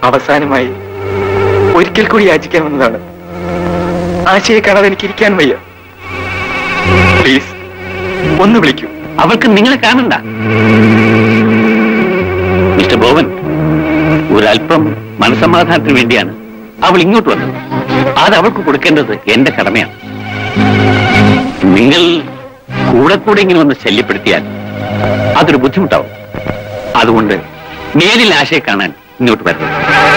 അവസാനമായി ഒരിക്കൽ കൂടി യാചിക്കാൻ വന്നതാണ് ആശയെ കാണാതെ എനിക്ക് ഇരിക്കാൻ വയ്യ പ്ലീസ് ഒന്ന് വിളിക്കൂ അവൾക്ക് നിങ്ങളെ കാണണ്ട മിസ്റ്റർ ബോവൻ ഒരല്പം മനസമാധാനത്തിന് വേണ്ടിയാണ് അവൾ ഇങ്ങോട്ട് വന്നത് അത് അവൾക്ക് കൊടുക്കേണ്ടത് എന്റെ കടമയാണ് നിങ്ങൾ കൂടെ കൂടെ ഇങ്ങനെ വന്ന് ശല്യപ്പെടുത്തിയാൽ അതൊരു ബുദ്ധിമുട്ടാവും അതുകൊണ്ട് നേരിൽ ആശയെ കാണാൻ ഇങ്ങോട്ട് വരണം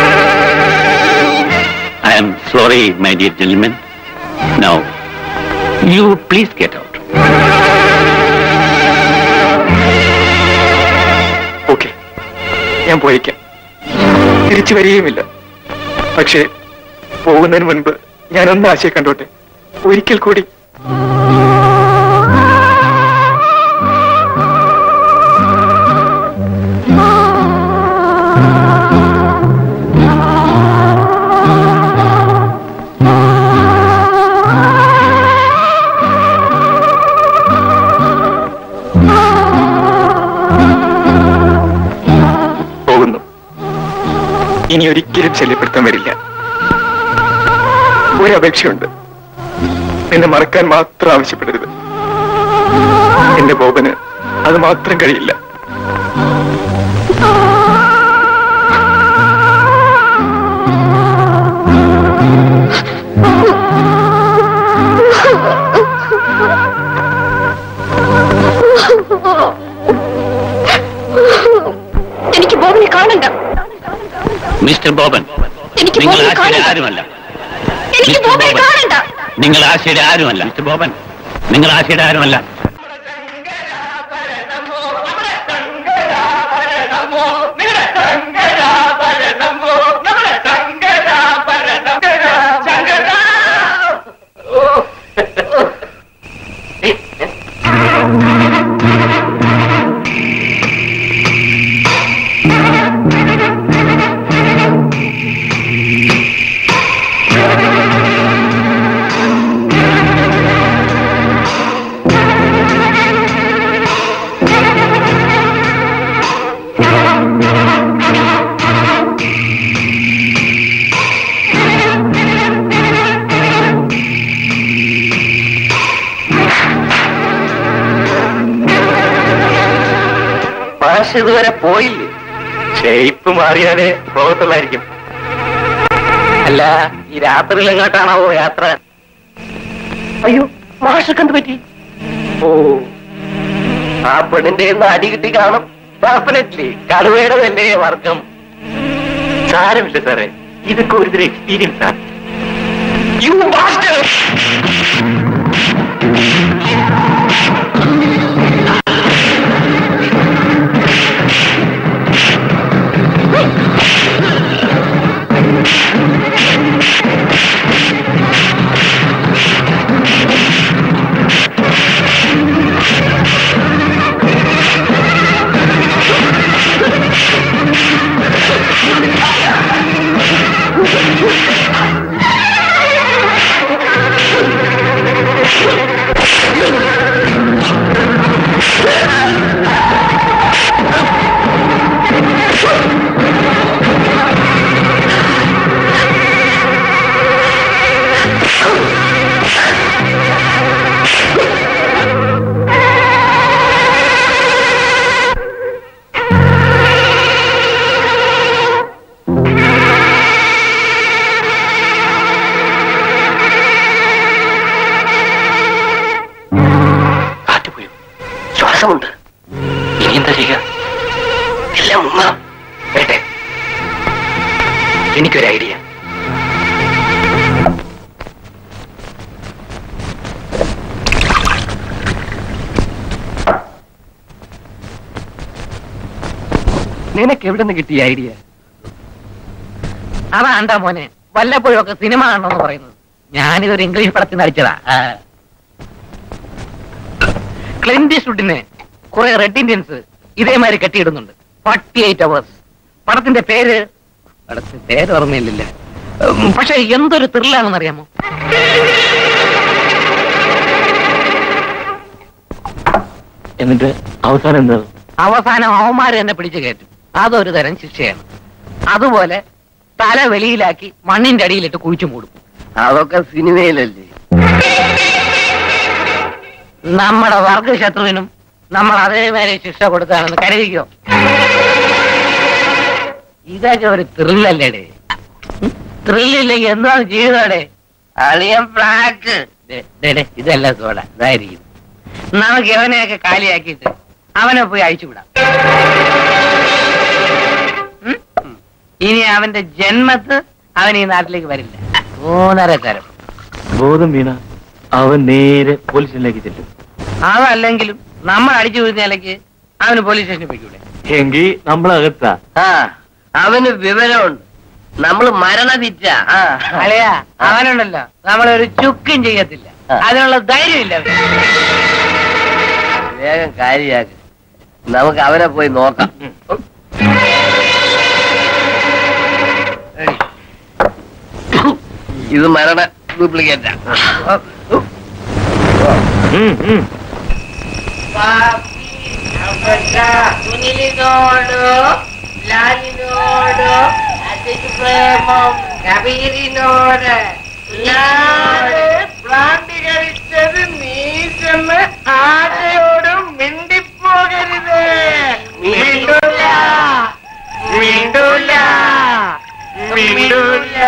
I am sorry my dear gentlemen now you please get out okay ഞാൻ പോയേക്കാം തിരിച്ചു വരികയുമില്ല പക്ഷേ പോകുന്നതിന് മുൻപ് ഞാൻ ഒന്ന് ആശയെ കണ്ടോട്ടെ ഒരിക്കൽ കൂടി പോകുന്നു ഇനി ഒരിക്കലും ശല്യപ്പെടുത്താൻ വരില്ല ഒരു അപേക്ഷയുണ്ട് നിന്നെ മറക്കാൻ മാത്രം ആവശ്യപ്പെടരുത് എന്റെ ബോബന് അത് മാത്രം കഴിയില്ല എനിക്ക് ബോബിനെ കാണണ്ട മിസ്റ്റർ ബോബൻ എനിക്ക് നിങ്ങൾ ബോബിനെ ആശയുടെ കാണണ്ട ആരുമല്ല എനിക്ക് മിസ്റ്റർ ബോബിനെ ബോബൻ. കാണണ്ട നിങ്ങൾ ആശയുടെ ആരുമല്ല മിസ്റ്റർ ബോബൻ നിങ്ങൾ ആശയുടെ ആരുമല്ല മാഷ് ഇതുവരെ പോയില്ലേ ഷേപ്പ് മാറിയാലേ പോകത്തുള്ളായിരിക്കും അല്ല ഈ രാത്രിയിൽ എങ്ങോട്ടാണാവോ യാത്ര അയ്യോ മാഷക്ക് എന്ത് പറ്റി ഓ ആ പെണ്ണിന്റെ കയ്യിന്ന് അടി കിട്ടി കാണും ഡെഫിനറ്റ്ലി കടുവയുടെ തന്നെ വർഗം സാരമില്ല സാറേ ഇതൊക്കെ ഒരുതരം എക്സ്പീരിയൻസ് ആണ് യു മാസ്റ്റർ കാറ്റുപോയി ശ്വാസമുണ്ട് ഇനി എന്താ ചെയ്യുക എല്ലാം മുങ്ങാം വേട്ടെ എനിക്കൊരു ഐഡിയ നിനക്ക് എവിടെ നിന്ന് കിട്ടിയ ഐഡിയ അതാണ്ടാ മോനെ വല്ലപ്പോഴും ഒക്കെ സിനിമ കാണണമെന്ന് പറയുന്നത് ഞാനിതൊരു ഇംഗ്ലീഷ് പടത്തിൽ നടിച്ചതാ ക്ലിൻറ്റി ഷുഡിന് കുറെ റെഡ് ഇന്ത്യൻസ് ഇതേമാതിരി കെട്ടിയിടുന്നുണ്ട് ഫോർട്ടി എയ്റ്റ് അവേഴ്സ് പടത്തിന്റെ പേര് പടത്തിന്റെ പേര് ഓർമ്മയില്ല പക്ഷെ എന്തൊരു ത്രില്ലാണെന്ന് അറിയാമോ എന്നിട്ട് അവസാനം എന്താ അവസാനം അവന്മാര് എന്നെ പിടിച്ചു കയറ്റും അതൊരു തരം ശിക്ഷയാണ് അതുപോലെ തല വെളിയിലാക്കി മണ്ണിന്റെ അടിയിലിട്ട് കുഴിച്ചു മൂടും അതൊക്കെ സിനിമയിലല്ലേ നമ്മുടെ വർഗശത്രുവിനും നമ്മൾ അതേമാതിരി ശിക്ഷ കൊടുത്താണെന്ന് കരുതിക്കോ ഇതൊക്കെ ഒരു ത്രില്ലല്ലേടേ ത്രില്ലില്ലെങ്കിൽ എന്താണ് ചെയ്തോടെ അളിയൻ ഫ്ലാക്ക് ഇതല്ല സോഡ ഇതായിരിക്കും നമുക്ക് അവനെയൊക്കെ കാലിയാക്കിയിട്ട് അവനെ പോയി അഴിച്ചു വിടാം ഉം? ഇനി അവന്റെ ജന്മത്ത് അവൻ ഈ നാട്ടിലേക്ക് വരില്ല മൂന്നര തരം ബോധം വീണ അവൻ നേരെ പോലീസ് സ്റ്റേഷനിലേക്ക് ചെല്ലും അതല്ലെങ്കിലും നമ്മൾ അടിച്ചു വീഴുന്ന നിലയ്ക്ക് അവന് പോലീസ് സ്റ്റേഷനിൽ പോയിക്കൂടെ എങ്കിൽ നമ്മളകത്താ ആ അവന് വിവരമുണ്ട് നമ്മൾ മരണതിറ്റ ആ അളിയാ അവനുണ്ടല്ലോ നമ്മളൊരു ചുക്കും ചെയ്യത്തില്ല ആ. അതിനുള്ള ധൈര്യമില്ല അവന്. വേഗം കാര്യാക്ക് നമുക്ക് അവനെ പോയി നോക്കാം ഇത് മരണ ഡ്യൂപ്ലിക്കേറ്റാ ഉം, ഉം. സുനിലിനോട് ലാലിനോട് അതിക്ക് പ്രേമം കബീരിനോട് ഭ്രാന്തി കഴിച്ചത് നീ ചെന്ന് ആരെയോടും മിണ്ടിപ്പോകരുത് മിണ്ടൂല മിണ്ടൂല മിണ്ടൂല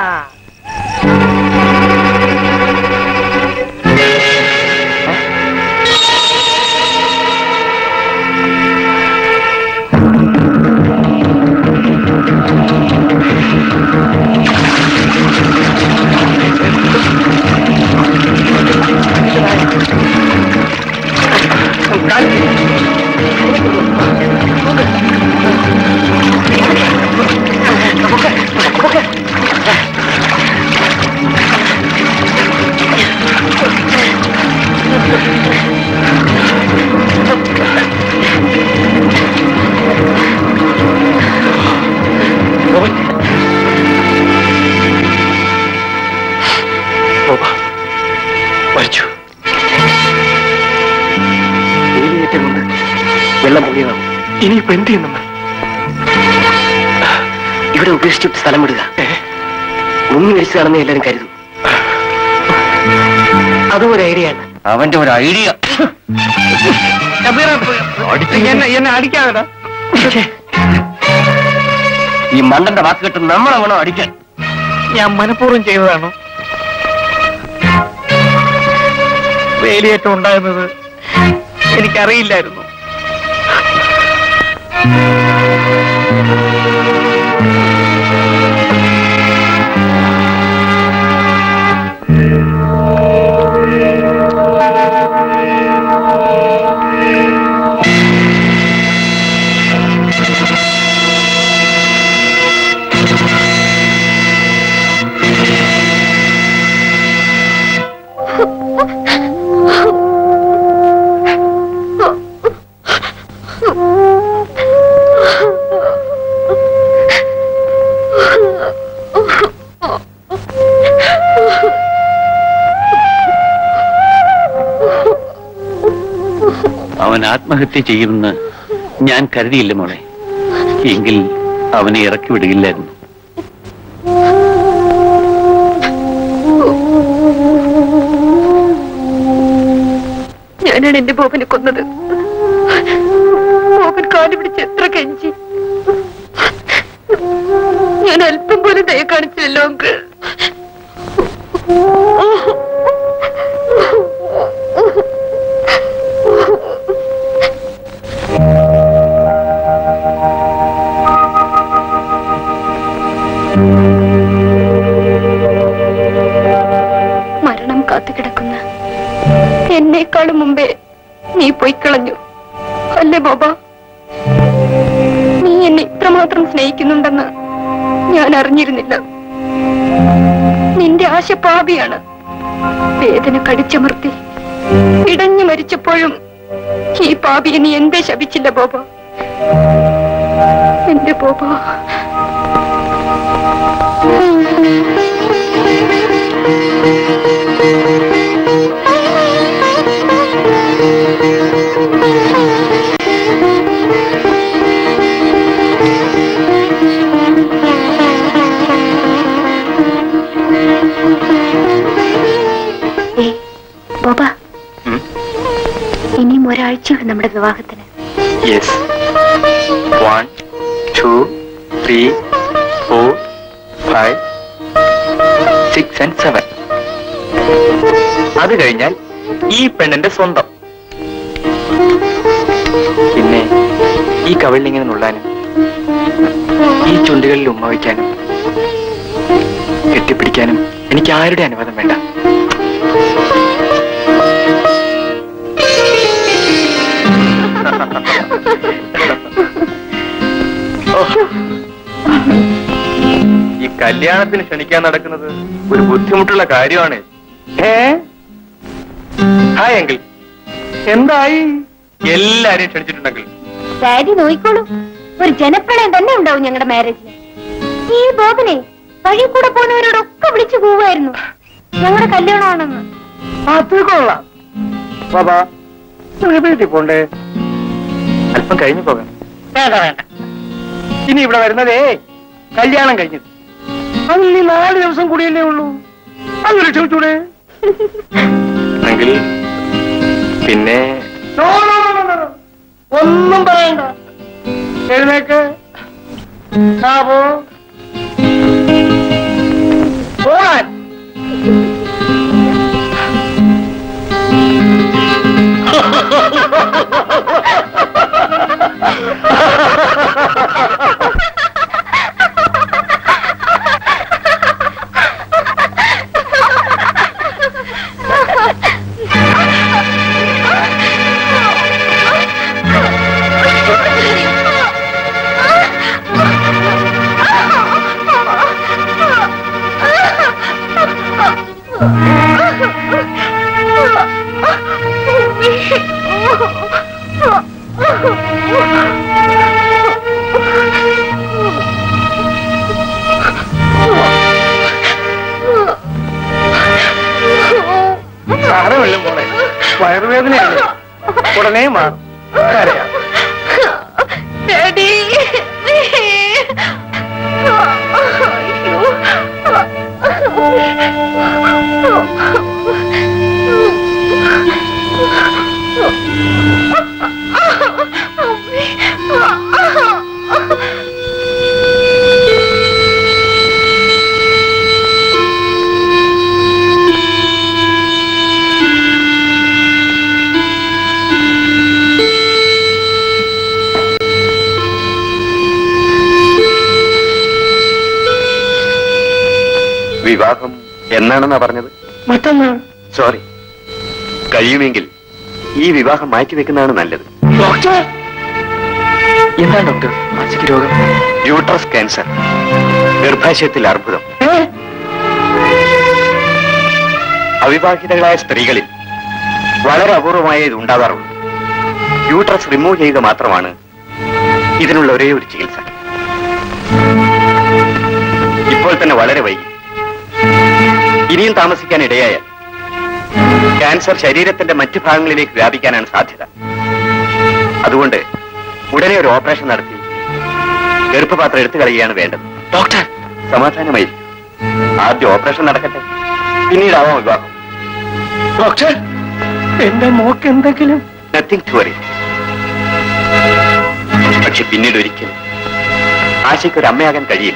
ബോബ, മരിച്ചു വേലിയേറ്റം കൊണ്ട് വെള്ളം പൊങ്ങിയതാണ് ഇനിയിപ്പോ എന്ത് ചെയ്യും നമ്മൾ ഇവിടെ ഉപേക്ഷിച്ചിട്ട് സ്ഥലം വിടുക ഏ? മുങ്ങി മരിച്ചതാണെന്ന് എല്ലാരും കരുതും അതും ഒരു ഐഡിയ ആണ് അവന്റെ ഒരു ഐഡിയ എന്നെ എന്നെ അടിക്കാതെടാ ഈ മണ്ടന്റെ വാക്ക് കേട്ട് നമ്മളെ വേണം അടിക്കാൻ ഞാൻ മനഃപൂർവ്വം ചെയ്തതാണോ വേലിയേറ്റം ഉണ്ടാകുന്നത് എനിക്കറിയില്ലായിരുന്നു അവൻ ആത്മഹത്യ ചെയ്യുമെന്ന് ഞാൻ കരുതിയില്ല മോളെ എങ്കിൽ അവനെ ഇറക്കി വിടുകയില്ലായിരുന്നു ഞാനാണ് എന്റെ ബോബനെ കൊന്നത് ബോബൻ കാലു പിടിച്ച് എത്ര കെഞ്ചി ഞാൻ അല്പം പോലും ദയ കാണിച്ചില്ലല്ലോ അങ്കിൾ മരണം കാത്തുകിടക്കുന്ന എന്നേക്കാളും മുമ്പേ നീ പൊയ്ക്കളഞ്ഞു അല്ലേ ബോബ നീ എന്നെ ഇത്രമാത്രം സ്നേഹിക്കുന്നുണ്ടെന്ന് ഞാൻ അറിഞ്ഞിരുന്നില്ല നിന്റെ ആശ പാപിയാണ് വേദന കടിച്ചമർത്തി ഇടഞ്ഞു മരിച്ചപ്പോഴും ഈ പാപിയെ നീ എന്തേ ശപിച്ചില്ല ബോബ എന്റെ ബോബ ഒരാഴ്ചയുള്ളൂ നമ്മുടെ വിവാഹത്തിന് yes one two three four five six and seven അത് കഴിഞ്ഞാൽ ഈ പെണ്ണിന്റെ സ്വന്തം പിന്നെ ഈ കവിളിലിങ്ങനെ നുള്ളാനും ഈ ചുണ്ടുകളിൽ ഉമ്മ വയ്ക്കാനും കെട്ടിപ്പിടിക്കാനും എനിക്ക് ആരുടെ അനുവാദം വേണ്ട ഈ കല്യാണത്തിന് ക്ഷണിക്കാൻ നടക്കുന്നത് ഒരു ബുദ്ധിമുട്ടുള്ള കാര്യമാണ് ഏ ഹായ് അങ്കിൾ എന്തായി എല്ലാരെയും ക്ഷണിച്ചിട്ടുണ്ടെങ്കിൽ ഡാഡി നോയിക്കോളൂ ഒരു ജനപ്രളയം തന്നെ ഉണ്ടാവും ഞങ്ങളുടെ മാരേജിന് ഈ ബോബനെ വഴി കൂടെ പോകുന്നവരോടൊക്കെ വിളിച്ചു പോവായിരുന്നു ഞങ്ങളുടെ കല്യാണമാണെന്ന് അത് കൊള്ളാം ബാബാ നമുക്ക് വീട്ടിൽ പോണ്ടേ അല്പം കഴിഞ്ഞു പോകാം വേണ്ട വേണ്ട ഇനി ഇവിടെ വരുന്നതേ കല്യാണം കഴിഞ്ഞത് അതിൽ നീ നാല് ദിവസം കൂടിയല്ലേ ഉള്ളൂ അങ്ങനെ ചോദിച്ചൂടെ എങ്കിൽ പിന്നെ no, no, no, no, no. ഒന്നും പറയണ്ട എഴുന്നേക്ക് ആ, പോ. പോകാൻ സാരമില്ല മോളെ വയറുവേദനയല്ലേ ഉടനെ മാറും കരയാം ഡാഡി വിവാഹം എന്നാണെന്നാ പറഞ്ഞത് മറ്റൊന്ന് സോറി കഴിയുമെങ്കിൽ ഈ വിവാഹം മാറ്റിവെക്കുന്നതാണ് നല്ലത് ഡോക്ടർ എന്താണ് ഡോക്ടർ ആശയ്ക്ക് രോഗം യൂട്രസ് ക്യാൻസർ ഗർഭാശയത്തിൽ അർബുദം ഏ? അവിവാഹിതകളായ സ്ത്രീകളിൽ വളരെ അപൂർവമായ ഇത് ഉണ്ടാകാറുള്ളൂ യൂട്രസ് റിമൂവ് ചെയ്യുക മാത്രമാണ് ഇതിനുള്ള ഒരേ ഒരു ചികിത്സ ഇപ്പോൾ തന്നെ വളരെ വൈകി ഇനിയും താമസിക്കാൻ ഇടയായാൽ ക്യാൻസർ ശരീരത്തിന്റെ മറ്റു ഭാഗങ്ങളിലേക്ക് വ്യാപിക്കാനാണ് സാധ്യത അതുകൊണ്ട് ഉടനെ ഒരു ഓപ്പറേഷൻ നടത്തി ഗർഭപാത്രം എടുത്തു കളയുകയാണ് വേണ്ടത് ഡോക്ടർ സമാധാനമായിരിക്കും ആദ്യം ഓപ്പറേഷൻ നടക്കട്ടെ പിന്നീടാവാം വിവാഹം ഡോക്ടർ എന്റെ മോക്ക് എന്തെങ്കിലും നത്തിങ് ടു വറി പക്ഷെ പിന്നീട് ഒരിക്കലും ആശയ്ക്ക് ഒരു അമ്മയാകാൻ കഴിയില്ല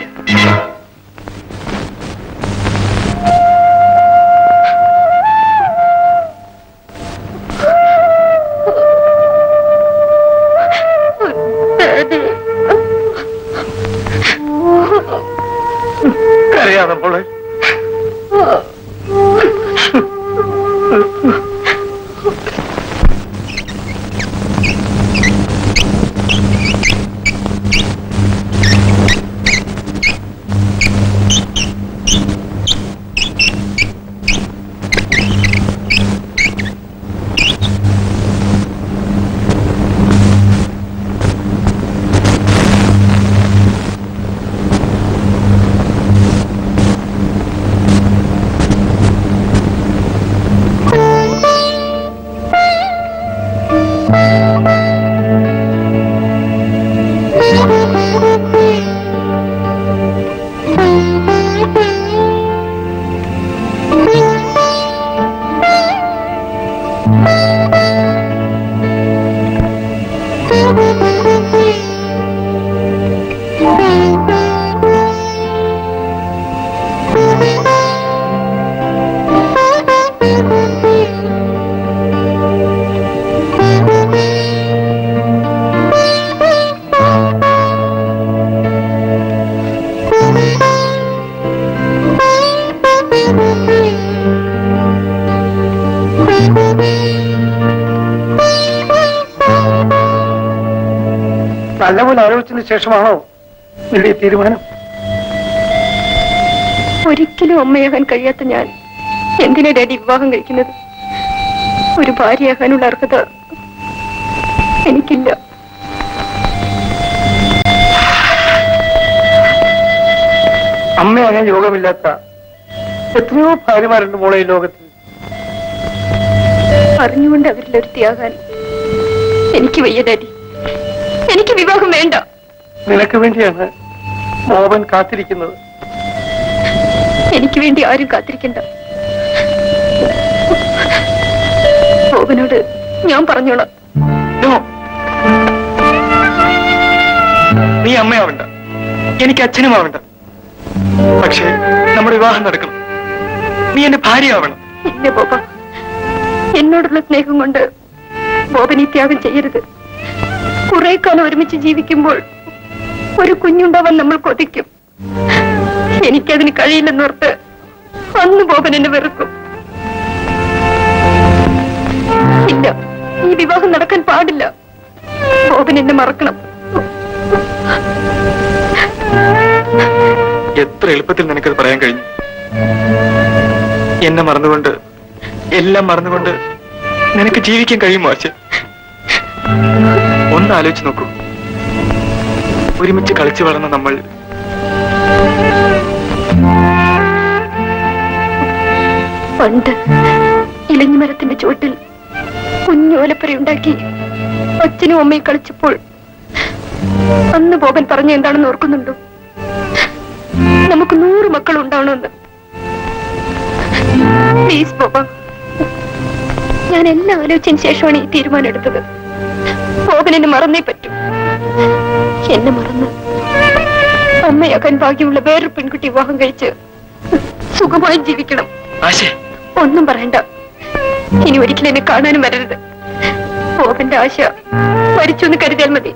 കരയാതെ മോളെ നല്ലപോലെ ആലോചിച്ചതിന് ശേഷമാണോ നിന്റെ ഈ തീരുമാനം ഒരിക്കലും അമ്മയാകാൻ കഴിയാത്ത ഞാൻ എന്തിനാ ഡാഡി വിവാഹം കഴിക്കുന്നത് ഒരു ഭാര്യയാകാനുള്ള അർഹത എനിക്കില്ല അമ്മയാകാൻ യോഗമില്ലാത്ത എത്രയോ ഭാര്യമാരുണ്ട് മോളെ ഈ ലോകത്തിൽ അറിഞ്ഞുകൊണ്ട് അവരിലൊരുത്തിയാകാൻ എനിക്ക് വയ്യ ഡാഡി എനിക്ക് വിവാഹം വേണ്ട നിനക്ക് വേണ്ടിയാണ് മോഹൻ കാത്തിരിക്കുന്നത് എനിക്ക് വേണ്ടി ആരും കാത്തിരിക്കണ്ട ബോബനോട് ഞാൻ പറഞ്ഞോളാം നോ നീ അമ്മയാവണ്ട എനിക്ക് അച്ഛനുമാവണ്ട പക്ഷേ നമ്മുടെ വിവാഹം നടക്കണം നീ എന്റെ ഭാര്യയാവണം ഇല്ല ബോബ എന്നോടുള്ള സ്നേഹം കൊണ്ട് ബോബൻ ഈ ത്യാഗം ചെയ്യരുത് കുറെ കാലം ഒരുമിച്ച് ജീവിക്കുമ്പോൾ ഒരു കുഞ്ഞുണ്ടാവാൻ നമ്മൾ കൊതിക്കും എനിക്കതിന് കഴിയില്ലെന്നോർത്ത് അന്ന് ബോബൻ എന്നെ വെറുക്കും ഇല്ല ഈ വിവാഹം നടക്കാൻ പാടില്ല ബോബൻ എന്നെ മറക്കണം എത്ര എളുപ്പത്തിൽ നിനക്കത് പറയാൻ കഴിഞ്ഞു എന്നെ മറന്നുകൊണ്ട് എല്ലാം മറന്നുകൊണ്ട് നിനക്ക് ജീവിക്കാൻ കഴിയുമോ അച്ഛൻ ഒന്ന് ആലോചിച്ച് നോക്കൂ ഒരുമിച്ച് കളിച്ചു വളർന്ന നമ്മൾ പണ്ട് ഇലഞ്ഞിമരത്തിന്റെ ചുവട്ടിൽ കുഞ്ഞോലപ്പുരയുണ്ടാക്കി അച്ഛനും അമ്മയും കളിച്ചപ്പോൾ അന്ന് ബോബൻ പറഞ്ഞ എന്താണെന്ന് ഓർക്കുന്നുണ്ടോ നമുക്ക് നൂറ് മക്കൾ ഉണ്ടാവണമെന്ന് പ്ലീസ് ബോബ ഞാൻ എല്ലാം ആലോചിച്ചതിന് ശേഷമാണ് ഈ തീരുമാനം എടുത്തത് ബോബൻ എന്നെ മറന്നേ പറ്റൂ എന്നെ മറന്ന് അമ്മയാക്കാൻ ഭാഗ്യമുള്ള വേറൊരു പെൺകുട്ടി വിവാഹം കഴിച്ച് സുഖമായി ജീവിക്കണം ആശേ ഒന്നും പറയണ്ട ഇനി ഒരിക്കലും എന്നെ കാണാനും വരരുത് ബോബന്റെ ആശ മരിച്ചു എന്ന് കരുതിയാൽ മതി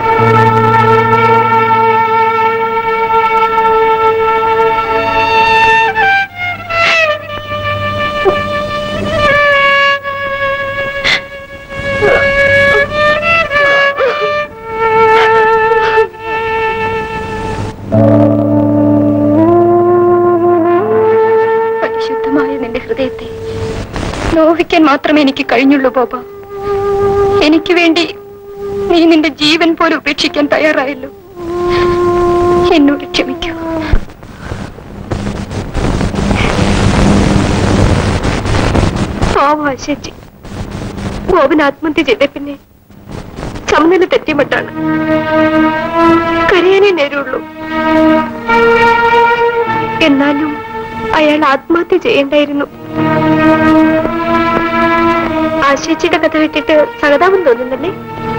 പരിശുദ്ധമായ നിന്റെ ഹൃദയത്തെ നോവിക്കാൻ മാത്രമേ എനിക്ക് കഴിഞ്ഞുള്ളൂ ബോബ എനിക്ക് വേണ്ടി നീ നിന്റെ ജീവൻ പോലും ഉപേക്ഷിക്കാൻ തയ്യാറായല്ലോ എന്നോട് ക്ഷമിക്കൂ പാവ ശരി ബോബൻ ആത്മഹത്യ ചെയ്ത പിന്നെ സമനില തെറ്റിമട്ടാണ് കരയാനേ നേരുള്ളൂ എന്നാലും അയാൾ ആത്മഹത്യ ചെയ്യണ്ടായിരുന്നു ആശേച്ചിയുടെ കഥ കേട്ടിട്ട് സഹതാപം തോന്നുന്നല്ലേ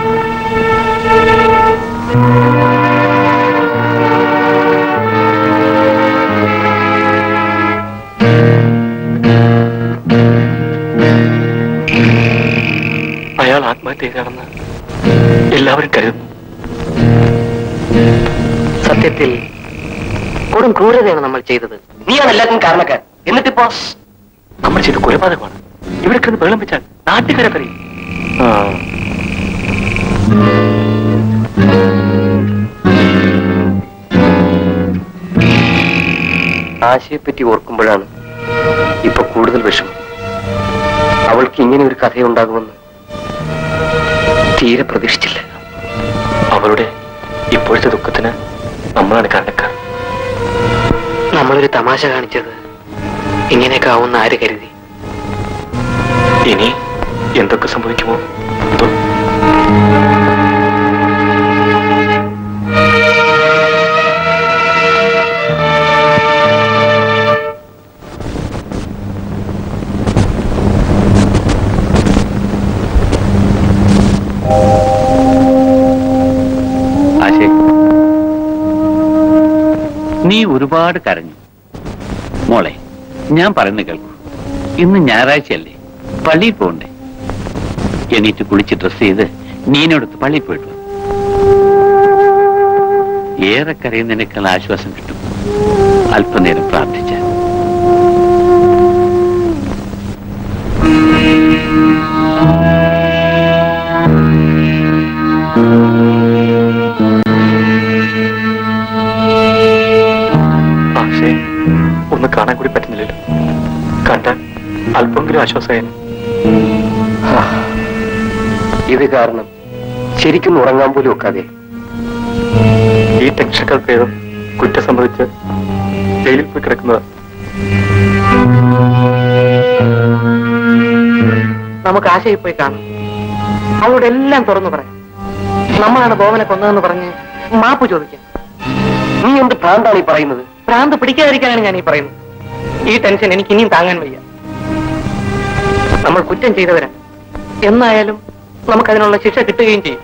അയാൾ ആത്മഹത്യ ചെയ്താണെന്ന് എല്ലാവരും കരുതുന്നു സത്യത്തിൽ കൊടും ക്രൂരതയാണ് നമ്മൾ ചെയ്തത് നീയാണ് എല്ലാത്തിനും കാരണക്കാരൻ എന്നിട്ടിപ്പോ നമ്മൾ ചെയ്ത കൊലപാതകമാണ് ഇവിടെ കിടന്ന് ബഹളം വെച്ചാൽ നാട്ടുകാരെ പറയും ആശയെപ്പറ്റി ഓർക്കുമ്പോഴാണ് ഇപ്പൊ കൂടുതൽ വിഷമം അവൾക്ക് ഇങ്ങനെ ഒരു കഥയുണ്ടാകുമെന്ന് തീരെ പ്രതീക്ഷിച്ചില്ല അവളുടെ ഇപ്പോഴത്തെ ദുഃഖത്തിന് നമ്മളാണ് കാരണക്കാർ നമ്മളൊരു തമാശ കാണിച്ചത് ഇങ്ങനെയൊക്കെ ആവുന്ന ആര് കരുതി ഇനി എന്തൊക്കെ സംഭവിക്കുമോ എന്തോ ആശേ നീ ഒരുപാട് കരഞ്ഞു മോളെ ഞാൻ പറയുന്ന കേൾക്കൂ ഇന്ന് ഞായറാഴ്ചയല്ലേ പള്ളിയിൽ പോകണ്ടേ എണീറ്റ് കുളിച്ച് ഡ്രസ് ചെയ്ത് നീനോടത്ത് പള്ളിയിൽ പോയിട്ട് വാ. ഏറെ കരയുന്നതിനേക്കാൾ ആശ്വാസം കിട്ടും അല്പനേരം പ്രാർത്ഥിച്ചാൽ അല്പമെങ്കിലും ആശ്വാസമായി ഇത് കാരണം ശരിക്കും ഉറങ്ങാൻ പോലും ഒക്കാതെ ഈ ടെൻഷനേക്കാൾ ഭേദം കുറ്റം സംഭവിച്ച് ജയിലിൽ പോയി കിടക്കുന്നത് നമുക്ക് ആശയിൽ പോയി കാണാം അവളോട് എല്ലാം തുറന്നു പറയാം നമ്മളാണ് ബോവനെ കൊന്നതെന്ന് പറഞ്ഞ് മാപ്പ് ചോദിക്കാം നീ എന്ത് ഭ്രാന്താണ് ഈ പറയുന്നത് ഭ്രാന്ത് പിടിക്കാതിരിക്കാനാണ് ഞാൻ ഈ പറയുന്നത് ഈ ടെൻഷൻ എനിക്ക് ഇനിയും താങ്ങാൻ വയ്യ നമ്മൾ കുറ്റം ചെയ്തവരാ എന്നായാലും നമുക്കതിനുള്ള ശിക്ഷ കിട്ടുകയും ചെയ്യും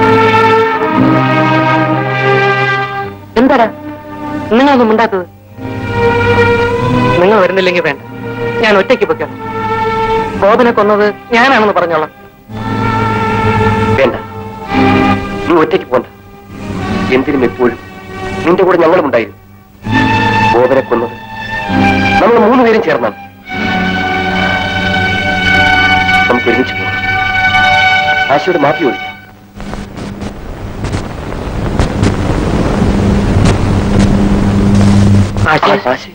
എന്താടാ നിങ്ങളൊന്നും മിണ്ടാത്തത് നിങ്ങൾ വരുന്നില്ലെങ്കിൽ വേണ്ട ഞാൻ ഒറ്റയ്ക്ക് പൊയ്ക്കാം ബോബനെ കൊന്നത് ഞാനാണെന്ന് പറഞ്ഞോളാം വേണ്ട നീ ഒറ്റയ്ക്ക് പോണ്ട എന്തിനും എപ്പോഴും നിന്റെ കൂടെ ഞങ്ങളും ഉണ്ടായിരുന്നു ബോധനെ കൊന്നത് നമ്മൾ മൂന്നുപേരും ചേർന്നാണ് നമുക്ക് ഒരുമിച്ച് പോകാം ആശയോട് മാറ്റി ചോദിക്കാം ആശ ആശ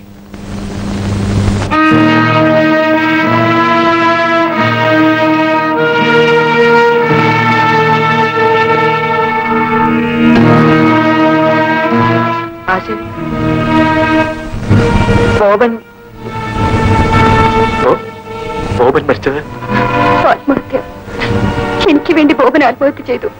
ആശ ബോബൻ ബോബൻ മരിച്ചത് ആത്മഹത്യ എനിക്ക് വേണ്ടി ബോബൻ ആത്മഹത്യ ചെയ്തു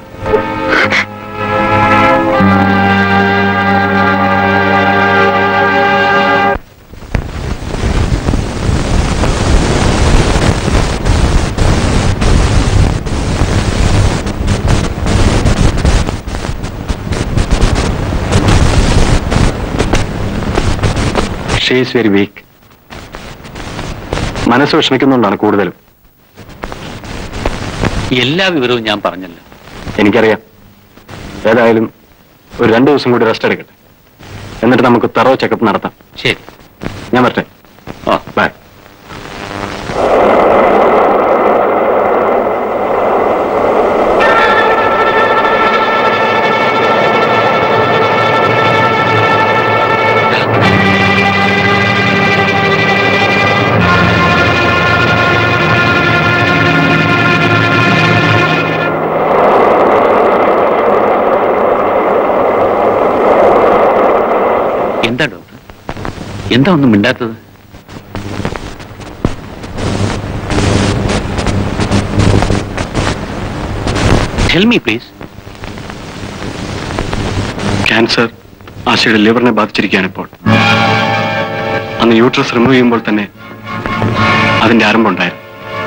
ഷീ ഈസ് വെരി വീക്ക് മനസ്സ് വിഷമിക്കുന്നുകൊണ്ടാണ് കൂടുതലും എല്ലാ വിവരവും ഞാൻ പറഞ്ഞല്ലോ എനിക്കറിയാം ഏതായാലും ഒരു രണ്ടു ദിവസം കൂടി റെസ്റ്റ് എടുക്കട്ടെ എന്നിട്ട് നമുക്ക് തറോ ചെക്കപ്പ് നടത്താം ശരി ഞാൻ വരട്ടെ ആ ബൈ എന്താ ഡോക്ടർ എന്താ ഒന്നും മിണ്ടാത്തത് ടെൽ മീ പ്ലീസ് ക്യാൻസർ ആശയുടെ ലിവറിനെ ബാധിച്ചിരിക്കുകയാണ് ഇപ്പോൾ അന്ന് യൂട്രസ് റിമൂവ് ചെയ്യുമ്പോൾ തന്നെ അതിന്റെ ആരംഭമുണ്ടായിരുന്നു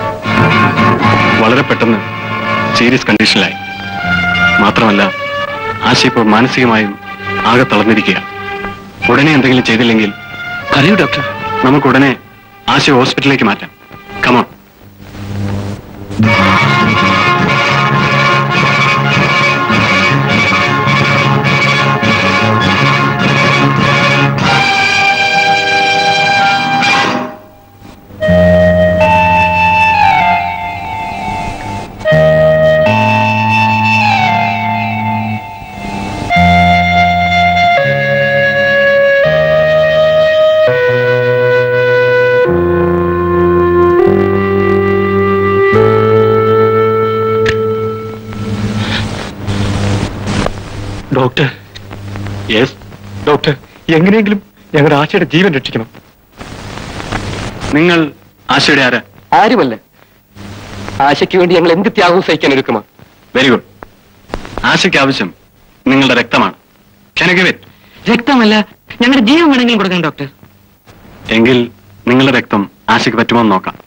വളരെ പെട്ടെന്ന് സീരിയസ് കണ്ടീഷനിലായി മാത്രമല്ല ആശ ഇപ്പോൾ മാനസികമായും ആകെ തളർന്നിരിക്കുക ഉടനെ എന്തെങ്കിലും ചെയ്തില്ലെങ്കിൽ പറയൂ ഡോക്ടർ നമുക്ക് ഉടനെ ആശ ഹോസ്പിറ്റലിലേക്ക് മാറ്റാം കമോൺ ഡോക്ടർ യെസ് ഡോക്ടർ എങ്ങനെയെങ്കിലും ഞങ്ങളുടെ ആശയുടെ ജീവൻ രക്ഷിക്കണം നിങ്ങൾ ആശയുടെ ആരാ ആരുമല്ല ആശയ്ക്ക് വേണ്ടി ഞങ്ങൾ എന്ത് ത്യാഗവും സഹിക്കാൻ ഒരുക്കുമാ വെരി ഗുഡ് ആശയ്ക്ക് ആവശ്യം നിങ്ങളുടെ രക്തമാണ് Can I give it? രക്തമല്ല ഞങ്ങളുടെ ജീവൻ വേണമെങ്കിലും കൊടുക്കണം ഡോക്ടർ എങ്കിൽ നിങ്ങളുടെ രക്തം ആശയ്ക്ക് പറ്റുമോ എന്ന് നോക്കാം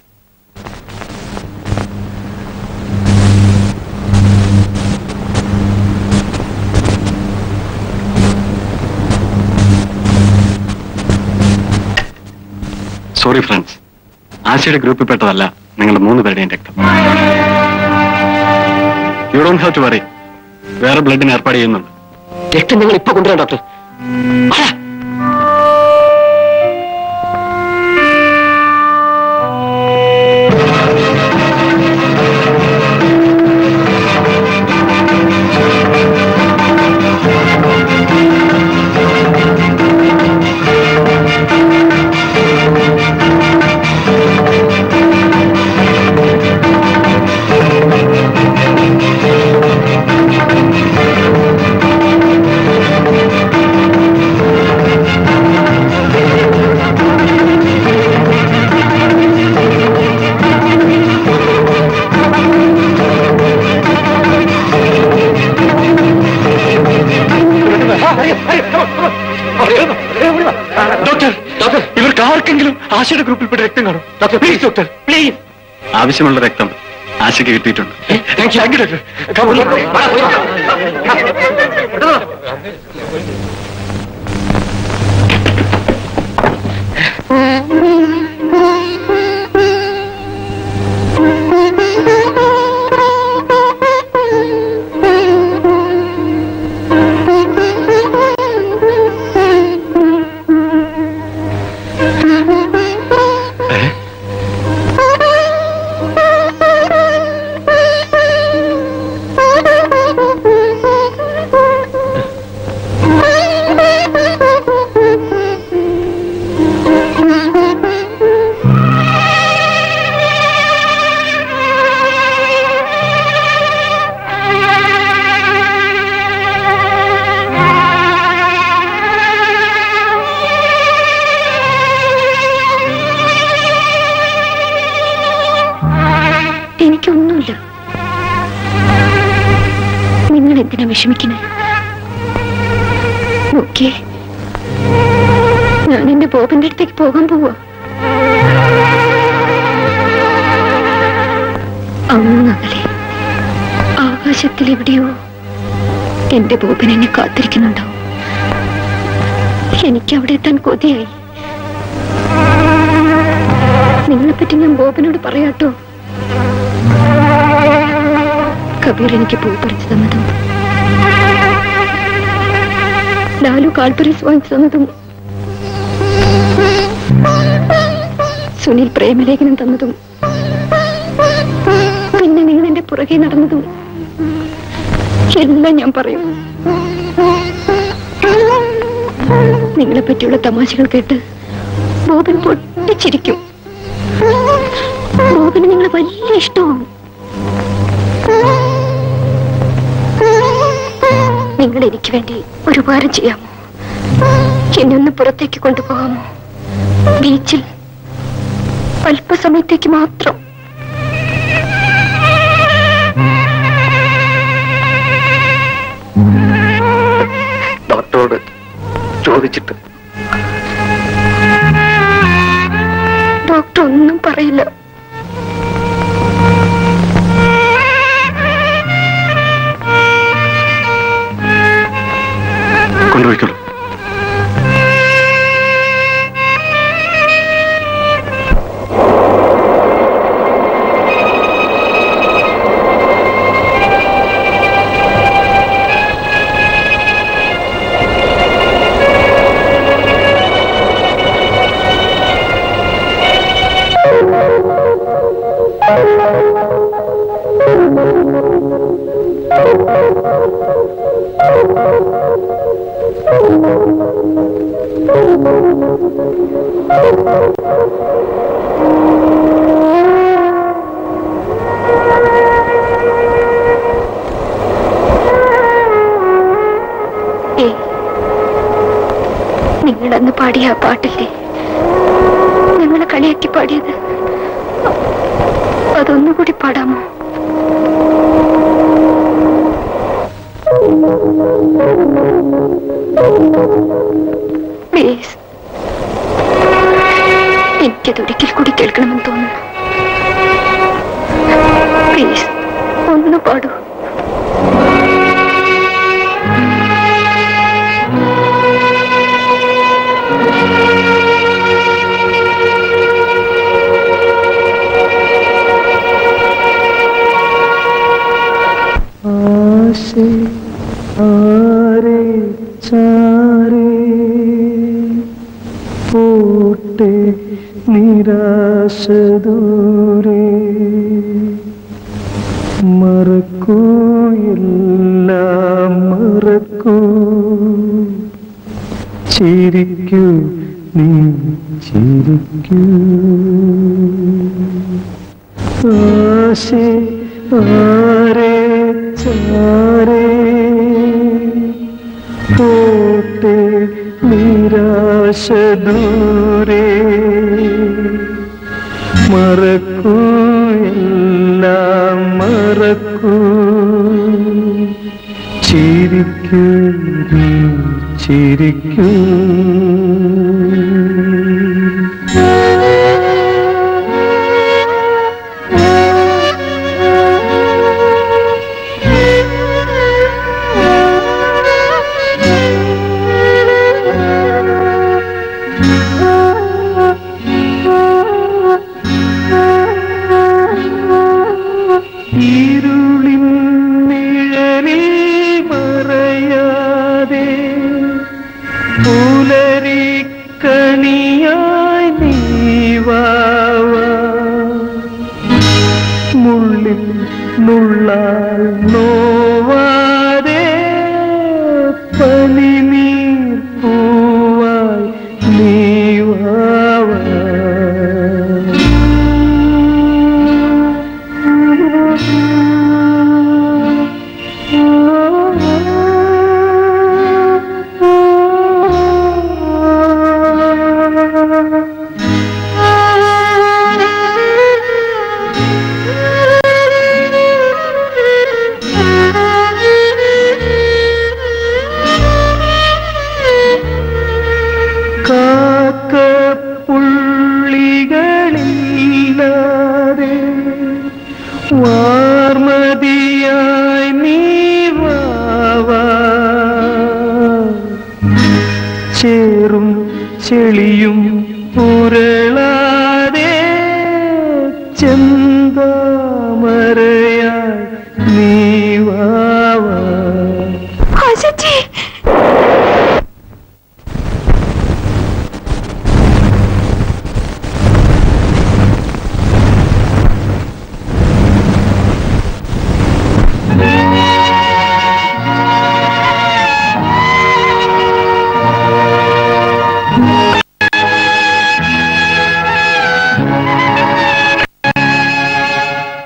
സോറി ഫ്രണ്ട്സ് ആശയുടെ ഗ്രൂപ്പിൽ പെട്ടതല്ല നിങ്ങളുടെ മൂന്ന് പേരുടെയും രക്തം you don't have to worry വേറെ ബ്ലഡിന് ഏർപ്പാട് ചെയ്യുന്നുണ്ട് രക്തം ഞങ്ങൾ ഇപ്പൊ കൊണ്ടുവരാം ഡോക്ടർ ആ രക്തം കാണും ഡോക്ടർ പ്ലീസ് ഡോക്ടർ പ്ലീസ് ആവശ്യമുള്ള രക്തം ആശയ്ക്ക് കിട്ടിയിട്ടുണ്ട് thank you thank you doctor Come on, വാ, പോയി. എനിക്കൊന്നുമില്ല നിങ്ങൾ എന്തിനാ വിഷമിക്കുന്നത് ഓക്കെ ഞാൻ എന്റെ ബോബിന്റെ അടുത്തേക്ക് പോകാൻ പോവാ അങ്ങകലെ ആകാശത്തിൽ എവിടെയോ എന്റെ ബോബൻ എന്നെ കാത്തിരിക്കുന്നുണ്ടാവും എനിക്ക് അവിടെ എത്താൻ കൊതിയായി നിങ്ങളെപ്പറ്റി ഞാൻ ബോബനോട് പറയാട്ടോ കബീർ എനിക്ക് പൂ പറിച്ചു തന്നതും ലാലു കാൽപ്പരീസ് വാങ്ങിച്ചു തന്നതും സുനിൽ പ്രേമലേഖനം തന്നതും പിന്നെ നിങ്ങൾ എന്റെ പുറകെ നടന്നതും എല്ലാം ഞാൻ പറയും നിങ്ങളെ പറ്റിയുള്ള തമാശകൾ കേട്ട് ബോബൻ പൊട്ടിച്ചിരിക്കും ബോബന് നിങ്ങളെ വലിയ ഇഷ്ടമാവും നിങ്ങൾ എനിക്ക് വേണ്ടി ഒരു ഉപകാരം ചെയ്യാമോ എന്നെ ഒന്ന് പുറത്തേക്ക് കൊണ്ടുപോകാമോ ബീച്ചിൽ അല്പസമയത്തേക്ക് മാത്രം ഡോക്ടറോട് ചോദിച്ചിട്ട് ഡോക്ടർ ഒന്നും പറയില്ല കൊണ്ടുപോയിക്കോളൂ ഏ നിങ്ങളന്ന് പാടിയ ആ പാട്ടില്ലേ ഞങ്ങളെ കളിയാക്കി പാടിയത് അതൊന്നുകൂടി പാടാമോ പ്ലീസ് എനിക്കത് ഒരിക്കൽ കൂടി കേൾക്കണമെന്ന് തോന്നുന്നു പ്ലീസ് ഒന്ന് പാടൂ ആശേ ആരേ ചാരേ പോട്ടെ നിരാശ ദൂരെ മറക്കൂ എല്ലാം മറക്കൂ ചിരിക്കൂ നീ ചിരിക്കൂ ആശേ ആരേ ചാരേ പോട്ടെ നിരാശ ദൂരെ മറക്കൂ എല്ലാം മറക്കൂ ചിരിക്കൂ നീ ചിരിക്കൂ ഇരുളിൻ നിഴലിൽ മറയാതെ പുലരിക്കണിയായി നീവാവാ മുള്ളിൽ നുള്ളാൽ നോവാതെ പനിനീർ പൂവായി നീവാവാ കാക്ക പുള്ളികളില്ലാതെ വാ